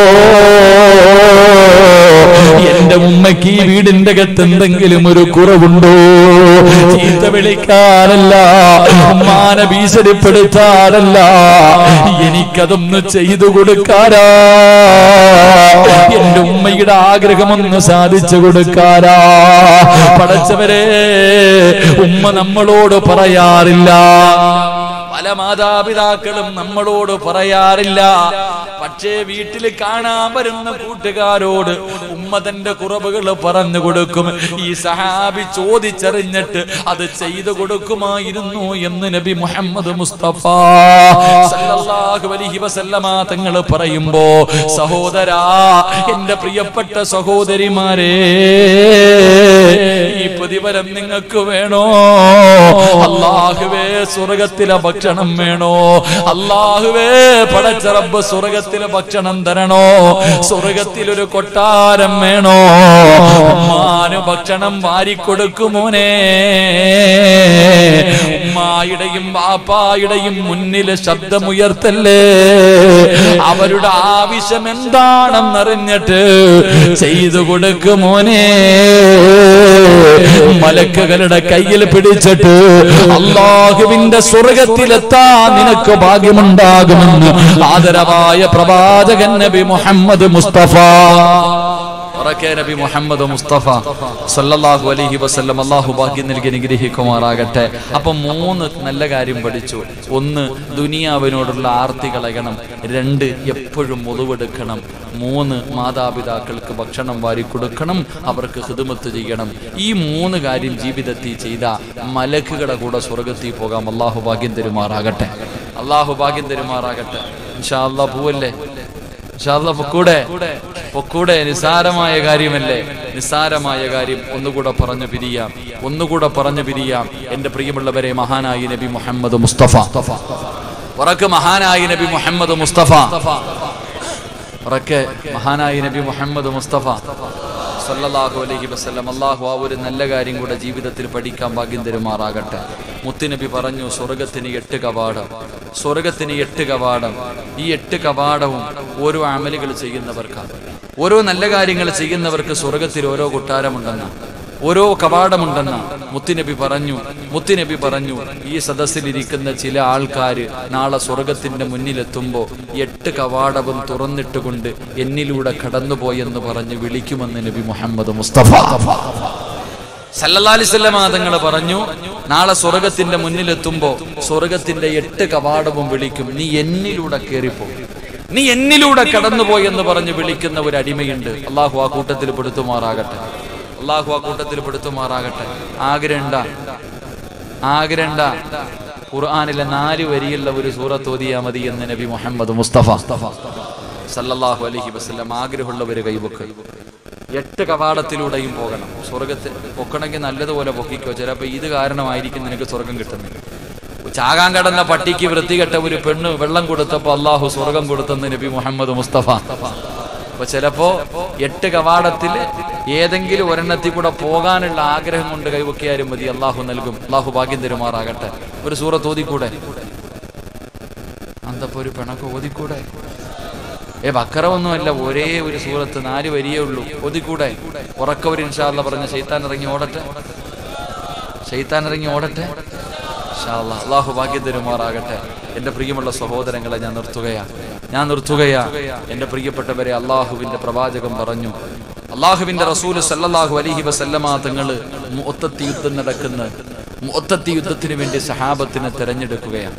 എന്റെ ഉമ്മയ്ക്ക് ഈ വീടിന്റെ അകത്ത് എന്തെങ്കിലും ഒരു കുറവുണ്ടോ ചീത്ത വിളിക്കാനല്ല ഉമ്മാനെ ഭീഷണിപ്പെടുത്താനല്ല എനിക്കതൊന്ന് ചെയ്തു കൊടുക്കാരാ എന്റെ ഉമ്മയുടെ ആഗ്രഹമൊന്ന് സാധിച്ചു കൊടുക്കാരാ പടച്ചവരെ ഉമ്മ നമ്മളോട് പറയാറില്ല പല മാതാപിതാക്കളും നമ്മളോട് പറയാറില്ല പക്ഷേ വീട്ടിൽ കാണാൻ വരുന്ന കൂട്ടുകാരോട് ഉമ്മ തന്റെ കുറവുകൾ പറഞ്ഞു കൊടുക്കും ഈ സഹാബി ചോദിച്ചറിഞ്ഞിട്ട് അത് ചെയ്തു കൊടുക്കുമായിരുന്നു എന്ന് നബി മുഹമ്മദ് മുസ്തഫ സല്ലല്ലാഹു അലൈഹി വസല്ലമ തങ്ങൾ പറയുമ്പോ സഹോദരാ എന്റെ പ്രിയപ്പെട്ട സഹോദരിമാരെ ഈ പ്രതിഫലം നിങ്ങൾക്ക് വേണോ അള്ളാഹുവേ സ്വർഗത്തിലെ ഭക്ഷണം വേണോ അള്ളാഹുവേ പടച്ച റബ്ബ് സ്വർഗത്തിലെ ഭക്ഷണം തരണോ സ്വർഗത്തിലൊരു കൊട്ടാരം വേണോ ഉമ്മാന് ഭക്ഷണം വാരിക്കൊടുക്കുമോനെ ഉമ്മായുടെയും ബാപ്പായുടെയും മുന്നിൽ ശബ്ദമുയർത്തല്ലേ അവരുടെ ആവശ്യം എന്താണെന്നറിഞ്ഞിട്ട് ചെയ്തു കൊടുക്കുമോനെ മലക്കുകളുടെ കയ്യിൽ പിടിച്ചിട്ട് അള്ളാഹുവിന്റെ സ്വർഗത്തിലെത്താൻ നിനക്ക് ഭാഗ്യമുണ്ടാകുമെന്ന് ആദരവായ പ്രവാചകൻ നബി മുഹമ്മദ് മുസ്തഫ ഉറക്കെ നബി മുഹമ്മദ് മുസ്തഫ സല്ലല്ലാഹു അലൈഹി വസല്ലം അല്ലാഹു ഭാഗ്യം നൽകി അനുഗ്രഹിക്കുമാറാകട്ടെ അപ്പൊ മൂന്ന് നല്ല കാര്യം പഠിച്ചു ഒന്ന് ദുനിയാവിനോടുള്ള ആർത്തി കളയണം രണ്ട് എപ്പോഴും മുറിവെടുക്കണം മൂന്ന് മാതാപിതാക്കൾക്ക് ഭക്ഷണം വാരി കൊടുക്കണം അവർക്ക് ഹിദമത്ത് ചെയ്യണം ഈ മൂന്ന് കാര്യം ജീവിതത്തിൽ ചെയ്ത മലക്കുകളുടെ കൂടെ സ്വർഗത്തിൽ പോകാം അള്ളാഹു ഭാഗ്യം തരുമാറാകട്ടെ അള്ളാഹു ഭാഗ്യം തരുമാറാകട്ടെ ഇൻഷാ അല്ലാ പോവല്ലേ ഇൻഷാല്ല പൊക്കൂടെ പൊക്കൂടെ നിസാരമായ കാര്യമല്ലേ നിസാരമായ കാര്യം ഒന്നുകൂടെ പറഞ്ഞു പിരിയാം ഒന്നുകൂടെ പറഞ്ഞു പിരിയാം എന്റെ പ്രിയമുള്ളവരെ മഹാനായി നബി മുഹമ്മദ് മുസ്തഫ ഉറക്ക് മഹാനായി നബി മുഹമ്മദ് മുസ്തഫ ഉറക്കെ മഹാനായി നബി മുഹമ്മദ് മുസ്തഫ സല്ലല്ലാഹു അലൈഹി വസല്ലം അള്ളാഹു ആ ഒരു നല്ല കാര്യം കൂടെ ജീവിതത്തിൽ പഠിക്കാൻ ഭാഗ്യം തരുമാറാകട്ടെ മുത്തുനബി പറഞ്ഞു സ്വർഗത്തിന് എട്ട് കവാടം സ്വർഗത്തിന് എട്ട് കവാടം ഈ എട്ട് കവാടവും ഓരോ അമലുകൾ ചെയ്യുന്നവർക്കാണ് ഓരോ നല്ല കാര്യങ്ങൾ ചെയ്യുന്നവർക്ക് സ്വർഗത്തിൽ ഓരോ കൊട്ടാരമുണ്ടെന്ന ഓരോ കവാടമുണ്ടെന്ന മുത്തുനബി പറഞ്ഞു മുത്തുനബി പറഞ്ഞു ഈ സദസ്സിലിരിക്കുന്ന ചില ആൾക്കാര് നാളെ സ്വർഗത്തിന്റെ മുന്നിലെത്തുമ്പോ എട്ട് കവാടവും തുറന്നിട്ടുകൊണ്ട് എന്നിലൂടെ കടന്നുപോയെന്ന് പറഞ്ഞ് വിളിക്കുമെന്ന് നബി മുഹമ്മദ് മുസ്തഫ സല്ലല്ലാലിസ്വല്ലമ തങ്ങൾ പറഞ്ഞു നാളെ സ്വർഗത്തിന്റെ മുന്നിലെത്തുമ്പോ സ്വർഗത്തിന്റെ എട്ട് കവാടവും വിളിക്കും നീ എന്നിലൂടെ കയറിപ്പോ നീ എന്നിലൂടെ കടന്നുപോയെന്ന് പറഞ്ഞ് വിളിക്കുന്ന ഒരു അടിമയുണ്ട് അള്ളാഹു ആ കൂട്ടത്തിൽ പെടുത്തുമാറാകട്ടെ അള്ളാഹു ആ കൂട്ടത്തിൽ പെടുത്തുമാറാകട്ടെ ആഗ്രഹണ്ട ആഗ്രഹണ്ട ഖുർആാനിലെ നാല് വരിയുള്ള ഒരു സൂറത്ത് ഓതിയാ മതി എന്ന് നബി മുഹമ്മദ് മുസ്തഫ സല്ലല്ലാഹു അലൈഹി വസല്ലം ആഗ്രഹമുള്ളവര് കൈവക്ക് എട്ട് കവാടത്തിലൂടെയും പോകണം സ്വർഗത്തിൽ പൊക്കണമെങ്കിൽ നല്ലതുപോലെ പൊക്കിക്കോ ചിലപ്പോ ഇത് കാരണമായിരിക്കും നിനക്ക് സ്വർഗം കിട്ടുന്നത് ചാകാൻ കടന്ന പട്ടിക്ക് വൃത്തികെട്ട ഒരു പെണ്ണ് വെള്ളം കൊടുത്തപ്പോ അള്ളാഹു സ്വർഗം കൊടുത്തെന്ന് നബി മുഹമ്മദ് മുസ്തഫ അപ്പൊ ചിലപ്പോ എട്ട് കവാടത്തിൽ ഏതെങ്കിലും ഒരെണ്ണത്തിൽ കൂടെ പോകാനുള്ള ആഗ്രഹം കൊണ്ട് കൈവക്കിയാലും മതി അള്ളാഹു നൽകും അള്ളാഹു ഭാഗ്യം തരുമാറാകട്ടെ ഒരു സൂറത്ത് ഓതിക്കൂടെ അന്തപ്പോ ഒരു പിണക്ക് ഓതിക്കൂടെ ഏ ബക്കറൊന്നുമല്ല ഒരേ ഒരു സൂറത്ത് നാല് വരിയേ ഉള്ളൂ ഒതിക്കൂടെ ഉറക്കവർ ഇൻഷാല്ല പറഞ്ഞ ശൈത്താൻ ഇറങ്ങി ഓടട്ടെ ശൈത്താൻ ഇറങ്ങി ഓടട്ടെ ഇൻഷാ അല്ലാ. അള്ളാഹു ഭാഗ്യം തരുമാറാകട്ടെ എന്റെ പ്രിയമുള്ള സഹോദരങ്ങളെ ഞാൻ നിർത്തുകയാ ഞാൻ നിർത്തുകയാ എന്റെ പ്രിയപ്പെട്ടവരെ അള്ളാഹുവിന്റെ പ്രവാചകം പറഞ്ഞു അള്ളാഹുവിന്റെ റസൂല് സല്ലല്ലാഹു അലൈഹി വസല്ലമ തങ്ങള് മുഅത്തത്തി യുദ്ധം നടക്കുന്ന മുഅത്തത്തി യുദ്ധത്തിന് വേണ്ടി സഹാബത്തിനെ തെരഞ്ഞെടുക്കുകയാണ്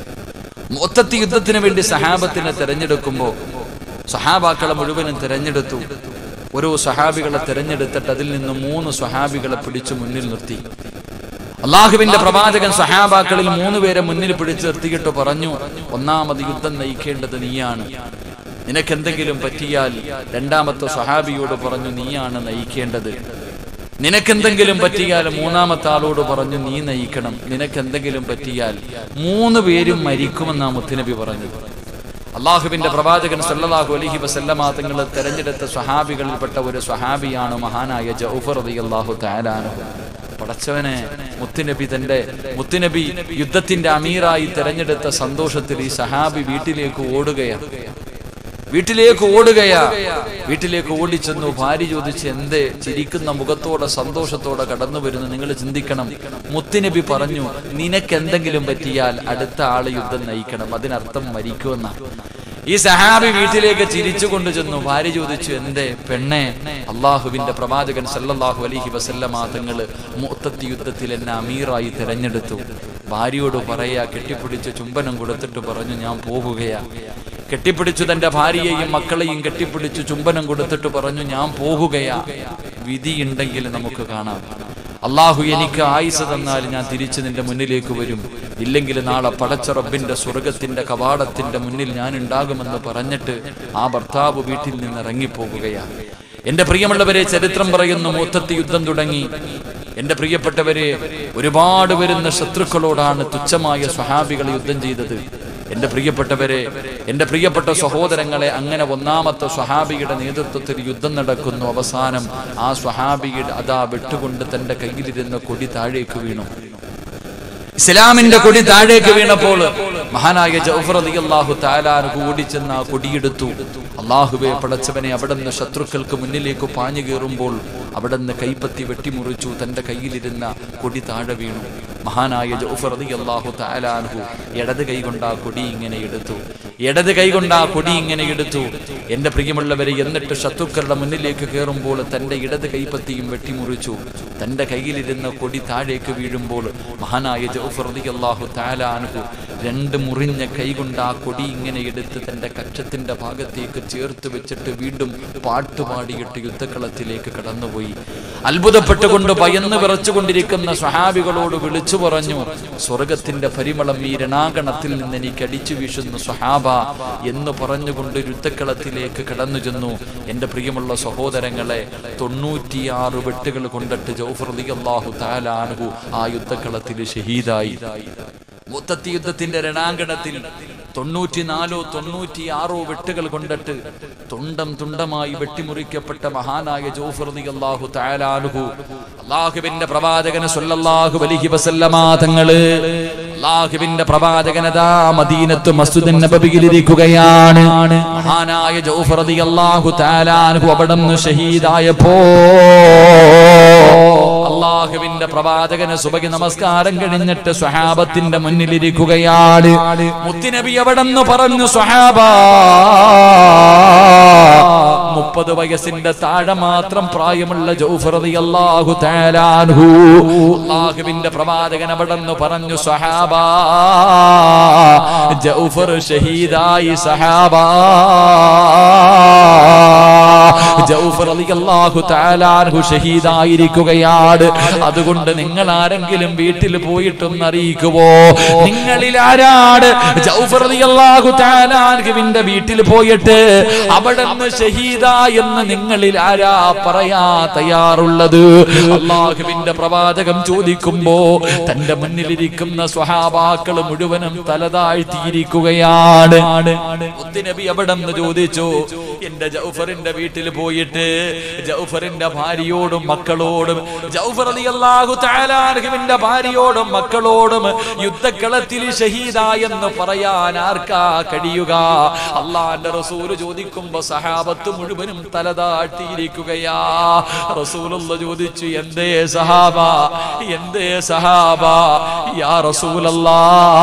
മൊത്തത്തി യുദ്ധത്തിന് വേണ്ടി സഹാബത്തിനെ തെരഞ്ഞെടുക്കുമ്പോൾ സഹാബാക്കളെ മുഴുവനും തെരഞ്ഞെടുത്തു ഓരോ സഹാബികളെ തെരഞ്ഞെടുത്തിട്ട് അതിൽ നിന്ന് മൂന്ന് സഹാബികളെ പിടിച്ചു മുന്നിൽ നിർത്തി അള്ളാഹുവിന്റെ പ്രവാചകൻ സഹാബാക്കളിൽ മൂന്ന് പേരെ മുന്നിൽ പിടിച്ചു നിർത്തിയിട്ട് പറഞ്ഞു ഒന്നാമത് യുദ്ധം നയിക്കേണ്ടത് നീയാണ് നിനക്കെന്തെങ്കിലും പറ്റിയാൽ രണ്ടാമത്തെ സഹാബിയോട് പറഞ്ഞു നീയാണ് നയിക്കേണ്ടത് നിനക്കെന്തെങ്കിലും പറ്റിയാൽ മൂന്നാമത്തെ ആളോട് പറഞ്ഞു നീ നയിക്കണം നിനക്കെന്തെങ്കിലും പറ്റിയാൽ മൂന്ന് പേരും മരിക്കുമെന്നാ മുത്തുനബി പറഞ്ഞത് അള്ളാഹുവിന്റെ പ്രവാചകൻ സല്ലല്ലാഹു അലൈഹി വസല്ലമ തങ്ങൾ തെരഞ്ഞെടുത്ത സ്വഹാബികളിൽപ്പെട്ട ഒരു സ്വഹാബിയാണ് മഹാനായ ജൗഫർ റളിയല്ലാഹു തആല അൻഹു പടച്ചവനെ മുത്തുനബി തന്റെ മുത്തുനബി യുദ്ധത്തിന്റെ അമീറായി തെരഞ്ഞെടുത്ത സന്തോഷത്തിൽ ഈ സഹാബി വീട്ടിലേക്ക് ഓടുകയാണ് വീട്ടിലേക്ക് ഓടുകയാ വീട്ടിലേക്ക് ഓടിച്ചെന്നു ഭാര്യ ചോദിച്ച് എന്തേ ചിരിക്കുന്ന മുഖത്തോടെ സന്തോഷത്തോടെ കടന്നു വരുന്നു നിങ്ങൾ ചിന്തിക്കണം മുത്തുനബി പറഞ്ഞു നിനക്ക് എന്തെങ്കിലും പറ്റിയാൽ അടുത്ത ആള് യുദ്ധം നയിക്കണം അതിനർത്ഥം മരിക്കുമെന്ന ഈ സഹാബി വീട്ടിലേക്ക് ചിരിച്ചു കൊണ്ടു ചെന്നു ഭാര്യ ചോദിച്ചു എന്തേ പെണ്ണെ അള്ളാഹുവിന്റെ പ്രവാചകൻ സല്ലല്ലാഹു അലൈഹി വസല്ലമ തങ്ങള് മുത്തത്തി യുദ്ധത്തിൽ എന്നെ അമീറായി തെരഞ്ഞെടുത്തു ഭാര്യയോട് പറയാ കെട്ടിപ്പിടിച്ച് ചുംബനം കൊടുത്തിട്ട് പറഞ്ഞു ഞാൻ പോകുകയാ കെട്ടിപ്പിടിച്ചു തന്റെ ഭാര്യയെയും മക്കളെയും കെട്ടിപ്പിടിച്ചു ചുംബനം കൊടുത്തിട്ട് പറഞ്ഞു ഞാൻ പോകുകയാ വിധിയുണ്ടെങ്കിൽ നമുക്ക് കാണാം അള്ളാഹു എനിക്ക് ആയുസ് തന്നാൽ ഞാൻ തിരിച്ചു നിന്റെ മുന്നിലേക്ക് വരും ഇല്ലെങ്കിൽ നാളെ പടച്ച റബ്ബിന്റെ സ്വർഗത്തിന്റെ കവാടത്തിന്റെ മുന്നിൽ ഞാൻ ഉണ്ടാകുമെന്ന് പറഞ്ഞിട്ട് ആ ഭർത്താവ് വീട്ടിൽ നിന്ന് ഇറങ്ങിപ്പോകുകയാണ് എന്റെ പ്രിയമുള്ളവരെ ചരിത്രം പറയുന്നു മൂത്തത്തി യുദ്ധം തുടങ്ങി എന്റെ പ്രിയപ്പെട്ടവരെ ഒരുപാട് വരുന്ന ശത്രുക്കളോടാണ് തുച്ഛമായ സ്വഹാബികൾ യുദ്ധം ചെയ്തത് എന്റെ പ്രിയപ്പെട്ടവരെ എന്റെ പ്രിയപ്പെട്ട സഹോദരങ്ങളെ അങ്ങനെ ഒന്നാമത്തെ സ്വഹാബിയുടെ നേതൃത്വത്തിൽ യുദ്ധം നടക്കുന്നു അവസാനം ആ സ്വഹാബിയുടെ അതാ വെട്ടുകൊണ്ട് തന്റെ കയ്യിലിരുന്ന കൊടി താഴേക്ക് വീണു ഇസ്ലാമിന്റെ കൊടി താഴേക്ക് വീണപ്പോൾ മഹാനായ ജൗഫർ അലി അള്ളാഹു താലാനു ഓടിച്ചെന്ന് ആ കൊടിയെടുത്തു അള്ളാഹുവെ പടച്ചവനെ അവിടുന്ന് ശത്രുക്കൾക്ക് മുന്നിലേക്ക് പാഞ്ഞു കയറുമ്പോൾ അവിടുന്ന് കൈപ്പത്തി വെട്ടിമുറിച്ചു തന്റെ കയ്യിലിരുന്ന കൊടി താഴെ വീണു മഹാനായ ജൗഫർ അലി അള്ളാഹു താലാൻഹു ഇടത് കൈ കൊണ്ട് ആ കൊടി ഇങ്ങനെ എടുത്തു ഇടത് കൈ കൊണ്ട് ആ കൊടി ഇങ്ങനെ എടുത്തു എന്റെ പ്രിയമുള്ളവരെ എന്നിട്ട് ശത്രുക്കളുടെ മുന്നിലേക്ക് കയറുമ്പോൾ തന്റെ ഇടത് കൈപ്പത്തിയും വെട്ടിമുറിച്ചു തന്റെ കയ്യിലിരുന്ന കൊടി താഴേക്ക് വീഴുമ്പോൾ മഹാനായ ജൗഫർ റളിയല്ലാഹു തആല അൻഹു രണ്ട് മുറിഞ്ഞ കൈകൊണ്ട് ആ കൊടി ഇങ്ങനെ എടുത്ത് തന്റെ കക്ഷത്തിന്റെ ഭാഗത്തേക്ക് ചേർത്ത് വെച്ചിട്ട് വീണ്ടും പാട്ടുപാടിയിട്ട് യുദ്ധക്കളത്തിലേക്ക് കടന്നുപോയി അത്ഭുതപ്പെട്ടുകൊണ്ട് ഭയന്ന് വിറച്ചുകൊണ്ടിരിക്കുന്ന സ്വഹാബികളോട് വിളിച്ചു പറഞ്ഞു സ്വർഗത്തിന്റെ പരിമളം ഈ രണാകണത്തിൽ നിന്ന് എനിക്ക് അടിച്ചു വീശുന്നു സ്വഹാബ എന്ന് പറഞ്ഞുകൊണ്ട് യുദ്ധക്കളത്തിലേക്ക് കടന്നു ചെന്നു എന്റെ പ്രിയമുള്ള സഹോദരങ്ങളെ തൊണ്ണൂറ്റിയാറ് വെട്ടുകൾ കൊണ്ടിട്ട് ജൗഫർ അള്ളാഹു താലാനഹു ആ യുദ്ധക്കളത്തിൽ ഷഹീദായി മുത്തത്തി യുദ്ധത്തിന്റെ രണാങ്കണത്തിൽ തൊണ്ണൂറ്റിനാലോ തൊണ്ണൂറ്റിയാറോ വെട്ടുകൾ കൊണ്ടിട്ട് തുണ്ടം തുണ്ടമായി വെട്ടിമുറിക്കപ്പെട്ട മഹാനായ ജോഫർദി അള്ളാഹു താലാനുഹു അള്ളാഹുവിന്റെ പ്രവാചകന് സല്ലല്ലാഹു അലൈഹി വസല്ലമ തങ്ങള് അള്ളാഹുവിന്റെ പ്രവാചകനതാ മദീനത്ത് മസ്ജിദ് നബിയിലിരിക്കുകയാണ് മഹാനായ ജൗഫറതി അള്ളാഹു താലാനുഹു അവിടെ നിന്ന് ഷഹീദായപ്പോ അള്ളാഹുവിന്റെ പ്രവാചകന് സുബഹി നമസ്കാരം കഴിഞ്ഞിട്ട് സ്വഹാബത്തിന്റെ മുന്നിലിരിക്കുകയാണ് മുത്തിനബി അവിടെ നിന്ന് പറഞ്ഞു സ്വഹാബ മുപ്പത് വയസ്സിന്റെ താഴെ മാത്രം പ്രായമുള്ള ജൗഫറതി അള്ളാഹു താലാൻഹു അള്ളാഹുവിന്റെ പ്രവാചകൻ അവിടെ നിന്ന് പറഞ്ഞു സ്വഹാബ ജൗഫർ ഷഹീദായി സഹാബ ജൗഫർ റളിയല്ലാഹു തആലാൻഹു ഷഹീദായിരിക്കുകയാണ് അതുകൊണ്ട് നിങ്ങൾ ആരെങ്കിലും വീട്ടിൽ പോയിട്ടൊന്ന് അറിയിക്കുവോ നിങ്ങളിൽ ആരാണ് ജൗഫർ റളിയല്ലാഹു തആലാൻഹുവിന്റെ വീട്ടിൽ പോയിട്ട് അവിടെ നിന്ന് ഷഹീദ എന്ന് നിങ്ങളിൽ ആരാ പറയാ തയ്യാറുള്ളത് അള്ളാഹുവിന്റെ പ്രവാചകം ചോദിക്കുമ്പോ തന്റെ മുന്നിലിരിക്കുന്ന സ്വഹാബാക്കൾ മുഴുവനും തലതാഴ്ത്തിയിരിക്കുകയാണ് മുത്തുനബി അവിടെ നിന്ന് ചോദിച്ചു എന്റെ ജൗഫറിന്റെ വീട്ടിൽ പോയിട്ട് ജൗഫറിന്റെ ഭാര്യയോടും മക്കളോടും ജൗഫർ അലിയല്ലാഹു തആലാർഹുവിന്റെ ഭാര്യയോടും മക്കളോടും യുദ്ധക്കളത്തിൽ ഷഹീദായെന്ന് പറയാൻ ആർക്കാ കഴിയുക അള്ളാന്റെ റസൂല് ചോദിക്കുമ്പോ സഹാബത്ത് മുഴുവനും തലതാട്ടിയിരിക്കുകയാ റസൂലുള്ള ചോദിച്ചു എന്തേ സഹാബ എന്തേ സഹാബ യാ റസൂലല്ലാ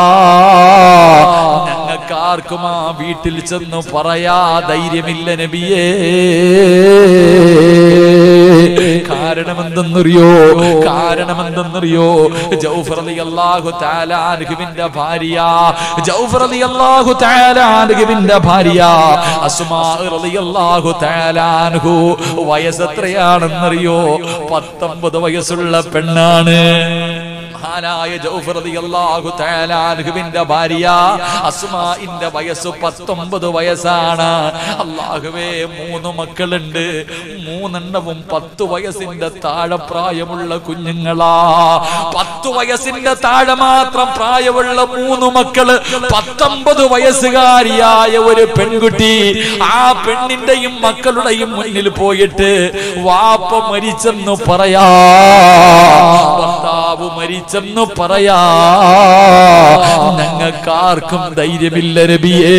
ഞങ്ങൾക്കാർക്കും ആ വീട്ടിൽ ചെന്ന് പറയാ ധൈര്യമില്ല നബിയേ കാരണമെന്തെന്നറിയോ കാരണമെന്തെന്നറിയോ ജൗഫർ അലി അള്ളാഹു താലാൻഹുവിന്റെ ഭാര്യ ജൗഫർ അലി അള്ളാഹു താലാൻഹുവിന്റെ ഭാര്യ അസ്മാ റളിയല്ലാഹു തആലാൻഹു വയസ്സ് എത്രയാണെന്നറിയോ പത്തൊമ്പത് വയസ്സുള്ള പെണ്ണാണ് മഹാനായ ജൗഫർ റളിയല്ലാഹു തആലാൻഹുവിന്റെ ഭാര്യ അസ്മാഇന്റെ വയസ്സ് പത്തൊമ്പത് വയസ്സാണ് അള്ളാഹുവേ മൂന്ന് മക്കളുണ്ട് മൂന്നെണ്ണവും പത്ത് വയസ്സിന്റെ താഴെ പ്രായമുള്ള കുഞ്ഞുങ്ങളാ പത്ത് വയസ്സിന്റെ താഴെ മാത്രം പ്രായമുള്ള മൂന്ന് മക്കള് പത്തൊമ്പത് വയസ്സുകാരിയായ ഒരു പെൺകുട്ടി ആ പെണ്ണിന്റെയും മക്കളുടെയും മുന്നിൽ പോയിട്ട് വാപ്പ മരിച്ചെന്ന് പറയാ ഭർത്താവ് മരിച്ചെന്ന് പറയാ ഞങ്ങൾക്കാർക്കും ധൈര്യമില്ല രബിയേ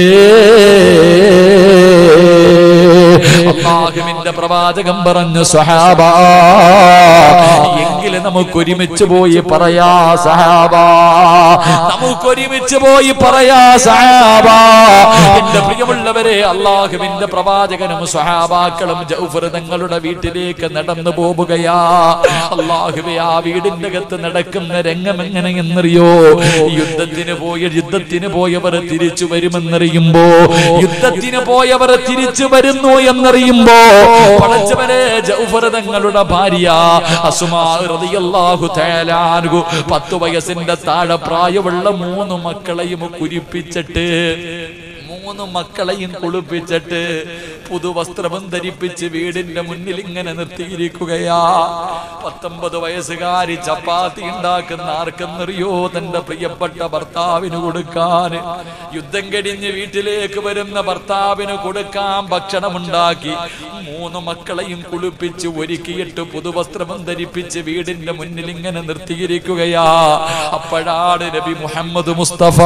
അള്ളാഹുവിന്റെ പ്രവാചകം പറഞ്ഞു സഹാബ എങ്കിലും നമുക്ക് ഒരുമിച്ച് പോയി പറയാ സഹാബ നമുക്ക് ഒരുമിച്ച് പോയി പറയാ സഹാബ എന്റെ പ്രിയമുള്ളവരെ അള്ളാഹുവിന്റെ പ്രവാചകനും സഹാബാക്കളും ജൗഫർ തങ്ങളുടെ വീട്ടിലേക്ക് നടന്നു പോവുകയാ അള്ളാഹുവെ ആ വീടിന്റെ അകത്ത് നടക്കുന്ന രംഗം എങ്ങനെയെന്നറിയോ യുദ്ധത്തിന് പോയ യുദ്ധത്തിന് പോയവർ തിരിച്ചു വരുമെന്നറിയുമ്പോ യുദ്ധത്തിന് പോയവർ തിരിച്ചു വരുന്നു എന്നറിയുമ്പോ പടച്ചവരെ ജൗഫർ തങ്ങളുടെ ഭാര്യ അസുമാ റളിയല്ലാഹു തആല അൻഹു പത്ത് വയസ്സിന്റെ താഴെ പ്രായമുള്ള മൂന്ന് മക്കളെയും കുരിപ്പിച്ചിട്ട് മൂന്ന് മക്കളെയും കുളിപ്പിച്ചിട്ട് പുതുവസ്ത്രവും ധരിപ്പിച്ച് വീടിന്റെ മുന്നിൽ ഇങ്ങനെ നിർത്തിയിരിക്കുകയാ പത്തൊമ്പത് വയസ്സുകാരി ചപ്പാത്തി ഉണ്ടാക്കുന്ന ആർക്കെന്നറിയോ തന്റെ പ്രിയപ്പെട്ട ഭർത്താവിന് കൊടുക്കാൻ യുദ്ധം കഴിഞ്ഞ് വീട്ടിലേക്ക് വരുന്ന ഭർത്താവിന് കൊടുക്കാൻ ഭക്ഷണമുണ്ടാക്കി മൂന്ന് മക്കളെയും കുളിപ്പിച്ച് ഒരുക്കിയിട്ട് പുതുവസ്ത്രവും ധരിപ്പിച്ച് വീടിന്റെ മുന്നിൽ ഇങ്ങനെ നിർത്തിയിരിക്കുകയാ അപ്പോഴാണ് നബി മുഹമ്മദ് മുസ്തഫ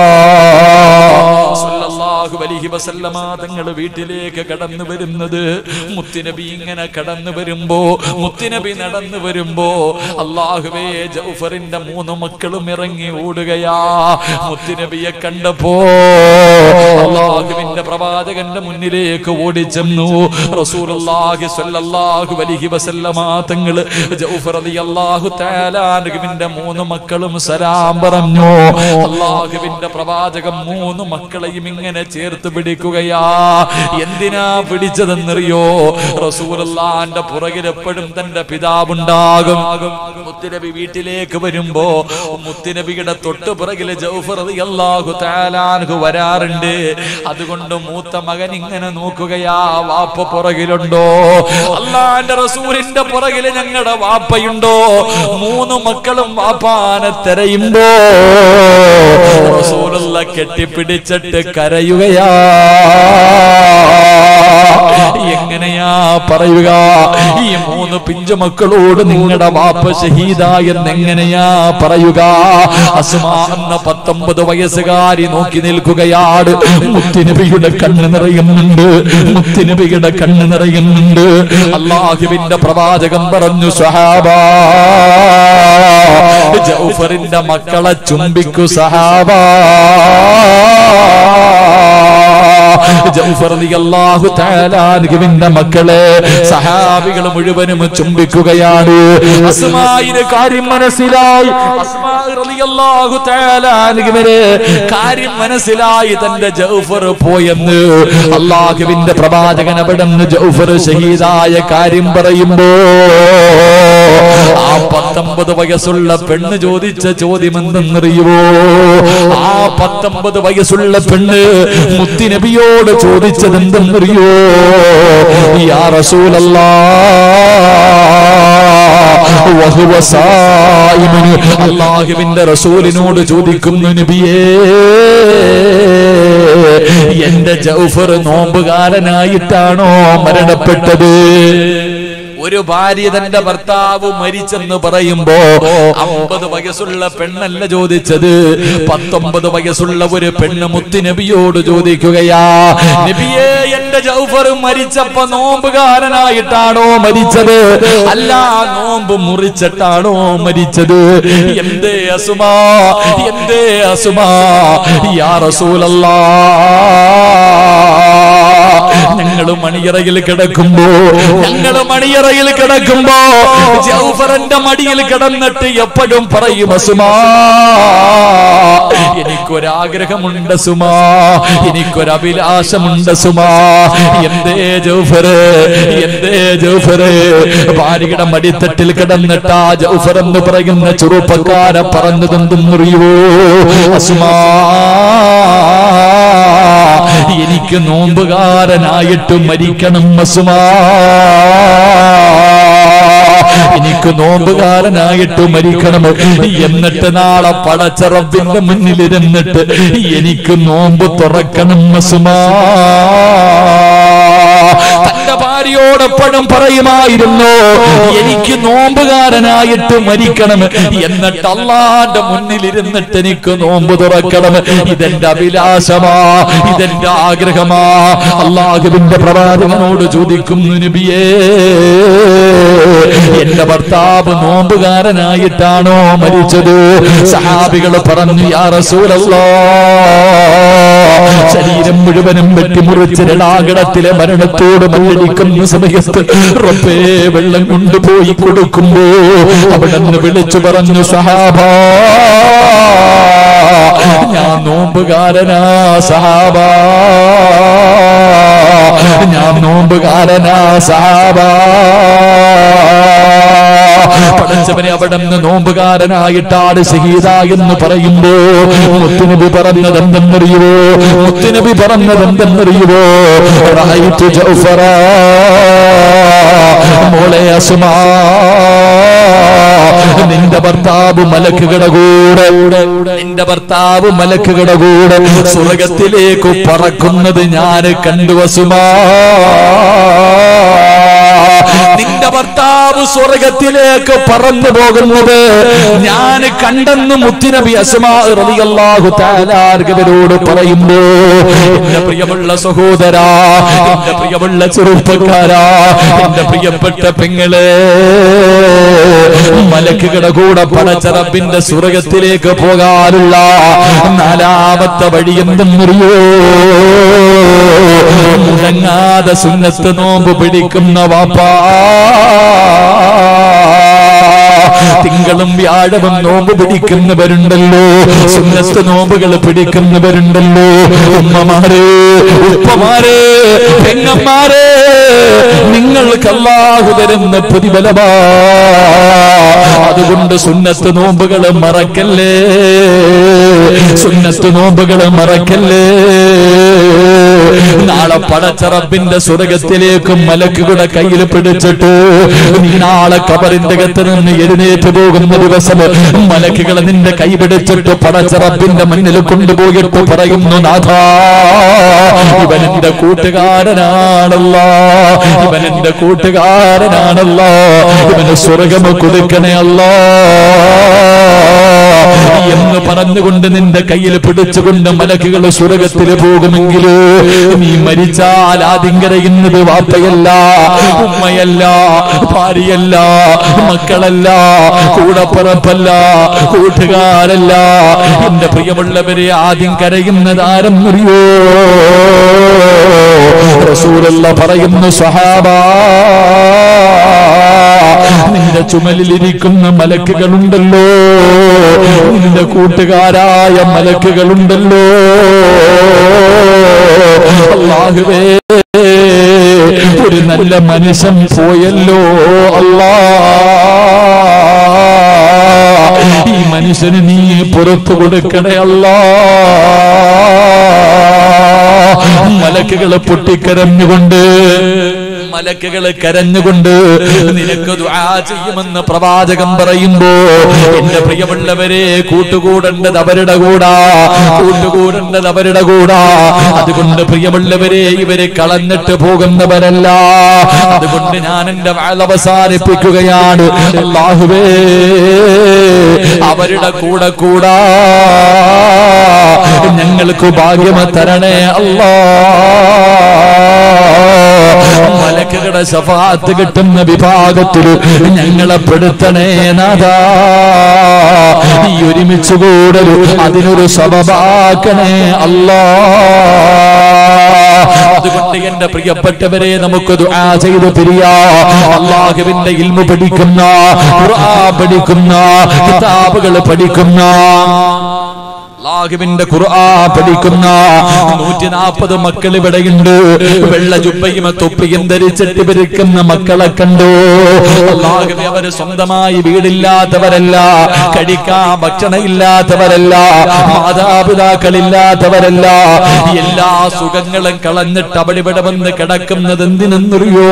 സല്ലല്ലാഹു അലൈഹി വസല്ലമ തങ്ങൾ വീട്ടിലേക്ക് കടന്നു വരുന്നത് മുത്തുനബി ഇങ്ങനെ കടന്നു വരുമ്പോ മുത്തുനബി നടന്നു വരുമ്പോ അള്ളാഹുവേ ജൗഫറിന്റെ മൂന്ന് മക്കളും ഇറങ്ങി ഓടുകയാ മുത്തുനബിയെ കണ്ടപ്പോ അള്ളാഹുവിന്റെ പ്രവാചകന്റെ മുന്നിലേക്ക് ഓടിച്ചെന്നു റസൂലുള്ളാഹി സ്വല്ലല്ലാഹു അലൈഹി വസല്ലമ തങ്ങൾ ജൗഫർ റളിയല്ലാഹു തആല അൻഹുവിന്റെ മൂന്ന് മക്കളും സലാം പറഞ്ഞു അള്ളാഹുവിന്റെ പ്രവാചകം മൂന്ന് മക്കളെയും ഇങ്ങനെ ചേർത്ത് പിടിക്കുകയാ എന്തിനാ പിടിച്ചതെന്നറിയോ റസൂലല്ലാന്റെ പുറകിൽ എപ്പോഴും തന്റെ പിതാവുണ്ടാകും മുത്തുനബി വീട്ടിലേക്ക് വരുമ്പോ മുത്തുനബിയുടെ തൊട്ട് പുറകില് ജൗഫർ റളിയല്ലാഹു തആലാൻഹു വരാറുണ്ട് അതുകൊണ്ട് മൂത്ത മകൻ ഇങ്ങനെ നോക്കുകയാ വാപ്പ പുറകിലുണ്ടോ അള്ളാന്റെ റസൂലിന്റെ പുറകില് ഞങ്ങളുടെ വാപ്പയുണ്ടോ മൂന്ന് മക്കളും വാപ്പാനെ തെരയുമ്പോ റസൂലുള്ള കെട്ടിപ്പിടിച്ചിട്ട് കരയുകയാ എങ്ങനെയാ പറയുക ഈ മൂന്ന് പിഞ്ചു മക്കളോട് നിങ്ങളുടെ വാപ്പ ഷഹീദ എന്നെങ്ങനെയാ പറയുക അസ്മാ എന്ന പത്തൊമ്പത് വയസ്സുകാരി നോക്കി നിൽക്കുകയാണ് മുത്തിനബിയുടെ കണ്ണ് നിറയുന്നുണ്ട് മുത്തിനബിയുടെ കണ്ണ് നിറയുന്നുണ്ട് അള്ളാഹുവിന്റെ പ്രവാചകം പറഞ്ഞു സഹാബ ജൗഫറിന്റെ മക്കളെ ചുംബിക്കു സഹാബ ജൗഫർ റളിയല്ലാഹു തആല അൻഹുവിന്റെ മക്കളെ സഹാബികൾ മുഴുവനും ചുംബിക്കുകയാണ് അസ്മായിന് കാര്യം മനസ്സിലായി അസ്മാ റളിയല്ലാഹു തആല അൻഹുവിന് കാര്യം മനസ്സിലായി തന്റെ ജൗഫർ പോയെന്ന് അള്ളാഹുവിന്റെ പ്രവാചകൻ അവിടെ നിന്ന് ജൗഫർ ഷഹീദായ കാര്യം പറയുമ്പോ ആ പത്തൊമ്പത് വയസ്സുള്ള പെണ്ണ് ചോദിച്ച ചോദ്യം എന്തെന്നറിയുവോ ആ പത്തൊമ്പത് വയസ്സുള്ള പെണ്ണ് മുത്തിനബിയോട് ചോദിച്ചത് എന്തെന്നറിയോ യാ റസൂലല്ലാ വഹുവ സായിമുൻ അല്ലാഹുവിന്റെ റസൂലിനോട് ചോദിക്കുന്നു നബിയേ എന്റെ ജൗഫർ നോമ്പുകാരനായിട്ടാണോ മരണപ്പെട്ടത് ഒരു ഭാര്യ തന്റെ ഭർത്താവ് മരിച്ചെന്ന് പറയുമ്പോ അമ്പത് വയസ്സുള്ള പെണ്ണല്ല ചോദിച്ചത് പത്തൊമ്പത് വയസ്സുള്ള ഒരു പെണ്ണ് മുത്തുനബിയോട് ചോദിക്കുകയാ നബിയെ എന്റെ ജൗഫർ മരിച്ചപ്പോ നോമ്പുകാരനായിട്ടാണോ മരിച്ചത് അല്ല നോമ്പ് മുറിച്ചിട്ടാണോ മരിച്ചത് എന്തേ അസുമാ എന്തേ അസുമാ യാ റസൂലല്ലാ ഞങ്ങള് മണിയറയിൽ കിടക്കുമ്പോ ഞങ്ങള് മണിയറയിൽ കിടക്കുമ്പോ ജൗഫറിന്റെ മടിയിൽ കിടന്നിട്ട് എപ്പോഴും പറയും അസുമാ എനിക്കൊരാഗ്രഹമുണ്ട് സുമാ എനിക്കൊരഭിലാഷമുണ്ട് സുമാ എന്തേ ജൗഫറ് എന്തേ ജൗഫറ് ഭാര്യയുടെ മടിത്തട്ടിൽ കിടന്നിട്ട് ആ ജൗഫർ എന്ന് പറയുന്ന ചെറുപ്പക്കാരെ പറഞ്ഞതെന്തും അറിയുവോ അസുമാ എനിക്ക് നോമ്പുകാരനായിട്ട് മരിക്കണം അസുമാ എനിക്ക് നോമ്പുകാരനായിട്ട് മരിക്കണം എന്നിട്ട് നാളെ പടച്ചറബിന്റെ മുന്നിലിരുന്നിട്ട് എനിക്ക് നോമ്പ് തുറക്കണം അസുമാ തന്റെ ഭാര്യയോടൊപ്പഴും പറയുമായിരുന്നു എനിക്ക് നോമ്പുകാരനായിട്ട് മരിക്കണം എന്നിട്ട് അള്ളാന്റെ മുന്നിലിരുന്നിട്ട് എനിക്ക് നോമ്പ് തുറക്കണം ഇതെന്റെ അഭിലാഷമാ ഇതെന്റെ ആഗ്രഹമാ അള്ളാഹുവിന്റെ പ്രവാചകനോട് ചോദിക്കുന്നു നബിയേ എന്റെ ഭർത്താവ് നോമ്പുകാരനായിട്ടാണോ മരിച്ചത് സഹാബികൾ പറഞ്ഞു യാ റസൂലല്ലാ ശരീരം മുഴുവനും വെട്ടിമുറിച്ച് രണാകടത്തിലെ മരണത്തോട് മല്ലടിക്കുന്ന സമയത്ത് റബ്ബേ വെള്ളം കൊണ്ടുപോയി കൊടുക്കുമ്പോ അവിടെ നിന്ന് വിളിച്ചു പറഞ്ഞു സഹാബ ഞാൻ നോമ്പുകാരനാ സഹാബ ഞാൻ നോമ്പുകാരനാ സഹാബ പടച്ചവനെ അവിടെ നിന്ന് നോമ്പുകാരനായിട്ടാണ് ഷഹീദ എന്ന് പറയുമ്പോ മുത്തുനബി പറഞ്ഞത് എന്തെന്നറിയുവോ മുത്തുനബി പറഞ്ഞത് എന്തെന്നറിയുവോ റഅയ്തു ജൗഫറ മോളെ അസുമാ നിന്റെ ഭർത്താവ് മലക്കുകളുടെ കൂടെ നിന്റെ ഭർത്താവ് മലക്കുകളുടെ കൂടെ സ്വർഗത്തിലേക്ക് പറക്കുന്നത് ഞാൻ കണ്ടു അസുമാ നിന്റെ ഭർത്താവ് സ്വർഗത്തിലേക്ക് പറന്നു പോകുന്നത് ഞാൻ കണ്ടെന്ന് മുത്തിനബി അസ്മാ റളിയല്ലാഹു തആലാർഗവരോട് പറയുമ്പോ എന്റെ പ്രിയമുള്ള സഹോദരാ എന്റെ പ്രിയമുള്ള ചെറുപ്പക്കാരാ എന്റെ പ്രിയപ്പെട്ട പെങ്ങളെ മലക്കുകളുടെ കൂടെ പടച്ചറപ്പിന്റെ സ്വർഗത്തിലേക്ക് പോകാനുള്ള നാലാമത്തെ വഴി എന്തെന്നറിയോ മുടങ്ങാതെ സുന്നത്ത് നോമ്പ് പിടിക്കുന്ന വാപ്പാ തിങ്കളും വ്യാഴവും നോമ്പ് പിടിക്കുന്നവരുണ്ടല്ലോ സുന്നത്ത് നോമ്പുകൾ പിടിക്കുന്നവരുണ്ടല്ലോ ഉമ്മമാരെ ഉപ്പമാരെ പെങ്ങന്മാരെ നിങ്ങൾക്ക് അല്ലാഹു തരുന്ന പ്രതിഫലമാ അതുകൊണ്ട് സുന്നത്ത് നോമ്പുകൾ മറക്കല്ലേ സുന്നത്ത് നോമ്പുകൾ മറക്കല്ലേ നാളെ പടച്ചറബിന്റെ സ്വർഗത്തിലേക്കും മലക്കുകളുടെ കയ്യിൽ പിടിച്ചിട്ട് നീ നാളെ കബറിന്റെ അകത്ത് നിന്ന് എഴുന്നേറ്റ് പോകുന്ന ദിവസം മലക്കുകൾ നിന്റെ കൈ പിടിച്ചിട്ട് പടച്ചറബിന്റെ മുന്നിൽ കൊണ്ടുപോയിട്ട് പറയുന്നു നാഥാ ഇവൻ എന്റെ കൂട്ടുകാരനാണല്ലോ ഇവൻ എന്റെ കൂട്ടുകാരനാണല്ലോ ഇവന് സ്വർഗം കൊടുക്കണേ അല്ലോ എന്ന് പറഞ്ഞുകൊണ്ട് നിന്റെ കയ്യിൽ പിടിച്ചുകൊണ്ട് മലക്കുകൾ സ്വർഗത്തിൽ പോകുമെങ്കിൽ നീ മരിച്ചാൽ ആദ്യം കരയുന്നത് വാപ്പയല്ല ഉമ്മയല്ല ഭാര്യയല്ല മക്കളല്ല കൂടപ്പുറപ്പല്ല കൂട്ടുകാരല്ല എന്റെ പ്രിയമുള്ളവരെ ആദ്യം കരയുന്നത് ആരെന്നറിയോ റസൂലുള്ള പറയുന്നു സഹാബാ നിന്റെ ചുമലിലിരിക്കുന്ന മലക്കുകളുണ്ടല്ലോ നിന്റെ കൂട്ടുകാരായ മലക്കുകളുണ്ടല്ലോ അള്ളാഹുവേ ഒരു നല്ല മനുഷ്യൻ പോയല്ലോ അല്ലാ ഈ മനുഷ്യന് നീ പുറത്തു കൊടുക്കണേ അല്ലാ മലക്കുകളെ പൊട്ടിക്കരഞ്ഞുകൊണ്ട് മലക്കുകള് കരഞ്ഞുകൊണ്ട് നിനക്ക് ദുആ ചെയ്യുമെന്ന് പ്രവാചകം പറയുമ്പോ എന്റെ പ്രിയമുള്ളവരെ കൂട്ടുകൂടേണ്ടത് അവരുടെ കൂടാ കൂട്ടുകൂടേണ്ടത് അവരുടെ കൂടാ അതുകൊണ്ട് പ്രിയമുള്ളവരെ ഇവര് കളഞ്ഞിട്ട് പോകുന്നവരല്ല അതുകൊണ്ട് ഞാൻ എന്റെ വാൾ അവസാനിപ്പിക്കുകയാണ് അല്ലാഹുവേ അവരുടെ കൂടെ കൂടാ ഞങ്ങൾക്ക് ഭാഗ്യമ തരണേ അല്ലാ മലക്കുകളുടെ ശഫാത്ത് കിട്ടുന്ന വിഭാഗത്തിൽ ഞങ്ങളെ പെടുത്തണേ നാഥാ ഈ ഒരുമിച്ച് കൂടലു അതിനൊരു സബബാക്കണേ അല്ലാ അതുകൊണ്ട് എന്റെ പ്രിയപ്പെട്ടവരെ നമുക്ക് ദുആ ചെയ്ത് പിരിയാ അള്ളാഹുവിന്റെ ഇൽമു പഠിക്കുന്ന ഖുർആൻ പഠിക്കുന്ന കിതാബുകൾ പഠിക്കുന്ന അള്ളാഹുവിന്റെ ഖുർആ പഠിക്കുന്ന നൂറ്റി നാൽപ്പത് മക്കൾ ഇവിടെയുണ്ട് വെള്ള ജുബയും തൊപ്പിയും ധരിച്ചിട്ട് ഇവരിക്കുന്ന മക്കളെ കണ്ടു അള്ളാഹുവെ അവര് സ്വന്തമായി വീടില്ലാത്തവരല്ല കഴിക്കാൻ ഭക്ഷണം ഇല്ലാത്തവരല്ല മാതാപിതാക്കളില്ലാത്തവരല്ല എല്ലാ സുഖങ്ങളും കളഞ്ഞിട്ട് അവിടെ ഇവിടെ വന്ന് കിടക്കുന്നത് എന്തിനെന്നറിയോ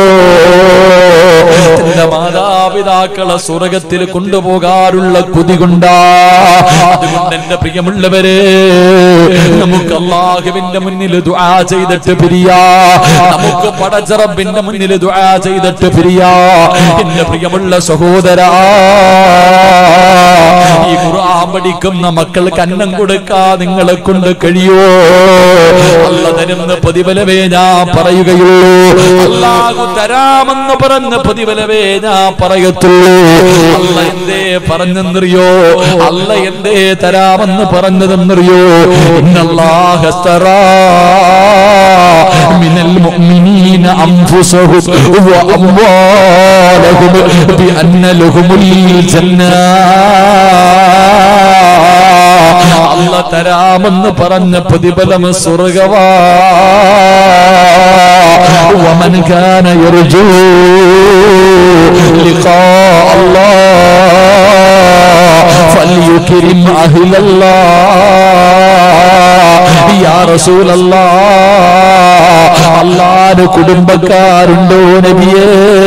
തന്റെ മാതാപിതാക്കളെ സ്വർഗത്തിൽ കൊണ്ടുപോകാറുള്ള കുതി കൊണ്ടാ അതുകൊണ്ട് എന്റെ പ്രിയമുള്ളവരെ നമുക്ക് അള്ളാഹുവിന്റെ മുന്നിൽ ദുആ ചെയ്തിട്ട് പിരിയാ നമുക്ക് പടച്ചറബിന്റെ മുന്നിൽ ദുആ ചെയ്തിട്ട് പിരിയാ എന്റെ പ്രിയമുള്ള സഹോദരാ ഈ ഖുർആൻ പഠിക്കുന്ന മക്കൾക്ക് അന്നം കൊടുക്കാ നിങ്ങളെ കൊണ്ട് കഴിയോ അല്ല തരുന്ന പ്രതിഫലമേ ഞാൻ പറയുകയുള്ളൂ അല്ലാഹു തരാമെന്ന് പറഞ്ഞ പ്രതിഫലമേ ഞാൻ പറയത്തുള്ളൂ അല്ല എന്തേ പറഞ്ഞെന്നറിയോ അല്ല എന്തേ തരാമെന്ന് പറഞ്ഞതെന്നറിയോ ഇന്നല്ലാഹസ്തറാ മിനൽ മുഅ്മിനീന അൻഫുസഹും വഅംവാലഹും ബിഅന്ന ലഹുമുൽ ജന്നാ അല്ല തരാമെന്ന് പറഞ്ഞ പ്രതിഫലം സ്വർഗവാ ومن كان يرجو لقاء الله فليكرم أهل الله يا رسول الله അള്ളാന് കുടുംബക്കാരുണ്ടോ നബിയേ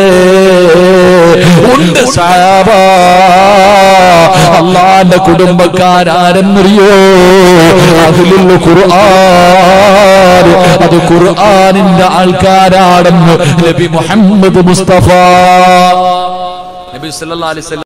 ഉണ്ട് സാബ അള്ളാന്റെ കുടുംബക്കാരാരെന്നറിയോ അതിലുള്ള ഖുർആൻ അത് ഖുർആനിന്റെ ആൾക്കാരാണെന്ന് നബി മുഹമ്മദ് മുസ്തഫ നബി സല്ലല്ലാഹു അലൈഹി വസല്ലം